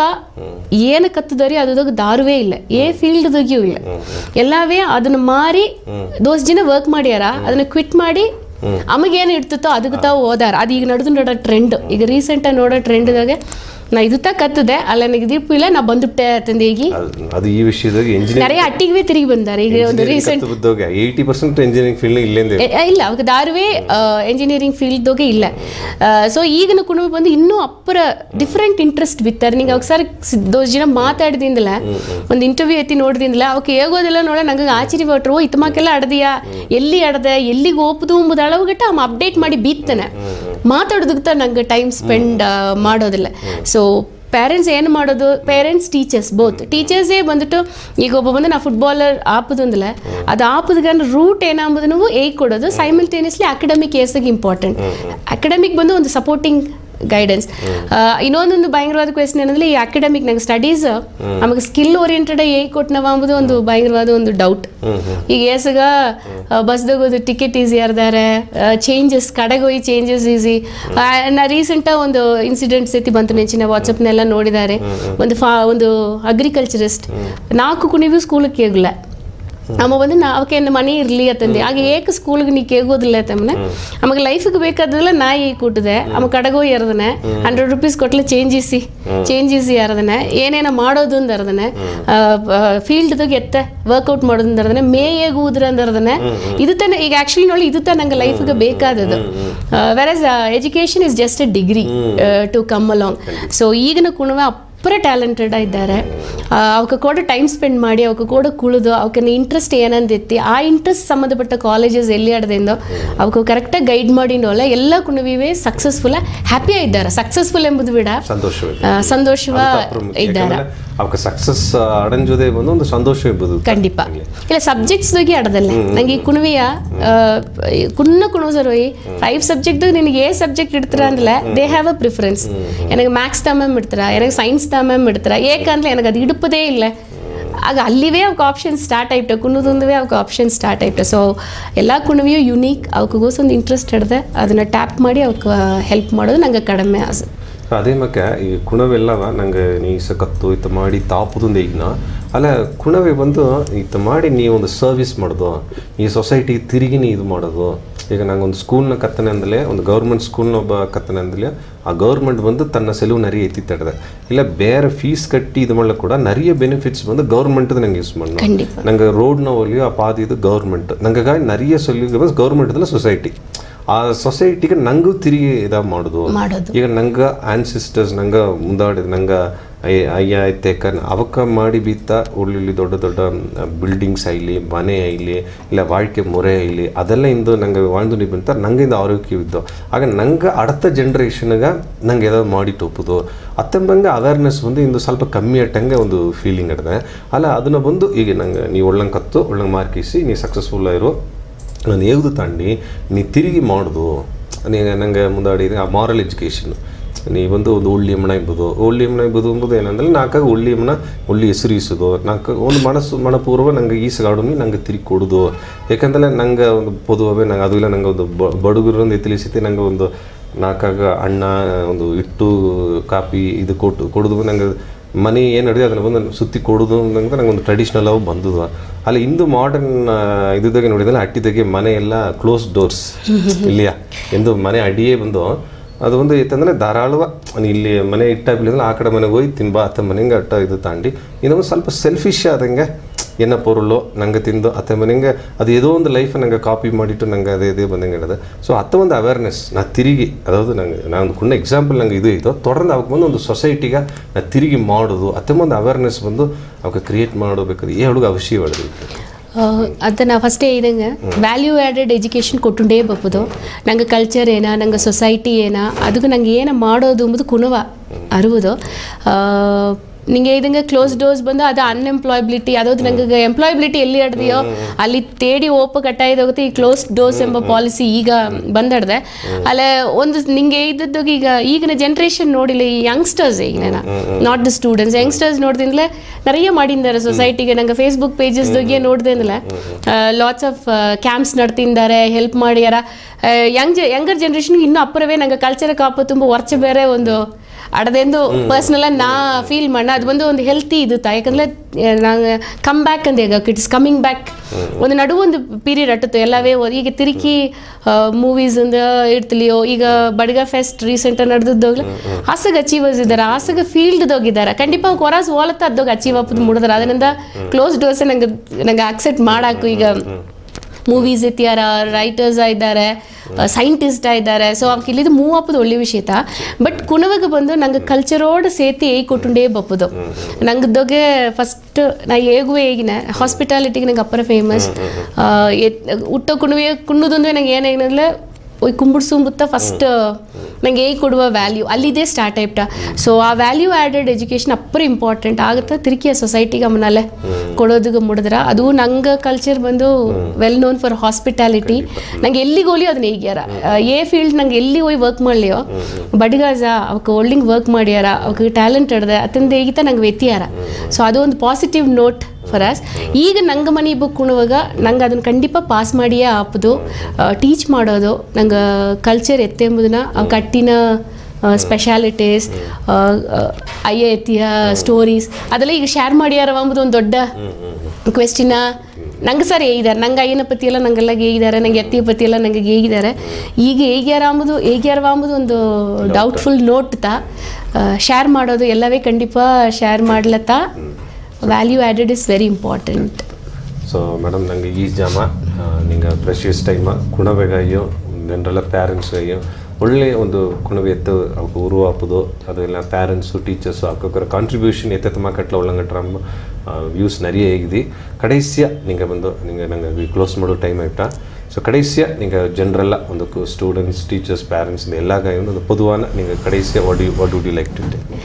ಏನು ಕತ್ತದರಿ ಅದಾಗ ದಾರುವೇ ಇಲ್ಲ ಏ ಫೀಲ್ಡ್ದಾಗಿಯೂ ಇಲ್ಲ ಎಲ್ಲವೇ ಅದನ್ನ ಮಾರಿ ದೋಸ್ ಜನ ವರ್ಕ್ ಮಾಡ್ಯಾರ ಅದನ್ನ ಕ್ವಿಟ್ ಮಾಡಿ ಅಮಗೇನು ಇಡ್ತಿತ್ತೋ ಅದಕ್ಕೆ ತಾವು ಓದಾರ ಅದು ಈಗ ನಡೆದು ನೋಡೋ ಟ್ರೆಂಡ್ ಈಗ ರೀಸೆಂಟಾಗಿ ನೋಡೋ ಟ್ರೆಂಡ್ದಾಗೆ ನಾ ಇದು ಕತ್ತದೆ ಅಲ್ಲ ನನಗೆ ಇದೀಪ ಇಲ್ಲ ನಾ ಬಂದುಬಿಟ್ಟೆ ಅಂತಂದು ಈಗ ಅದು- ಅದು ಈ ವಿಷಯದಾಗ ಇಂಜಿನಿಯರಿಂಗ್ நிறைய ಅಟ್ಟಿಗೆ ತಿರುಗಿ ಬಂದಾರೆ ಈಗ ಒಂದು ರೀಸೆಂಟ್ ಬಿದ್ದೋಗ ಏಯ್ಟಿ ಪರ್ಸೆಂಟ್ ಇಂಜಿನಿಯರಿಂಗ್ ಫೀಲ್ಡ್ ಇಲ್ಲೇಂದೆ ಇಲ್ಲ ಅವಾಗ ದಾರುವೆ ಎಂಜಿನಿಯರಿಂಗ್ ಫೀಲ್ಡ್ದಾಗೆ ಇಲ್ಲ ಸೊ ಈಗಿನ ಕುಣಬ ಬಂದು ಇನ್ನೂ ಅಪ್ಪರ ಡಿಫ್ರೆಂಟ್ ಇಂಟ್ರೆಸ್ಟ್ ಬಿತ್ತಾರೆ ನಿಂಗೆ ಅವಾಗ ಸರ್ ದೋಸ್ ಜನ ಮಾತಾಡಿದಿಂದಲ ಒಂದು ಇಂಟರ್ವ್ಯೂ ಎತ್ತಿ ನೋಡಿದಿಂದಲ ಅವಕ್ಕೆ ಹೇಗೋದೆಲ್ಲ ನೋಡ ನಂಗೆ ಆಶ್ಚರ್ಯ ಪಟ್ರು ಓ ಇತ್ತಮಾಕೆಲ್ಲ ಅಡ್ದಿಯಾ ಎಲ್ಲಿ ಅಡ್ದೆ ಎಲ್ಲಿಗೆ ಓಪದು ಎಂಬುದು ಅಳವಗಟ್ಟ ಅವ ಅಪ್ಡೇಟ್ ಮಾಡಿ ಬೀತ್ತಾನೆ ಮಾತಾಡೋದಕ್ಕೆ ನಂಗೆ ಟೈಮ್ ಸ್ಪೆಂಡ್ ಮಾಡೋದಿಲ್ಲ ಸೊ ಪೇರೆಂಟ್ಸ್ ಏನು ಮಾಡೋದು ಪೇರೆಂಟ್ಸ್ ಟೀಚರ್ಸ್ ಬೋತ್ ಟೀಚರ್ಸೇ ಬಂದ್ಬಿಟ್ಟು ಈಗ ಒಬ್ಬ ಬಂದು ನಾ ಫುಟ್ಬಾಲರ್ ಆಪದು ಅಂದಲೆ ಅದು ಆಪದ್ಗನ್ನ ರೂಟ್ ಏನಂಬುದನ್ನು ಏಗ್ ಕೊಡೋದು ಸೈಮಲ್ಟೇನಿಯಸ್ಲಿ ಅಕಾಡೆಮಿಕ್ ಏಸಾಗಿ ಇಂಪಾರ್ಟೆಂಟ್ ಅಕಾಡೆಮಿಕ್ ಬಂದು ಒಂದು ಸಪೋರ್ಟಿಂಗ್ ಗೈಡೆನ್ಸ್ ಇನ್ನೊಂದೊಂದು ಭಯಂಕರವಾದ ಕ್ವೆಶನ್ ಏನಂದ್ರೆ ಈ ಅಕಾಡೆಮಿಕ್ ನಂಗೆ ಸ್ಟಡೀಸ್ ನಮಗೆ ಸ್ಕಿಲ್ ಓರಿಯೆಂಟೆಡ್ ಏಗ್ ಕೊಟ್ಟನವ ಅಂಬುದು ಒಂದು ಭಯಂಕರವಾದ ಒಂದು ಡೌಟ್ ಈಗ ಏಸಗ ಬಸ್ದಾಗ ಒಂದು ಟಿಕೆಟ್ ಈಸಿ ಯಾರ್ದಾರೆ ಚೇಂಜಸ್ ಕಡೆಗೆ ಹೋಗಿ ಚೇಂಜಸ್ ಈಸಿ ನಾ ರೀಸೆಂಟಾಗಿ ಒಂದು ಇನ್ಸಿಡೆಂಟ್ಸ್ ಐತಿ ಬಂತು ನೆಂಚಿನ ವಾಟ್ಸಪ್ನೆಲ್ಲ ನೋಡಿದ್ದಾರೆ ಒಂದು ಫಾ ಒಂದು ಅಗ್ರಿಕಲ್ಚರಿಸ್ಟ್ ನಾಲ್ಕು ಕುಣಿವು ಸ್ಕೂಲಿಗೆ ಕೇಗಲ್ಲ ಅಮ್ಮ ಬಂದು ನಾವಕ್ಕೆ ಮನೆ ಇರಲಿ ಅಂತಂದೆ ಆಗ ಏಕ ಸ್ಕೂಲ್ಗೆ ನೀ ಕೇಗೋದಿಲ್ಲ ತಮ್ಮನೆ ನಮಗೆ ಲೈಫಿಗೆ ಬೇಕಾದಲ್ಲ ನಾಯಿ ಕೂಟದೆ ಅಮ್ಮ ಕಡಗೋ ಎರದನೆ ಹಂಡ್ರೆಡ್ ರುಪೀಸ್ ಕೊಟ್ಲೆ ಚೇಂಜ್ ಇಸಿ ಚೇಂಜ್ ಇಸಿ ಯಾರದನೆ ಏನೇನ ಮಾಡೋದು ಅಂದರ್ದನೆ ಫೀಲ್ಡ್ದಾಗ ಎತ್ತ ವರ್ಕೌಟ್ ಮಾಡೋದು ಅಂದರ್ದನೆ ಮೇ ಹೇಗೆ ಊದ್ರ ಅಂದರ್ದನೆ ಇದು ತಾನೆ ಈಗ ಆಕ್ಚುಲಿ ನೋಡಿ ಇದು ತಾನೆ ನಂಗೆ ಲೈಫಿಗೆ ಬೇಕಾದದು versus education is just a degree to come along so ಈಗಿನ ಕುಣವ ಅಪ್ಪರ ಟ್ಯಾಲೆಂಟೆಡ್ ಇದ್ದಾರೆ ಅವಕ್ಕೆ ಕೂಡ ಟೈಮ್ ಸ್ಪೆಂಡ್ ಮಾಡಿ ಅವಕ್ಕೆ ಕೂಡ ಕುಳಿದು ಅವಕ್ಕೆ ಇಂಟ್ರೆಸ್ಟ್ ಏನಂದಿತ್ತಿ ಆ ಇಂಟ್ರೆಸ್ಟ್ ಸಂಬಂಧಪಟ್ಟ ಕಾಲೇಜಸ್ ಎಲ್ಲಿ ಆಡ್ದಿಂದೋ ಅವಕ್ಕೆ ಕರೆಕ್ಟಾಗಿ ಗೈಡ್ ಮಾಡಿನೋಲ್ಲ ಎಲ್ಲ ಕುಣವಿವೆ ಸಕ್ಸಸ್ಫುಲ್ ಹ್ಯಾಪಿ ಇದ್ದಾರೆ ಸಕ್ಸಸ್ಫುಲ್ ಎಂಬುದು ಬಿಡ ಸಂತೋಷವೇ ಆ, ಸಂತೋಷವ ಇದ್ದಾರೆ ಅವಕ್ಕೆ ಸಕ್ಸಸ್ ಅಡಂಜೋದೇ ಬಂದು ಒಂದು ಸಂತೋಷ ಇರ್ಬೋದು ಖಂಡಿಪ ಇಲ್ಲ ಸಬ್ಜೆಕ್ಟ್ಸ್ ದಾಗಿ ಆಡದಲ್ಲ ನಂಗೆ ಈ ಕುಣವಿಯ ಕುಣ್ಣ ಕುಣಸರೋಯಿ ಫೈವ್ ಸಬ್ಜೆಕ್ಟ್ ನಿನಗೆ ಏ ಸಬ್ಜೆಕ್ಟ್ ಇಡ್ತಾರ ಅಂದ್ರೆ ದೇ ಹ್ಯಾವ್ ಅ ಪ್ರಿಫರೆನ್ಸ್ எனக்கு ಮ್ಯಾಥ್ಸ್ ತಮ್ಮ ಇಡ್ತಾರ எனக்கு ಸೈನ್ಸ್ ತಮ್ಮ ಇಡ್ತಾರ ಏಕಂದ್ರೆ எனக்கு ಅದು ಇಡುಪದೇ ಇಲ್ಲ ಆಗ ಅಲ್ಲಿವೇ ಅವಕ್ಕೆ ಆಪ್ಷನ್ ಸ್ಟಾರ್ಟ್ ಆಯ್ತು ಕುಣ್ಣದೊಂದುವೇ ಅವಕ್ಕೆ ಆಪ್ಷನ್ ಸ್ಟಾರ್ಟ್ ಆಯ್ತು ಸೊ ಎಲ್ಲ ಕುಣವಿಯು ಯುನೀಕ್ ಅವಕ್ಕೋಸ್ ಒಂದು ಇಂಟ್ರೆಸ್ಟ್ ಹಿಡ್ದೆ ಅದನ್ನ ಟ್ಯಾಪ್ ಮಾಡಿ ಅವಕ್ಕೆ ಹೆಲ್ಪ್ ಮಾಡೋದು ನಂಗೆ ಕಡಿಮೆ ಆಸೆ ಅದೇ ಮಕ್ಕ ಈ ಕುಣವೆಲ್ಲವ ನಂಗೆ ನೀ ಸಕತ್ತು ಇತ್ತ ಮಾಡಿ ತಾಪುದಂದ ಈಗಿನ ಅಲ್ಲ ಕುಣವೆ ಬಂದು ಇತ್ತ ಮಾಡಿ ನೀ ಒಂದು ಸರ್ವಿಸ್ ಮಾಡೋದು ಈ ಸೊಸೈಟಿ ತಿರುಗಿ ನೀ ಇದು ಮಾಡೋದು ಈಗ ನಂಗೆ ಒಂದು ಸ್ಕೂಲ್ನ ಕತ್ತನೆ ಅಂದಲೇ ಒಂದು ಗೌರ್ಮೆಂಟ್ ಸ್ಕೂಲ್ನ ಒಬ್ಬ ಕತ್ತನೆ ಅಂದಲೇ ಆ ಗೌರ್ಮೆಂಟ್ ಬಂದು ತನ್ನ ಸೆಲವು ನರಿಯ ಎತ್ತಿ ತಡೆದೆ ಇಲ್ಲ ಬೇರೆ ಫೀಸ್ ಕಟ್ಟಿ ಇದು ಮಾಡಲು ಕೂಡ ನರಿಯ ಬೆನಿಫಿಟ್ಸ್ ಬಂದು ಗೌರ್ಮೆಂಟ್ ನಂಗೆ ಯೂಸ್ ಮಾಡಿ ಖಂಡಿತ ನಂಗೆ ರೋಡ್ನ ಒಲಿಯೋ ಆ ಪಾದ ಇದು ಗೌರ್ಮೆಂಟ್ ನಂಗೆ ನರಿಯ ಸೊಲ್ಯು ಗೌರ್ಮೆಂಟ್ ಇದಲ್ಲ ಸೊಸೈಟಿ ಆ ಸೊಸೈಟಿಗೆ ನಂಗೂ ತಿರುಗಿ ಇದ ಮಾಡೋದು ಮಾಡೋದು ಈಗ ನಂಗೆ ಆನ್ಸಿಸ್ಟರ್ಸ್ ನಂಗೆ ಮುಂದಾಡಿದ ನಂಗೆ ಅಯ್ಯ ಅಯ್ಯ ತೆಕ್ಕ ಅವಕ್ಕ ಮಾಡಿ ಬೀತ ಉಳ್ಳಿ ದೊಡ್ಡ ದೊಡ್ಡ ಬಿಲ್ಡಿಂಗ್ಸ್ ಆಗಲಿ ಮನೆ ಆಗಲಿ ಇಲ್ಲ வாழ்க்கை ಮೊರೆ ಆಗಲಿ ಅದೆಲ್ಲ ಇಂದು ನಂಗೆ வாழ்ந்து ನೀ ಬಂತ ನಂಗೆ ಇದು ಆರೋಗ್ಯವಿದ್ದು ಆಗ ನಂಗೆ அடுத்த ಜನ್ರೇಷನ್ಗೆ ನಂಗೆ ಏதாவது ಮಾಡಿಟ್ಟು ಒಪ್ಪುದು ಅತ್ತಂಬಂಗೆ ಅವೇರ್ನೆಸ್ ಬಂದು ಇಂದು ಸ್ವಲ್ಪ ಕಮ್ಮಿ ಅಟ್ಟಂಗೆ ಒಂದು ಫೀಲಿಂಗ್ ಇಡಿದೆ ಅಲ್ಲ ಅದನ್ನ ಬಂದು ಈಗ ನಂಗೆ ನೀವು ಒಳ್ಳಂಗೆ ಕತ್ತು ಒಳ್ಳಂಗೆ ಮಾರ್ಕಿಸಿ ನೀ ಸಕ್ಸಸ್ಫುಲ್ ಇರೋ ನಾನು ಹೇಗ್ದು ತಾಂಡಿ ನೀ ತಿರುಗಿ ಮಾಡೋದು ನೀ ನಂಗೆ ಮುಂದಾಡಿದ ಆ ಮಾರಲ್ ಎಜುಕೇಷನ್ ನೀ ಬಂದು ಒಂದು ಒಳ್ಳೆಯ ಮನ ಎಂಬುದು ಒಳ್ಳೆಯ ಮನ ಎಂಬುದು ಎಂಬುದು ಏನಂದ್ರೆ ನಾಲ್ಕಾಗ ಒಳ್ಳೆಯ ಮನ ಒಳ್ಳೆ ಹೆಸರು ಈಸೋದು ನಾಲ್ಕು ಒಂದು ಮನಸ್ಸು ಮನಪೂರ್ವ ನಂಗೆ ಈಸಗಾಡೋಮಿ ನಂಗೆ ತಿರುಗಿ ಕೊಡೋದು ಯಾಕಂದ್ರೆ ನಂಗೆ ಒಂದು ಪೊದುವೇ ನಂಗೆ ಅದು ಇಲ್ಲ ನಂಗೆ ಒಂದು ಬ ಬಡುಗರೊಂದು ಎತ್ತಲಿಸಿತಿ ನಂಗೆ ಒಂದು ನಾಲ್ಕಾಗ ಅಣ್ಣ ಒಂದು ಇಟ್ಟು ಕಾಪಿ ಇದು ಕೊಟ್ಟು ಕೊಡೋದು ನಂಗೆ ಮನೆ ಏನು ನಡೆದಿದೆ ಅದನ್ನು ಬಂದು ಸುತ್ತಿ ಕೊಡೋದು ಅಂತ ನಂಗೆ ಒಂದು ಟ್ರೆಡಿಷ್ನಲ್ ಅವು ಬಂದದು ಅಲ್ಲಿ ಇಂದು ಮಾಡರ್ನ್ ಇದ್ದಾಗ ನೋಡಿದ್ರೆ ಅಟ್ಟಿದಾಗೆ ಮನೆ ಎಲ್ಲ ಕ್ಲೋಸ್ ಡೋರ್ಸ್ ಇಲ್ಲಿಯಾ ಎಂದು ಮನೆ ಅಡಿಯೇ ಬಂದು ಅದು ಒಂದು ಏತಂದ್ರೆ ಧಾರಾಳವ ನೀ ಇಲ್ಲಿ ಮನೆ ಇಟ್ಟಾಗ್ಲಿದ್ರೆ ಆ ಕಡೆ ಮನೆಗೆ ಹೋಗಿ ತಿನ್ಬಾ ಅತ್ತ ಮನೆಗೆ ಅಟ್ಟ ಇದು ತಾಂಡಿ ಇನ್ನೊಂದು ಸ್ವಲ್ಪ ಸೆಲ್ಫಿಶ್ ಆದಂಗೆ ಏನ ಪೊರುಳು ನಂಗೆ ತಿಂದು ಅತ್ತ ಮನೆಗೆ ಅದು ಏದೋ ಒಂದು ಲೈಫ್ ನಂಗೆ ಕಾಪಿ ಮಾಡಿಟ್ಟು ನಂಗೆ ಅದೇ ಇದೇ ಬಂದಂಗೆ ಇಡದೆ ಸೊ ಅತ್ತ ಒಂದು ಅವೇರ್ನೆಸ್ ನಾ ತಿರುಗಿ ಅದಾವುದು ನಂಗೆ ನಾನು ಒಂದು ಕುಣ್ಣ ಎಕ್ಸಾಂಪಲ್ ನಂಗೆ ಇದು ಇದು ತೊಡರ್ದು ಅವಕ್ಕೆ ಬಂದು ಒಂದು ಸೊಸೈಟಿಗೆ ನಾ ತಿರುಗಿ ಮಾಡೋದು ಅತ್ತ ಒಂದು ಅವೇರ್ನೆಸ್ ಬಂದು ಅವಕ್ಕೆ ಕ್ರಿಯೇಟ್ ಮಾಡಬೇಕಾದ್ರೆ ಈ ಹುಡುಗ ಅವಶ್ಯ ಹೊಡೆದು ಅದನ್ನ ಫಸ್ಟೇ ಇದಂಗೆ ವ್ಯಾಲ್ಯೂ ಆ್ಯಡೆಡ್ ಎಜುಕೇಷನ್ ಕೊಟ್ಟುಂಡೇ ಬಪ್ಪುದು ನಂಗೆ ಕಲ್ಚರ್ ಏನ ನಂಗೆ ಸೊಸೈಟಿ ಏನ ಅದಕ್ಕೆ ನಂಗೆ ಏನ ಮಾಡೋದು ಎಂಬುದು ಕುಣವ ಅರುವುದು ನಿಂಗೆ ಇದಂಗೆ ಕ್ಲೋಸ್ ಡೋರ್ಸ್ ಬಂದು ಅದು ಅನ್ಎಂಪ್ಲಾಯಬಿಲಿಟಿ ಅದಾவது ನಂಗೆ ಎಂಪ್ಲಾಯಬಿಲಿಟಿ ಎಲ್ಲಿ ಹಿಡ್ದಿಯೋ ಅಲ್ಲಿ ತೇಡಿ ಓಪ ಕಟ್ಟಾಯ್ದೋಗುತ್ತೆ ಈ ಕ್ಲೋಸ್ ಡೋರ್ಸ್ ಎಂಬ ಪಾಲಿಸಿ ಈಗ ಬಂದಡ್ದೆ ಅಲ್ಲ ಒಂದು ನಿಂಗೆ ಇದ್ದದ್ದು ಈಗ ಈಗಿನ ಜನ್ರೇಷನ್ ನೋಡಿಲ್ಲ ಈ ಯಂಗ್ಸ್ಟರ್ಸ್ ಈಗ ನಾಟ್ ದ ಸ್ಟೂಡೆಂಟ್ಸ್ ಯಂಗ್ಸ್ಟರ್ಸ್ ನೋಡ್ದಿಂದಲೇ நிறைய ಮಾಡಿದ್ದಾರೆ ಸೊಸೈಟಿಗೆ ನಂಗೆ ಫೇಸ್ಬುಕ್ ಪೇಜಸ್ದಾಗೆ ನೋಡ್ದೇನಲ್ಲ ಲಾಟ್ಸ್ ಆಫ್ ಕ್ಯಾಂಪ್ಸ್ ನಡ್ತಿದ್ದಾರೆ ಹೆಲ್ಪ್ ಮಾಡ್ಯಾರ ಯಂಗ್ ಯಂಗರ್ ಜನ್ರೇಷನ್ಗೆ ಇನ್ನೂ ಅಪ್ಪರವೇ ನಂಗೆ ಕಲ್ಚರ್ ಕಾಪು ತುಂಬ ವರ್ಚ ಬೇರೆ ಒಂದು ಅಡದೆಂದು ಪರ್ಸ್ನಲ್ ನಾ ಫೀಲ್ ಮಾಡ ಅದು ಬಂದು ಒಂದು ಹೆಲ್ತಿ ಇದು ತಾ ಯಾಕಂದ್ರೆ ನಂಗೆ ಕಮ್ ಬ್ಯಾಕ್ ಅಂತ ಈಗ ಇಟ್ಸ್ ಕಮಿಂಗ್ ಬ್ಯಾಕ್ ಒಂದು ನಡುವೆ ಒಂದು ಪೀರಿಯಡ್ ಅಟ್ಟತ್ತು ಎಲ್ಲವೇ ಓ- ಈಗ ತಿರುಗಿ ಮೂವೀಸ್ ಅಂದ ಇಡ್ತಿಲಿಯೋ ಈಗ ಬಡ್ಗ ಫೆಸ್ಟ್ ರೀಸೆಂಟ್ ನಡೆದದ್ದೋಗ್ಲಿ ಆಸಗ ಅಚೀವರ್ಸ್ ಇದ್ದಾರೆ ಆಸಗ ಫೀಲ್ಡ್ ಹೋಗಿದ್ದಾರೆ ಖಂಡಿತ ಕೊರಾಸ್ ಓಲತ್ತ ಅದ್ದೋಗ ಅಚೀವ್ ಅಪ್ಪದು ಮುಡಿದಾರೆ ಅದರಿಂದ ಕ್ಲೋಸ್ ಡೋರ್ಸ್ ನಂಗೆ ನಂಗೆ ಅಕ್ಸೆಪ್ಟ್ ಮಾಡಾಕು ಈಗ ಮೂವೀಸ್ ಇತ್ಯಾರ ರೈಟರ್ಸ್ ಇದ್ದಾರೆ ಸೈಂಟಿಸ್ಟ್ ಇದ್ದಾರೆ ಸೊ ಅವ್ಕೆ ಇಲ್ಲಿದು ಮೂವ್ ಅಪ್ಪದು ಒಳ್ಳೆ ವಿಷಯ ಬಟ್ ಕುಣವಾಗ ಬಂದು ನಂಗೆ ಕಲ್ಚರೋಡ್ ಸೇತಿ ಏಯ್ ಕೊಟ್ಟುಂಡೇ ಬಪ್ಪದು ನಂಗದೊಗೆ ಫಸ್ಟ್ ನಾ ಹೇಗುವ ಹೇಗಿನ ಹಾಸ್ಪಿಟಾಲಿಟಿಗೆ ನಂಗೆ ಅಪ್ಪರ ಫೇಮಸ್ ಹುಟ್ಟ ಕುಣುವೆ ಕುಣ್ಣುದೊಂದು ನಂಗೆ ಏನೇನಲ್ಲ ಒಯ್ ಕುಂಬಿಡ್ಸುಂಬುತ್ತ ಫಸ್ಟ್ ನಂಗೆ ಏಯ್ ಕೊಡುವ ವ್ಯಾಲ್ಯೂ ಅಲ್ಲಿದೆ ಸ್ಟಾರ್ಟ್ ಆಯ್ತ ಸೊ ಆ ವ್ಯಾಲ್ಯೂ ಆ್ಯಡೆಡ್ ಎಜುಕೇಷನ್ ಅಪ್ಪರ ಇಂಪಾರ್ಟೆಂಟ್ ಆಗುತ್ತೆ ತಿರುಗಿ ಸೊಸೈಟಿಗೆ ಆಮೇಲೆ ಕೊಡೋದಕ್ಕೆ ಮುಡಿದ್ರ ಅದು ನಂಗೆ ಕಲ್ಚರ್ ಬಂದು ವೆಲ್ ನೋನ್ ಫಾರ್ ಹಾಸ್ಪಿಟಾಲಿಟಿ ನಂಗೆ ಎಲ್ಲಿಗೆ ಹೋಗ್ಲಿ ಅದನ್ನ ಹೇಗ್ಯಾರ ಏ ಫೀಲ್ಡ್ ನಂಗೆ ಎಲ್ಲಿ ಹೋಗಿ ವರ್ಕ್ ಮಾಡ್ಲಿಯೋ ಬಡ್ಗಾಜ ಅವಕ್ಕೆ ಒಳ್ಳಿಂಗ್ ವರ್ಕ್ ಮಾಡ್ಯಾರ ಅವಕ್ಕೆ ಟ್ಯಾಲೆಂಟ್ ಹಿಡ್ದೆ ಅತಂದು ಹೇಗಿತ್ತ ನಂಗೆ ವ್ಯತ್ಯಾರ ಸೊ ಅದು ಒಂದು ಪಾಸಿಟಿವ್ ನೋಟ್ ಫಾರ್ ಅಸ್ ಈಗ ನಂಗೆ ಮನೆ ಬುಕ್ ಉಣುವಾಗ ನಂಗೆ ಅದನ್ನು ಖಂಡಿತ ಪಾಸ್ ಮಾಡಿಯೇ ಆಪದು ಟೀಚ್ ಮಾಡೋದು ನಂಗೆ ಕಲ್ಚರ್ ಎತ್ತೆ ಎಂಬುದನ್ನ ಅವ್ ಕಟ್ಟಿನ ಸ್ಪೆಷಾಲಿಟೀಸ್ ಅಯ್ಯ ಎತ್ತಿಯ ಸ್ಟೋರೀಸ್ ಅದೆಲ್ಲ ಈಗ ಶೇರ್ ಮಾಡ್ಯಾರವ ಅಂಬುದು ಒಂದು ದೊಡ್ಡ ಕ್ವೆಶ್ಚಿನ ನಂಗೆ ಸರ್ ಹೇಗಿದ್ದಾರೆ ನಂಗೆ ಅಯ್ಯನ ಪತಿ ಎಲ್ಲ ನಂಗೆಲ್ಲ ಹೇಗಿದ್ದಾರೆ ನಂಗೆ ಎತ್ತಿಯ ಪತಿ ಎಲ್ಲ ನಂಗೆ ಹೇಗಿದ್ದಾರೆ ಈಗ ಹೇಗ್ಯಾರ ಅಂಬುದು ಹೇಗ್ಯಾರವ ಅಂಬುದು ಒಂದು ಡೌಟ್ಫುಲ್ ನೋಟ್ ತಾ ಶೇರ್ ಮಾಡೋದು ಎಲ್ಲವೇ ಖಂಡಿತ ಶೇರ್ ಮಾಡ್ಲತ್ತಾ value added is very important so madam ನನಗೆ ಈ ಜಾಮ ನಿಂಗೆ ಪ್ರೆಷಿಯಸ್ ಟೈಮ ಕುಣವೆಗಾಯೋ ಜನರೆಲ್ಲ ಪ್ಯಾರೆಂಟ್ಸ್ಗಾಯೋ ಒಳ್ಳೆ ಒಂದು ಕುಣವೆ ಎತ್ತು ಅವಕ್ಕೆ ಉರುವ ಹಾಪುದು ಅದೆಲ್ಲ ಪ್ಯಾರೆಂಟ್ಸು ಟೀಚರ್ಸು ಅವಕ್కొకರ ಕಾಂಟ್ರಿಬ್ಯೂಷನ್ ಎತ್ತೆತ್ತ ಮಾಕಟ್ಲ ಒಳ್ಳಂಗಟ್ರಮ್ಮ ವ್ಯೂಸ್ நிறைய ಹೇಗಿದೆ ಕಡೆಸಿಯ ನಿಂಗೆ ಬಂದು ನಿಂಗೆ ನಂಗೆ ಕ್ಲೋಸ್ ಮಾಡೋ ಟೈಮ್ ಆಯ್ತಾ ಸೊ ಕಡೆಸಿಯ ನಿಂಗೆ ಜನರೆಲ್ಲ ಒಂದು ಸ್ಟೂಡೆಂಟ್ಸ್ ಟೀಚರ್ಸ್ ಪ್ಯಾರೆಂಟ್ಸ್ ಎಲ್ಲ ಒಂದು ಪೊದುವಾನ ನಿಂಗೆ ಕಡೆಸಿಯ what you what would you like to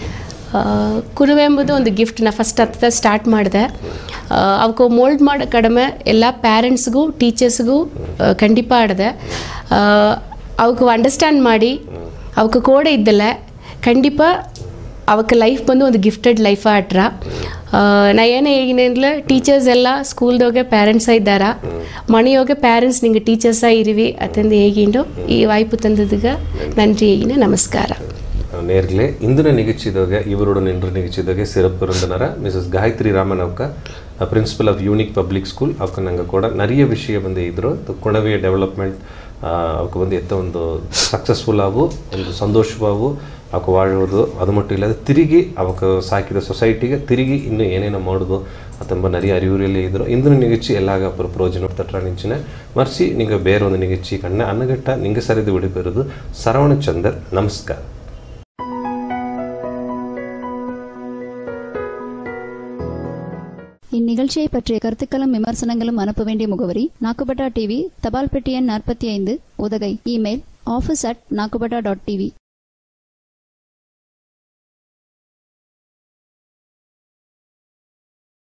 ಕುರುವೆ ಎಂಬುದು ಒಂದು ಗಿಫ್ಟ್ ನಾ ಫಸ್ಟ್ ಹತ್ತ ಸ್ಟಾರ್ಟ್ ಮಾಡಿದೆ ಅವಕ್ಕೆ ಮೋಲ್ಡ್ ಮಾಡೋ ಕಡಿಮೆ ಎಲ್ಲ ಪ್ಯಾರೆಂಟ್ಸ್ಗೂ ಟೀಚರ್ಸ್ಗೂ ಖಂಡಿತ ಆಡಿದೆ ಅವಕ್ಕೆ ಅಂಡರ್ಸ್ಟ್ಯಾಂಡ್ ಮಾಡಿ ಅವಕ್ಕೆ ಕೋಡೆ ಇದ್ದಲ್ಲ ಖಂಡಿತ ಅವಕ್ಕೆ ಲೈಫ್ ಬಂದು ಒಂದು ಗಿಫ್ಟೆಡ್ ಲೈಫ್ ಆಟ್ರ ನಾ ಏನೇ ಈಗಿನ ಟೀಚರ್ಸ್ ಎಲ್ಲ ಸ್ಕೂಲ್ದೋಗೆ ಪ್ಯಾರೆಂಟ್ಸ ಇದ್ದಾರ ಮನೆಯೋಗೆ ಪ್ಯಾರೆಂಟ್ಸ್ ನಿಂಗೆ ಟೀಚರ್ಸ ಇರಿವಿ ಅತಂದು ಹೇಗಿಂಡು ಈ ವಾಯ್ಪು ತಂದದಿಗೆ ನನ್ರಿ ಹೇಗಿನ ನಮಸ್ಕಾರ நேர்களே இந்திர நிகழ்ச்சிதாக இவருடன் இன்று நிகழ்ச்சியாக சிறப்பு விருந்தினர மிஸ்ஸஸ் காயத்ரி ராமன் ಅವಕ principal of Unique public School ಅವಕ್ಕೆ ನಂಗೆ ಕೂಡ நிறைய ವಿಷಯ ಬಂದು ಇದ್ರು ಕುಣವೆಯ ಡೆವಲಪ್ಮೆಂಟ್ ಅವಕ್ಕೆ ಒಂದು ಎತ್ತ ಒಂದು ಸಕ್ಸಸ್ಫುಲ್ ಆಗು ಒಂದು ಸಂತೋಷವಾಗು ಅವಕ್ಕೆ ವಾಳುವುದು ಅದು ಮಟ್ಟು ಇಲ್ಲದೆ ತಿರುಗಿ ಅವಕ್ಕೆ ಸಾಕಿದ ಸೊಸೈಟಿಗೆ ತಿರುಗಿ ಇನ್ನು ಏನೇನೋ ಮಾಡೋದು ಅತಂಬ ನರಿಯ ಅರಿವುರಲ್ಲಿ ಇದ್ರು ಇಂದು ನಿಗಚ್ಚಿ ಎಲ್ಲಾಗ ಅಪ್ಪರ ಪ್ರಯೋಜನ ತಟ್ರ ನಿಂಚಿನ ಮರ್ಸಿ ನಿಂಗೆ ಬೇರೆ ಒಂದು ನಿಗಚ್ಚಿ ಕಣ್ಣ ಅನ್ನಗಟ್ಟ ನಿಂಗೆ ಸರಿದು ಬಿಡಿಬಿರೋದು ಸರವಣ ಚಂದರ್ ನಮಸ್ಕಾರ இந்நிகழ்ச்சியை பற்றிய கருத்துக்களும் விமர்சனங்களும் அனுப்ப வேண்டிய முகவரி நாக்குபட்டா டிவி தபால் பெட்டி எண் நாற்பத்தி ஐந்து Udhagai email office at Nakkubetta dot TV